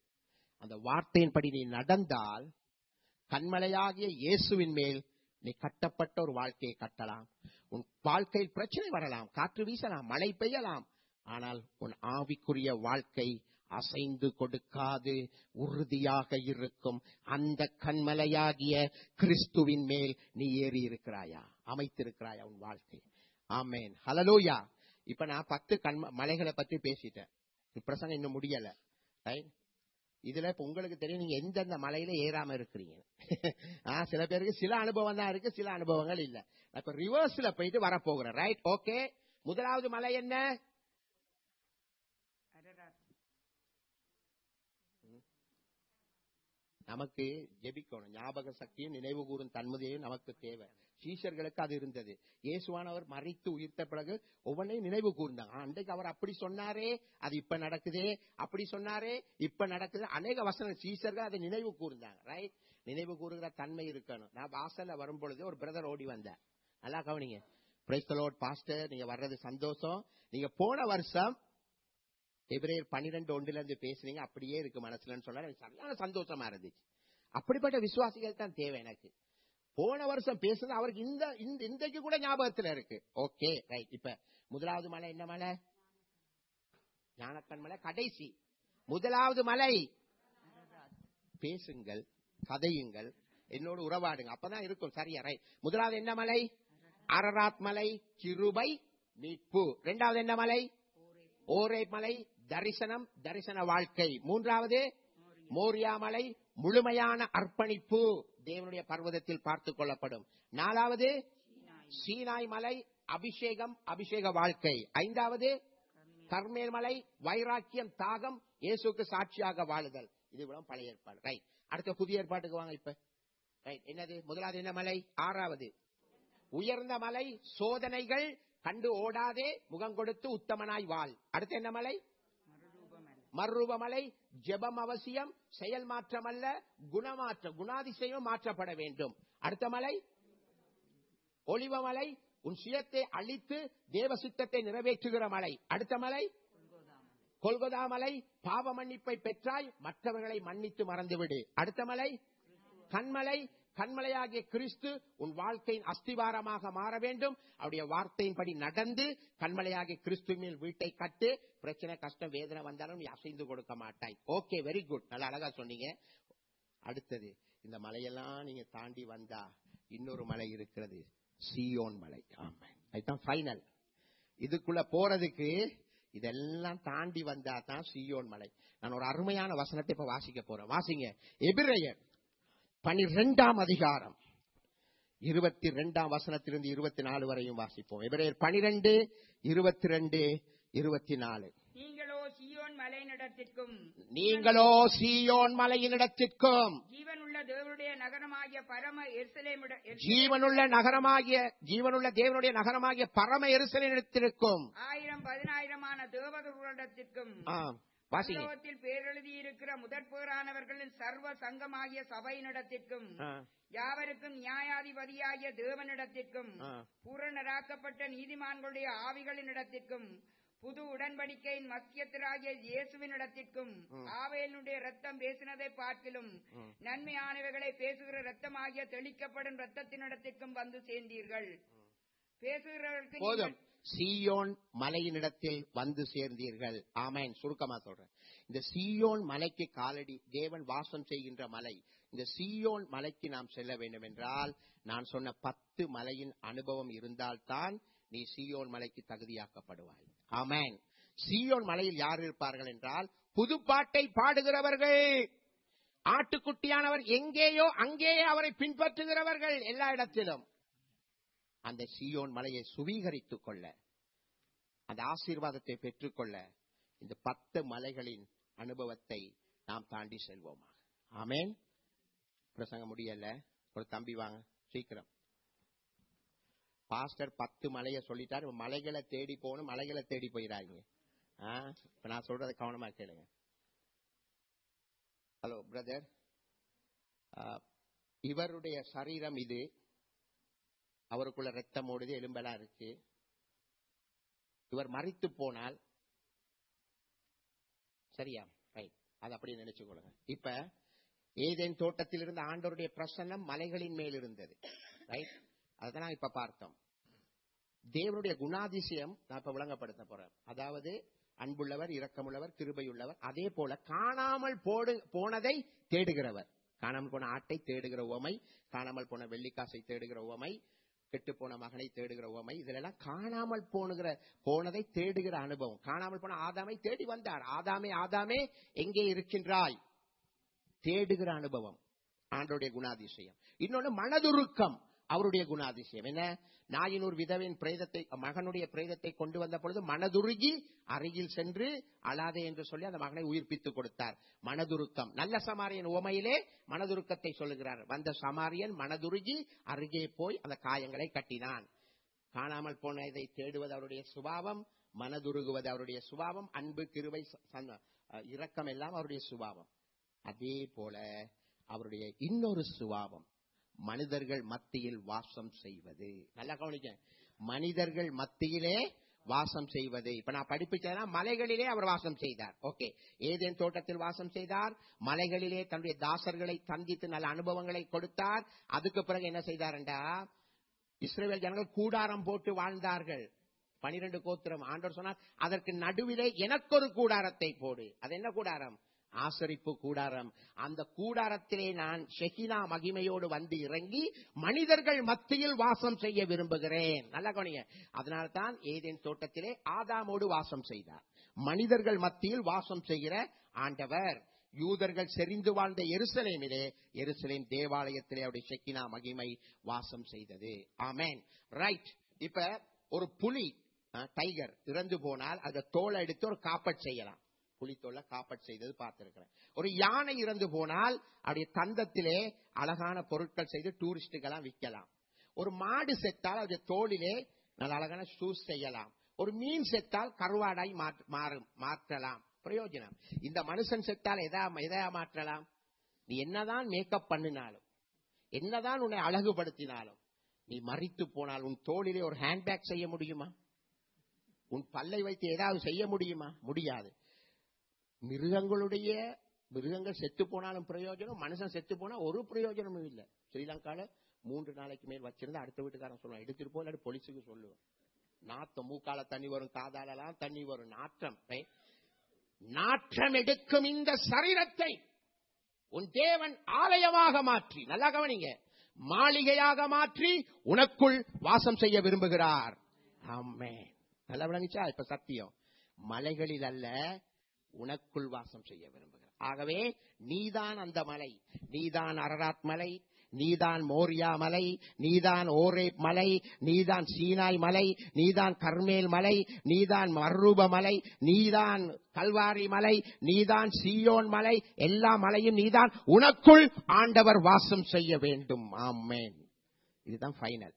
அந்த வார்த்தையின்படி நீ நடந்தால் கண்மலையாகிய இயேசுவின் மேல் நீ கட்டப்பட்ட ஒரு வாழ்க்கையை கட்டலாம் உன் வாழ்க்கையில் பிரச்சனை வரலாம் காற்று வீசலாம் மழை பெய்யலாம் ஆனால் உன் ஆவிக்குரிய வாழ்க்கை அசைந்து கொடுக்காது உறுதியாக இருக்கும் அந்த கண்மலையாகிய கிறிஸ்துவின் மேல் நீ ஏறி இருக்கிறாயா அமைத்திருக்கிறாயா உன் வாழ்க்கை ஆமேன் ஹலலூயா இப்ப நான் பத்து கண்ம மலைகளை பத்தி பேசிட்டேன் இப்ப பிரசங்கம் இன்னும் முடியல Right? இதுல இப்ப உங்களுக்கு தெரியும் நீங்க எந்தெந்த மலையில ஏறாம இருக்கிறீங்க ஆ, சில பேருக்கு சில அனுபவம் தான் இருக்கு சில அனுபவங்கள் இல்ல நான் இப்ப ரிவர்ஸ்ல போயிட்டு வரப்போகிறேன் ரைட் ஓகே முதலாவது மலை என்ன நமக்கு ஜெபிக்கணும் ஞாபக சக்தியும் நினைவு கூறும் தன்மதியும் நமக்கு தேவை சீஷர்களுக்கு அது இருந்தது இயேசுவானவர் மறித்து உயிர்த்த பிறகு ஒவ்வொன்றையும் நினைவு கூர்ந்தாங்க ஆ, அன்றைக்கு அவர் அப்படி சொன்னாரே அது இப்ப நடக்குதே அப்படி சொன்னாரே இப்ப நடக்குது அநேக வசன சீஷர்கள் அதை நினைவு கூர்ந்தாங்க ரைட் நினைவு கூறுகிற தன்மை இருக்கணும் நான் வாசல்ல வரும் பொழுது ஒரு பிரதர் ஓடி வந்தார் நல்லா கவனிங்க பிரைஸ்தலோட் பாஸ்டர் நீங்க வர்றது சந்தோஷம் நீங்க போன வருஷம் எபிரேயர் பன்னிரெண்டு ஒன்றுல இருந்து பேசுனீங்க அப்படியே இருக்கு மனசுலன்னு சொன்னா எனக்கு சரியான சந்தோஷமா இருந்துச்சு அப்படிப்பட்ட விசுவாசிகள் தான் தேவை எனக்கு போன வருஷம் பேசுனது அவருக்கு இந்த இந்த- இன்றைக்கு கூட ஞாபகத்துல இருக்கு ஓகே ரைட் இப்ப முதலாவது மலை என்ன மலை ஞானக்கண் மலை கடைசி முதலாவது மலை பேசுங்கள் கதையுங்கள் என்னோடு உறவாடுங்க அப்பதான் இருக்கும் சரியா ரைட் முதலாவது என்ன மலை அரராத் மலை கிருபை மீட்பு இரண்டாவது என்ன மலை ஓரே மலை தரிசனம் தரிசன வாழ்க்கை மூன்றாவது மோரியா மலை முழுமையான அர்ப்பணிப்பு தேவனுடைய பர்வதத்தில் பார்த்துக் கொள்ளப்படும் நாலாவது சீனாய் மலை அபிஷேகம் அபிஷேக வாழ்க்கை ஐந்தாவது கர்மேல் மலை வைராக்கியம் தாகம் இயேசுக்கு சாட்சியாக வாழுதல் இது இவ்வளவு பழைய ஏற்பாடு ரைட் அடுத்த புதிய ஏற்பாட்டுக்கு வாங்க இப்ப ரைட் என்னது முதலாவது என்ன மலை ஆறாவது உயர்ந்த மலை சோதனைகள் கண்டு ஓடாதே முகம் கொடுத்து உத்தமனாய் வாழ் அடுத்து என்ன மலை மறுரூபமலை ஜெபம் அவசியம் செயல் மாற்றம் அல்ல குணமாற்றம் குணாதிசயம் மாற்றப்பட வேண்டும் அடுத்த மலை ஒளிவமலை உன் சுயத்தை அழித்து தேவ சித்தத்தை நிறைவேற்றுகிற மலை அடுத்த மலை கொல்கொதா மலை பாவ மன்னிப்பை பெற்றாய் மற்றவர்களை மன்னித்து மறந்துவிடு அடுத்த மலை கண்மலை கண்மலையாகிய கிறிஸ்து உன் வாழ்க்கையின் அஸ்திவாரமாக மாற வேண்டும் அவருடைய வார்த்தையின்படி நடந்து கண்மலையாகிய கிறிஸ்து மேல் வீட்டை கட்டு பிரச்சனை கஷ்டம் வேதனை வந்தாலும் நீ அசைந்து கொடுக்க மாட்டாய் ஓகே வெரி குட் நல்லா அழகா சொன்னீங்க அடுத்தது இந்த மலையெல்லாம் நீங்க தாண்டி வந்தா இன்னொரு மலை இருக்கிறது சியோன் மலை ஆமா அதுதான் ஃபைனல் இதுக்குள்ள போறதுக்கு இதெல்லாம் தாண்டி வந்தா தான் சியோன் மலை நான் ஒரு அருமையான வசனத்தை இப்ப வாசிக்க போறேன் வாசிங்க எபிரேயர் பனிரெண்டாம் அதிகாரம் இருபத்தி ரெண்டாம் வசனத்திலிருந்து இருபத்தி நாலு வரையும் வாசிப்போம் எபிரேயர் பனிரெண்டு இருபத்தி ரெண்டு இருபத்தி நாலு நீங்களோ சியோன் மலையினிடத்திற்கும் நீங்களோ சீயோன் மலையினிடத்திற்கும் ஜீவனுள்ள தேவனுடைய நகரமாகிய பரம எருசலேமிட எருசலேம் ஜீவனுள்ள நகரமாகிய ஜீவனுள்ள தேவனுடைய நகரமாகிய பரம எருசலினிடத்திற்கும் ஆயிரம் பதினாயிரமான தேவதூரிடத்திற்கும் ஆ, வாசிங்க பரலோகத்தில் பேரெழுதி இருக்கிற முதற் பேரானவர்களின் சர்வ சங்கமாகிய சபையினிடத்திற்கும் ஆ, யாவருக்கும் நியாயாதிபதியாகிய தேவனிடத்திற்கும் ஆ. பூரணராக்கப்பட்ட நீதிமான்களுடைய ஆவிகளினிடத்திற்கும் புது உடன்படிக்கையின் மத்தியத்திராகிய இயேசுவினிடத்திற்கும் ஆவேலுடைய ரத்தம் பேசினதை பார்க்கிலும் நன்மையானவைகளை பேசுகிற ரத்தமாகிய தெளிக்கப்படும் ரத்தத்தினிடத்திற்கும் வந்து சேர்ந்தீர்கள் பேசுகிறவர்களுக்கு போதும் நீங்கள் சீயோன் மலையினிடத்தில் வந்து சேர்ந்தீர்கள் ஆமேன் சுருக்கமா சொல்றேன் இந்த சீயோன் மலைக்கு காலடி தேவன் வாசம் செய்கின்ற மலை இந்த சீயோன் மலைக்கு நாம் செல்ல வேண்டும் என்றால் நான் சொன்ன பத்து மலையின் அனுபவம் இருந்தால்தான் நீ சீயோன் மலைக்கு தகுதியாக்கப்படுவாய் ஆமேன் சீயோன் மலையில் யார் இருப்பார்கள் என்றால் புதுப்பாட்டை பாடுகிறவர்கள் ஆட்டுக்குட்டியானவர் எங்கேயோ அங்கேயே அவரை பின்பற்றுகிறவர்கள் எல்லா இடத்திலும் அந்த சீயோன் மலையை சுவீகரித்துக் கொள்ள அந்த ஆசீர்வாதத்தை பெற்றுக்கொள்ள இந்த பத்து மலைகளின் அனுபவத்தை நாம் தாண்டி செல்வோமா ஆமேன் பிரசங்க முடியல ஒரு தம்பி வாங்க சீக்கிரம் பாஸ்டர் பத்து மலையை சொல்லிட்டார் இப்ப மலைகளை தேடி போகணும் மலைகளை தேடி போயிடாங்க ஆ, இப்ப நான் சொல்றதை கவனமா கேளுங்க ஹலோ பிரதர் இவருடைய சரீரம் இது அவருக்குள்ள ரத்தம் ஓடுது எலும்பெல்லாம் இருக்கு இவர் மறித்து போனால் சரியா ரைட் அது அப்படியே நினைச்சுக்கொள்ளுங்க இப்ப ஏதேன் தோட்டத்தில் இருந்த ஆண்டவருடைய பிரசன்னம் மலைகளின் மேல் இருந்தது ரைட் அதான் இப்ப பார்த்தோம் தேவனுடைய குணாதிசயம் நான் இப்ப விளங்கப்படுத்த போறேன் அதாவது அன்புள்ளவர் இரக்கமுள்ளவர் கிருபையுள்ளவர் அதே போல காணாமல் போடு போனதை தேடுகிறவர் காணாமல் போன ஆட்டை தேடுகிற உவமை காணாமல் போன வெள்ளிக்காசை தேடுகிற உவமை கெட்டு போன மகனை தேடுகிற உவமை இதெல்லாம் காணாமல் போனுகிற போனதை தேடுகிற அனுபவம் காணாமல் போன ஆதாமை தேடி வந்தார் ஆதாமே ஆதாமே எங்கே இருக்கின்றாய் தேடுகிற அனுபவம் ஆண்டோடைய குணாதிசயம் இன்னொன்னு மனதுருக்கம் அவருடைய குணாதிசயம் என்ன நாயினூர் விதவின் பிரேதத்தை மகனுடைய பிரேதத்தை கொண்டு வந்த பொழுது மனதுருகி அருகில் சென்று அழாதே என்று சொல்லி அந்த மகனை உயிர்ப்பித்துக் கொடுத்தார் மனதுருக்கம் நல்ல சமாரியன் உவமையிலே மனதுருக்கத்தை சொல்லுகிறார் வந்த சமாரியன் மனதுருகி அருகே போய் அந்த காயங்களை கட்டினான் காணாமல் போன இதை தேடுவது அவருடைய சுபாவம் மனதுருகுவது அவருடைய சுபாவம் அன்பு கிருவை ச- சந்த- அஹ், இரக்கம் எல்லாம் அவருடைய சுபாவம் அதே போல அவருடைய இன்னொரு சுபாவம் மனிதர்கள் மத்தியில் வாசம் செய்வது நல்லா கவனிக்க மனிதர்கள் மத்தியிலே வாசம் செய்வது இப்ப நான் படிப்பிச்சதுனா மலைகளிலே அவர் வாசம் செய்தார் ஓகே ஏதேன் தோட்டத்தில் வாசம் செய்தார் மலைகளிலே தன்னுடைய தாசர்களை சந்தித்து நல்ல அனுபவங்களை கொடுத்தார் அதுக்கு பிறகு என்ன செய்தார்டா இஸ்ரேல் ஜனங்கள் கூடாரம் போட்டு வாழ்ந்தார்கள் பனிரெண்டு கோத்திரம் ஆண்டவர் சொன்னார் அதற்கு நடுவிலே எனக்கொரு கூடாரத்தை போடு அது என்ன கூடாரம் ஆசரிப்பு கூடாரம் அந்த கூடாரத்திலே நான் ஷெகினா மகிமையோடு வந்து இறங்கி மனிதர்கள் மத்தியில் வாசம் செய்ய விரும்புகிறேன் நல்லா கவனிங்க அதனால தான் ஏதேன் தோட்டத்திலே ஆதாமோடு வாசம் செய்தார் மனிதர்கள் மத்தியில் வாசம் செய்கிற ஆண்டவர் யூதர்கள் செறிந்து வாழ்ந்த எருசலேமிலே எருசலேம் தேவாலயத்திலே அவருடைய ஷெக்கினா மகிமை வாசம் செய்தது ஆமென் ரைட் இப்ப ஒரு புலி டைகர் இறந்து போனால் அதை தோலை எடுத்து ஒரு காப்பட் செய்யலாம் புலித்தோலை காப்பட் செய்தது பார்த்திருக்கிறேன் ஒரு யானை இறந்து போனால் அப்படியே தந்தத்திலே அழகான பொருட்கள் செய்து டூரிஸ்டுகளாம் விற்கலாம் ஒரு மாடு செத்தால் அது தோளிலே நல்ல அழகான ஷூஸ் செய்யலாம் ஒரு மீன் செத்தால் கருவாடாய் மாற்ற- மாறும் மாற்றலாம் பிரயோஜனம் இந்த மனுஷன் செத்தால் எதா எதா மாற்றலாம் நீ என்னதான் மேக்கப் பண்ணினாலும் என்னதான் உன்னை அழகுபடுத்தினாலும் நீ மறித்து போனால் உன் தோளிலே ஒரு ஹேண்ட்பேக் செய்ய முடியுமா உன் பல்லை வைத்து ஏதாவது செய்ய முடியுமா முடியாது மிருகங்களுடைய மிருகங்கள் செத்து போனாலும் பிரயோஜனம் மனுஷன் செத்து போனா ஒரு பிரயோஜனமும் இல்லை ஸ்ரீலங்கால மூன்று நாளைக்கு மேல் வச்சிருந்தா அடுத்த வீட்டுக்காரன் சொல்லுவான் எடுத்துட்டு போ இல்லாட்டி போலீஸுக்கு சொல்லுவேன் நாத்தம் மூக்கால தண்ணி வரும் காதாலலாம் தண்ணி வரும் நாற்றம் right? நாற்றம் எடுக்கும் இந்த சரீரத்தை உன் தேவன் ஆலயமாக மாற்றி நல்லா கவனிங்க மாளிகையாக மாற்றி உனக்குள் வாசம் செய்ய விரும்புகிறார் ஆமென் நல்லா விளங்கிச்சா இப்ப சத்தியம் மலைகளில் அல்ல உனக்குள் வாசம் செய்ய விரும்புகிறார் ஆகவே நீதான் அந்த மலை நீதான் அரராத் மலை நீதான் மோரியா மலை நீதான் ஓரேப் மலை நீதான் சீனாய் மலை நீதான் கர்மேல் மலை நீதான் மர்ரூப மலை நீதான் கல்வாரி மலை நீதான் சீயோன் மலை எல்லா மலையும் நீதான் உனக்குள் ஆண்டவர் வாசம் செய்ய வேண்டும் ஆமென் இதுதான் ஃபைனல்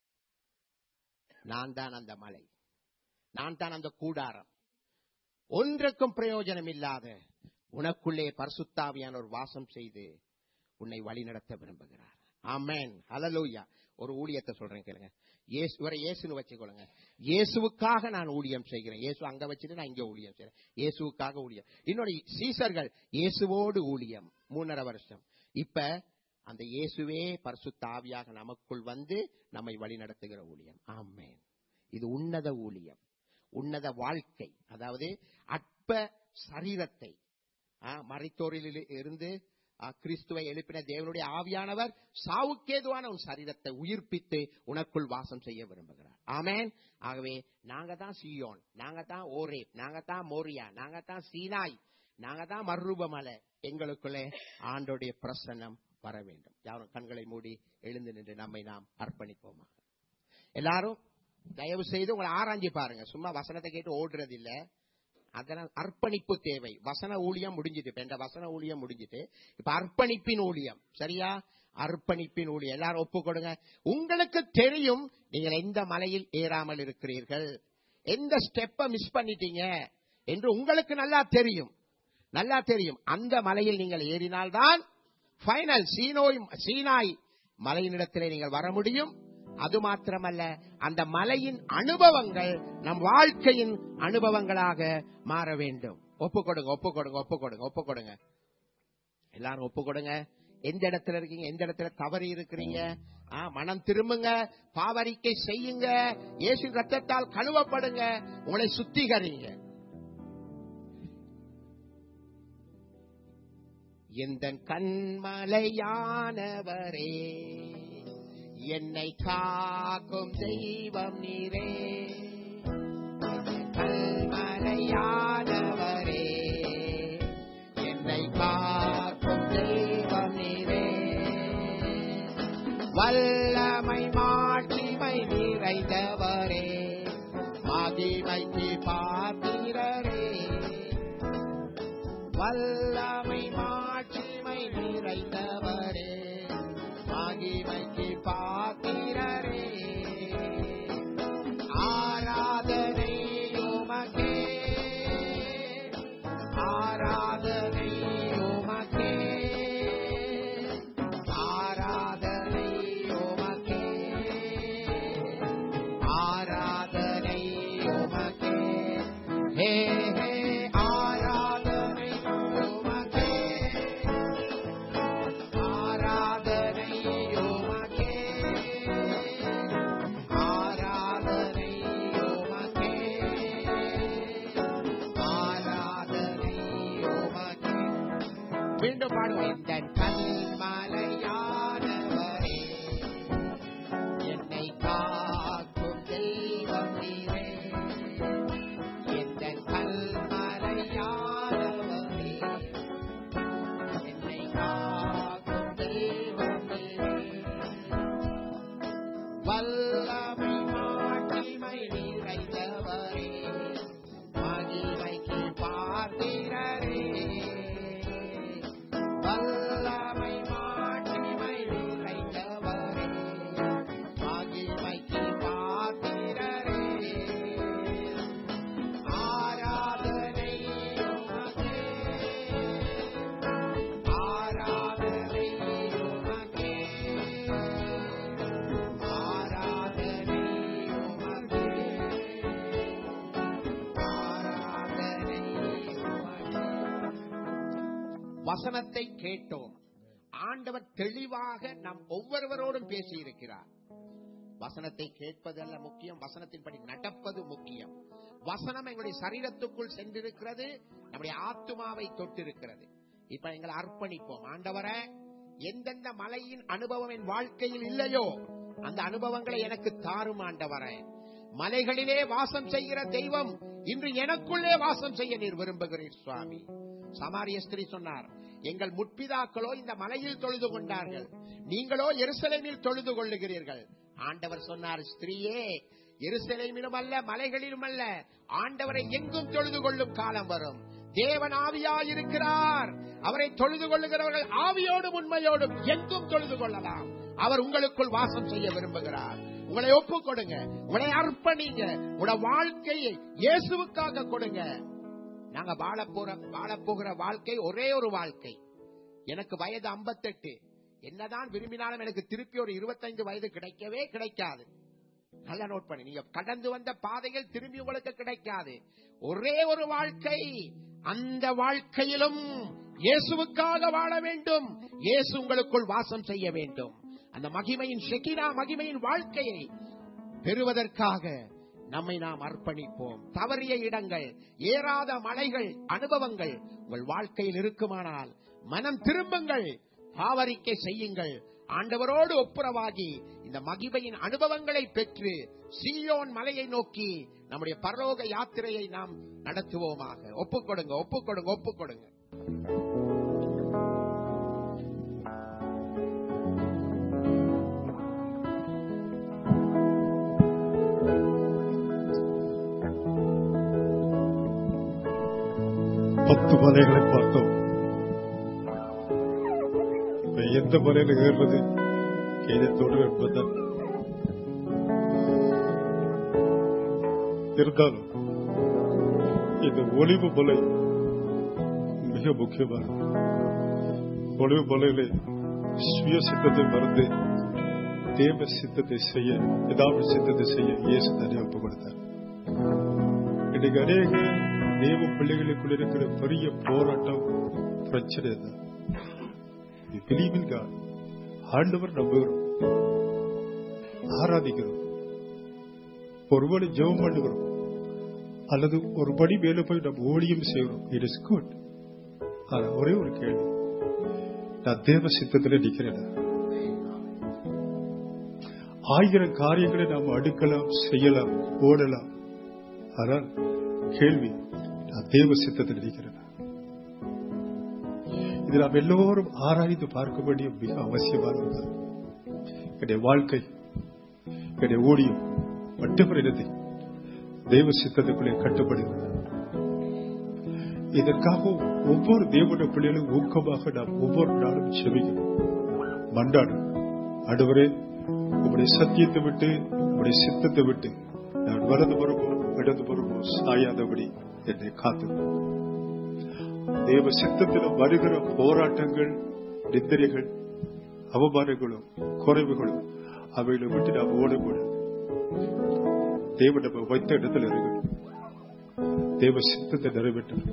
நான் தான் அந்த மலை நான் தான் அந்த கூடாரம் ஒன்றுக்கும் பிரயோஜனம் இல்லாத உனக்குள்ளே பரிசுத்தாவியான ஒரு வாசம் செய்து உன்னை வழிநடத்த விரும்புகிறார் ஆமென் ஹalleluya ஒரு ஊழியத்தை சொல்றேன் கேளுங்க இயேசு இவரை இயேசுன்னு வச்சுக்கொள்ளுங்க இயேசுவுக்காக நான் ஊழியம் செய்கிறேன் இயேசு அங்க வச்சுட்டு நான் இங்க ஊழியம் செய்றேன் இயேசுவுக்காக ஊழியம் இன்னொரு சீசர்கள் இயேசுவோடு ஊழியம் மூணரை வருஷம் இப்ப அந்த இயேசுவே பரிசுத்த ஆவியாக நமக்குள் வந்து நம்மை வழிநடத்துகிற ஊழியம் ஆமென் இது உன்னத ஊழியம் உன்னத வாழ்க்கை அதாவது அற்ப சரீரத்தை ஆ, மரித்தோரில் இருந்து ஆ, கிறிஸ்துவை எழுப்பின தேவனுடைய ஆவியானவர் சாவுக்கேதுவான உன் சரீரத்தை உயிர்ப்பித்து உனக்குள் வாசம் செய்ய விரும்புகிறார் ஆமென் ஆகவே நாங்க தான் சியோன் நாங்க தான் ஓரே நாங்க தான் மோரியா நாங்க தான் சீனாய் நாங்க தான் மர்ரூபமலை எங்களுக்குள்ளே ஆண்டோடைய பிரசன்னம் வர வேண்டும் யாரும் கண்களை மூடி எழுந்து நின்று நம்மை நாம் அர்ப்பணிப்போமா எல்லாரும் தயவு செய்து உங்களை ஆராய்ஞ்சு பாருங்க சும்மா வசனத்தை கேட்டு ஓடுறது இல்ல அதனால் அர்ப்பணிப்பு தேவை வசன ஊழியம் முடிஞ்சிட்டு இப்ப இந்த வசன ஊழியம் முடிஞ்சிட்டு இப்ப அர்ப்பணிப்பின் ஊழியம் சரியா அர்ப்பணிப்பின் ஊழியம் எல்லாரும் ஒப்பு கொடுங்க உங்களுக்கு தெரியும் நீங்கள் எந்த மலையில் ஏறாமல் இருக்கிறீர்கள் எந்த ஸ்டெப்ப மிஸ் பண்ணிட்டீங்க என்று உங்களுக்கு நல்லா தெரியும் நல்லா தெரியும் அந்த மலையில் நீங்கள் ஏறினால்தான் ஃபைனல் சீனோய் சீனாய் மலையினிடத்திலே நீங்கள் வர முடியும் அது மாத்திரமல்ல அந்த மலையின் அனுபவங்கள் நம் வாழ்க்கையின் அனுபவங்களாக மாற வேண்டும் ஒப்பு கொடுங்க ஒப்பு கொடுங்க ஒப்பு கொடுங்க ஒப்பு கொடுங்க எல்லாரும் ஒப்பு கொடுங்க எந்த இடத்துல இருக்கீங்க எந்த இடத்துல தவறி இருக்கிறீங்க ஆ, மனம் திரும்புங்க பாவரிக்கை செய்யுங்க இயேசு ரத்தத்தால் கழுவப்படுங்க உங்களை சுத்திகரிங்க எந்த கண்மலையானவரே என்னை காக்கும் தெய்வம் நீரே கண்மலையானவரே என்னை காக்கும் தெய்வம் நீரே வல்லமை வல்லமை மாட்சிமை நிறைந்தவரே மகிமைக்கு பாத்திரரே ஆராதனை உமக்கே ஆராதனை உமக்கே ஆராதனை உமக்கே ஆராதனை உமக்கே ஹே ஹே ஆராதனை உமக்கே ஆராதனை உமக்கே ஆராதனை உமக்கே ஆராதனை உமக்கே மீண்டும் பாடுவோம் இந்த கல்மலையானவரே என்னை காக்கும் தெய்வம் நீரே இந்த கல்மலையானவரே என்னை காக்கும் தெய்வம் நீரே வல்லமை மாட்சிமை நிறைந்தவரே மகிமைக்கு பார்த்திரரே வல்லமை மாட்சிமை நிறைந்தவரே மகிமைக்கு பார்த்திரரே ஆராதனை உமக்கே ஆராதனை உமக்கே ஆராதனை உமக்கே ஆராதனை உமக்கே வசனத்தை கேட்டோம் ஆண்டவர் தெளிவாக நம் ஒவ்வொருவரோடும் பேசியிருக்கிறார் வசனத்தை கேட்பதல்ல முக்கியம் வசனத்தின்படி நடப்பது முக்கியம் வசனம் எங்களுடைய சரீரத்துக்குள் சென்றிருக்கிறது நம்முடைய ஆத்துமாவை தொட்டிருக்கிறது இப்ப எங்களை அர்ப்பணிப்போம் ஆண்டவரை எந்தெந்த மலையின் அனுபவம் என் வாழ்க்கையில் இல்லையோ அந்த அனுபவங்களை எனக்கு தாரும் ஆண்டவரே மலைகளிலே வாசம் செய்கிற தெய்வம் இன்று எனக்குள்ளே வாசம் செய்ய நீர் விரும்புகிறீர் சுவாமி சமாரிய ஸ்திரீ சொன்னார் எங்கள் முற்பிதாக்களோ இந்த மலையில் தொழுது கொண்டார்கள் நீங்களோ எருசலேமில் தொழுது கொள்ளுகிறீர்கள் ஆண்டவர் சொன்னார் ஸ்திரீயே எருசலேமிலும் அல்ல மலைகளிலும் அல்ல ஆண்டவரை எங்கும் தொழுது கொள்ளும் காலம் வரும் தேவன் ஆவியாயிருக்கிறார் அவரை தொழுது கொள்ளுகிறவர்கள் ஆவியோடும் உண்மையோடும் எங்கும் தொழுது கொள்ளலாம் அவர் உங்களுக்குள் வாசம் செய்ய விரும்புகிறார் உங்களை ஒப்புக் கொடுங்க உங்களை அர்ப்பணிங்க உங்களோட வாழ்க்கையை இயேசுவுக்காக கொடுங்க நாங்க வாழ போற வாழ போகிற வாழ்க்கை ஒரே ஒரு வாழ்க்கை எனக்கு வயது 58 என்னதான் விரும்பினாலும் எனக்கு திருப்பி ஒரு 25 வயது கிடைக்கவே கிடைக்காது நல்லா நோட் பண்ணி நீங்க கடந்து வந்த பாதைகள் திரும்பி உங்களுக்கு கிடைக்காது ஒரே ஒரு வாழ்க்கை அந்த வாழ்க்கையிலும் இயேசுவுக்காக வாழ வேண்டும் இயேசு உங்களுக்குள் வாசம் செய்ய வேண்டும் அந்த மகிமையின் ஷெகினா மகிமையின் வாழ்க்கையை பெறுவதற்காக நம்மை நாம் அர்ப்பணிப்போம் தவறிய இடங்கள் ஏறாத மலைகள் அனுபவங்கள் உங்கள் வாழ்க்கையில் இருக்குமானால் மனம் திரும்புங்கள் பாவரிக்கை செய்யுங்கள் ஆண்டவரோடு ஒப்புரவாகி இந்த மகிமையின் அனுபவங்களை பெற்று சீயோன் மலையை நோக்கி நம்முடைய பரலோக யாத்திரையை நாம் நடத்துவோமாக ஒப்புக்கொடுங்க ஒப்புக்கொடுங்க ஒப்புக்கொடுங்க பத்து மலைகளை பார்த்தோம் இப்ப எந்த மலையில ஏறுறது எதை தொடு என்பதுதான் இருந்தாலும் இந்த ஒளிவு மலை மிக முக்கியமானது ஒளிவு மலையிலே சுய சித்தத்தை மறந்து தேவ சித்தத்தை செய்ய ஏதாவது சித்தத்தை செய்ய இயேசு தனியாக ஒப்பு கொடுத்தார் இன்னைக்கு அநேக தேவ பிள்ளைகளுக்குள் இருக்கிற பெரிய போராட்டம் பிரச்சனை தான் We believe in God. ஆண்டவர் நம்புகிறோம் ஆராதிக்கிறோம் ஒருவேளை ஜெபம் பண்ணுகிறோம் அல்லது ஒரு படி மேல போய் நம்ம ஊழியம் செய்கிறோம் இட் இஸ் குட் ஆனா ஒரே ஒரு கேள்வி நான் தேவ சித்தத்தில் நிக்கிறேன் ஆயிரம் காரியங்களை நாம் அடுக்கலாம் செய்யலாம் ஓடலாம் ஆனால் கேள்வி நான் தேவ சித்தத்தில் நிற்கிறேன் இது நாம் எல்லோரும் ஆராய்ந்து பார்க்க வேண்டிய மிக அவசியமானது என்னுடைய வாழ்க்கை என்னுடைய ஊழியம் மட்டும் இடத்தை தெய்வ சித்தத்துக்குள்ளே கட்டுப்படுகிறது இதற்காக ஒவ்வொரு தேவனுடைய பிள்ளைகளும் ஊக்கமாக நாம் ஒவ்வொரு நாளும் செபிக்கணும் மண்டாடும் அடுவரே உங்களுடைய சத்தியத்தை விட்டு உங்களுடைய சித்தத்தை விட்டு நான் வலது புறமோ இடது புறமோ சாயாதபடி என்னை காத்து தேவ சித்தத்தில் வருகிற போராட்டங்கள் நிந்தனைகள் அவமானங்களும் குறைவுகளும் அவைகளை விட்டு நாம் ஓடக்கூடாது தேவன் நம்ம வைத்த இடத்துல இருக்கணும் தேவ சித்தத்தை நிறைவேற்றணும்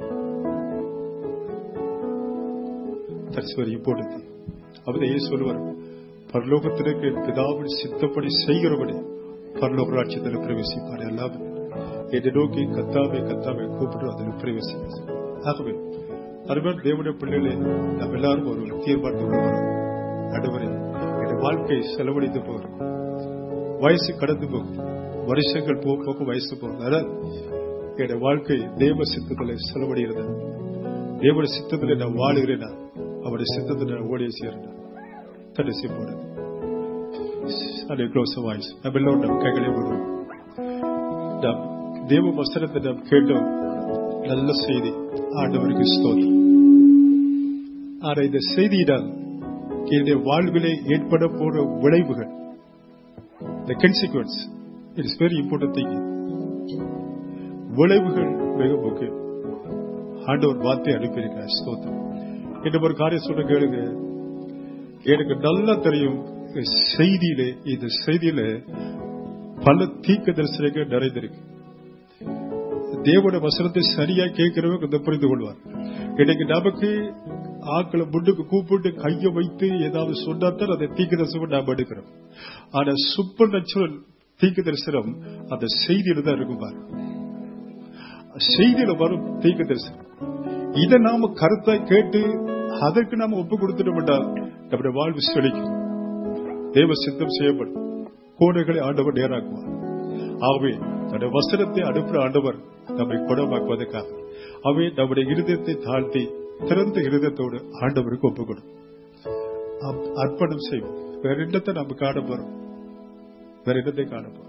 தட்ஸ் வெரி இம்பார்ட்டன்ட் அவர் ஏன் சொல்லுவார் பரலோகத்திற்கு பிதாவின் சித்தப்படி செய்கிறவனே பரலோக ராட்சியத்தில் பிரவேசிப்பார் எல்லாம் என்னை நோக்கி கத்தாவை கத்தாவை கூப்பிட்டு அதில் பிரவேசிக்க ஆகவே அருமையான தேவனுடைய பிள்ளைகளே நாம் எல்லாரும் ஒரு தீர்மானத்தை கொள்வோம் நடுவரே என் வாழ்க்கை செலவழித்து போகிறோம் வயசு கடந்து போகும் வருஷங்கள் போக போக வயசு போகிறதால என் வாழ்க்கை தேவ சித்தத்தில் செலவடைகிறது தேவனுடைய சித்தத்தில் நான் வாழுகிறேனா அவருடைய சித்தத்தில் நான் ஓடிய சேர்றேன் கடைசி போட அதை க்ளோஸ் வாய்ஸ் நம்ம எல்லோரும் நம் கைகளை விடுவோம் நாம் தேவ வசனத்தை நாம் கேட்டோம் நல்ல செய்தி ஆண்டவருக்கு ஸ்தோத்திரம் ஆனா இந்த செய்தியினால் என்னுடைய வாழ்விலே ஏற்பட போற விளைவுகள் the consequence it is very important thing விளைவுகள் மிக முக்கியம் ஆண்டவர் வார்த்தை அனுப்பியிருக்கிறார் ஸ்தோத்திரம் என்ன ஒரு காரியம் சொல்ல கேளுங்க எனக்கு நல்லா தெரியும் இந்த செய்தியிலே இந்த செய்தியில பல தீக்க தரிசனங்கள் நிறைந்திருக்கு தேவன வசனத்தை சரியா கேட்கிறவங்க இந்த புரிந்து கொள்வார் இன்னைக்கு நமக்கு ஆக்களை முன்னுக்கு கூப்பிட்டு கையை வைத்து ஏதாவது சொன்னாத்தான் அதை தீக்க தரிசனம் நாம் எடுக்கிறோம் ஆனா சூப்பர் நேச்சுரல் தீக்க தரிசனம் அந்த செய்தியில தான் இருக்கும் பாரு செய்தியில வரும் தீக்க தரிசனம் இதை நாம கருத்தாய் கேட்டு அதற்கு நாம ஒப்பு கொடுத்துட்டோம்டா நம்முடைய வாழ்வு செழிக்கும் தேவ சித்தம் செய்யப்படும் கோடைகளை ஆண்டவர் நேராக்குவார் ஆகவே தன்னுடைய வசனத்தை அனுப்புற ஆண்டவர் நம்மை குணமாக்குவதற்காக அவை நம்முடைய இருதயத்தை தாழ்த்தி திறந்த இருதயத்தோடு ஆண்டவருக்கு ஒப்பு கொடும் அர்ப்பணம் செய்வோம் வேற இடத்தை நம்ம காண போறோம் வேற இடத்தை காண போறோம்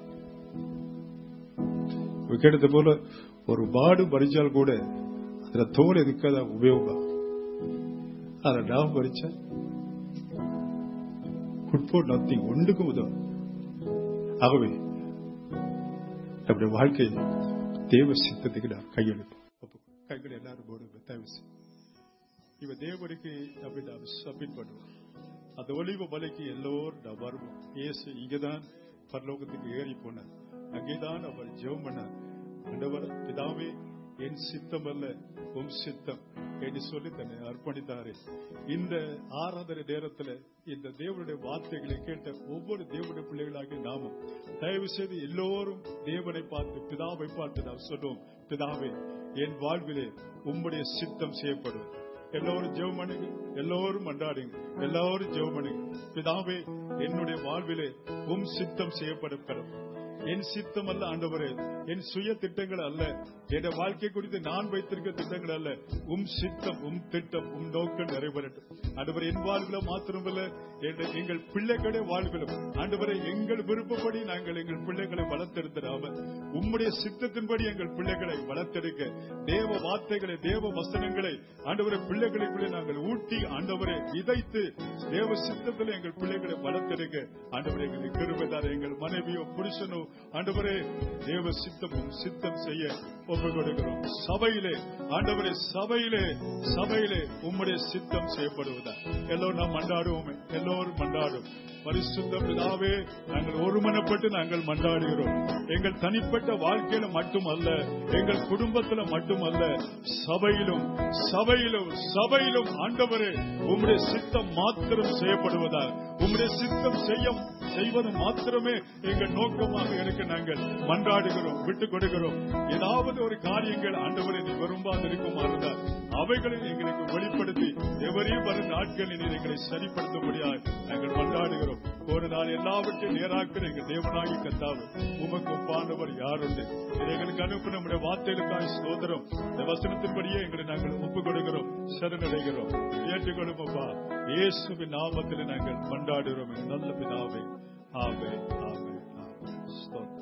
கேட்டது போல ஒரு மாடு மறிச்சால் கூட அதுல தோல் எதுக்காத உபயோகம் அதை நாம் மறிச்சா குட் ஃபார் நத்திங் ஒன்றுக்கும் உதவும் ஆகவே நம்முடைய வாழ்க்கை தேவ சித்தத்துக்கு நான் கையெழுப்போம் கைகள் எல்லாரும் போடுங்க தயவு செய்து இவ தேவனுக்கு நம்ம நாம் சப்மிட் பண்ணுவோம் அந்த ஒளிவு மலைக்கு எல்லோரும் நான் வருவோம் இயேசு இங்கதான் பரலோகத்துக்கு ஏறி போனார் அங்கேதான் அவர் ஜெபம் பண்ணார் ஆண்டவர் பிதாவே என் சித்தம் அல்ல உம் சித்தம் என்று சொல்லி தன்னை அர்ப்பணித்தாரு இந்த ஆராதனை நேரத்தில் இந்த தேவனுடைய வார்த்தைகளை கேட்ட ஒவ்வொரு தேவனுடைய பிள்ளைகளாகிய நாமும் தயவு செய்து எல்லோரும் தேவனை பார்த்து பிதாவை பார்த்து நாம் சொன்னோம் பிதாவே என் வாழ்விலே உம்முடைய சித்தம் செய்யப்படும் எல்லோரும் ஜெபம் பண்ணுங்க எல்லோரும் மன்றாடுங்க எல்லாரும் ஜெபம் பண்ணுங்க பிதாவே என்னுடைய வாழ்விலே உம் சித்தம் செய்யப்படும் என் சித்தம் அல்ல ஆண்டவரே என் சுய திட்டங்கள் அல்ல என் வாழ்க்கை குறித்து நான் வைத்திருக்க திட்டங்கள் அல்ல உம் சித்தம் உம் திட்டம் உம் நோக்கம் நிறைவேறட்டும் ஆண்டவரை என் வாழ்வில மாத்திரமல்ல எங்கள் பிள்ளைகளே வாழ்விலும் ஆண்டவரை எங்கள் விருப்பப்படி நாங்கள் எங்கள் பிள்ளைகளை வளர்த்தெடுத்திடாம உம்முடைய சித்தத்தின்படி எங்கள் பிள்ளைகளை வளர்த்தெடுக்க தேவ வார்த்தைகளை தேவ வசனங்களை ஆண்டவரை பிள்ளைகளுக்குள்ளே நாங்கள் ஊட்டி ஆண்டவரை விதைத்து தேவ சித்தத்தில் எங்கள் பிள்ளைகளை வளர்த்தெடுக்க ஆண்டவரை எங்களுக்கு கிருபதார் எங்கள் மனைவியோ புருஷனோ ஆண்டவரே தேவ சித்தமும் சித்தம் செய்ய ஒப்பு கொடுக்கிறோம் சபையிலே ஆண்டவரே சபையிலே சபையிலே உம்முடைய சித்தம் செய்யப்படுவதா எல்லோரும் நாம் மண்டாடுவோம் எல்லோரும் மண்டாடும் பரிசுத்த பிதாவே நாங்கள் ஒருமனப்பட்டு நாங்கள் மண்டாடுகிறோம் எங்கள் தனிப்பட்ட வாழ்க்கையில மட்டுமல்ல எங்கள் குடும்பத்துல மட்டுமல்ல சபையிலும் சபையிலும் சபையிலும் ஆண்டவரே உம்முடைய சித்தம் மாத்திரம் செய்யப்படுவதா உம்முடைய சித்தம் செய்ய செய்வது மாத்திரமே எங்கள் நோக்கமாக இருக்க நாங்கள் மன்றாடுகிறோம் விட்டுக் கொடுக்கிறோம் ஏதாவது ஒரு காரியங்கள் ஆண்டவரை நீ விரும்பாது இருக்குமாறுதான் அவைகளை எங்களுக்கு வெளிப்படுத்தி எவரையும் வரும் நாட்களில் நீர் எங்களை சரிப்படுத்த முடியாது நாங்கள் மன்றாடுகிறோம் ஒரு நாள் எல்லாவற்றையும் நேராக்கிற எங்கள் தேவனாகி கத்தாவு உமக்கு ஒப்பானவர் யாருண்டு இதை எங்களுக்கு அனுப்ப நம்முடைய வார்த்தைகளுக்காக சோதரம் இந்த வசனத்தின்படியே எங்களை நாங்கள் ஒப்புக் கொடுக்கிறோம் சரணடைகிறோம் ஏற்றுக்கொள்ளும் அப்பா இயேசுவின் நாமத்தில் நாங்கள் மன்றாடுகிறோம் நல்ல பிதாவே ஆவே ஆவே ஆவே ஸ்தோத்திரம்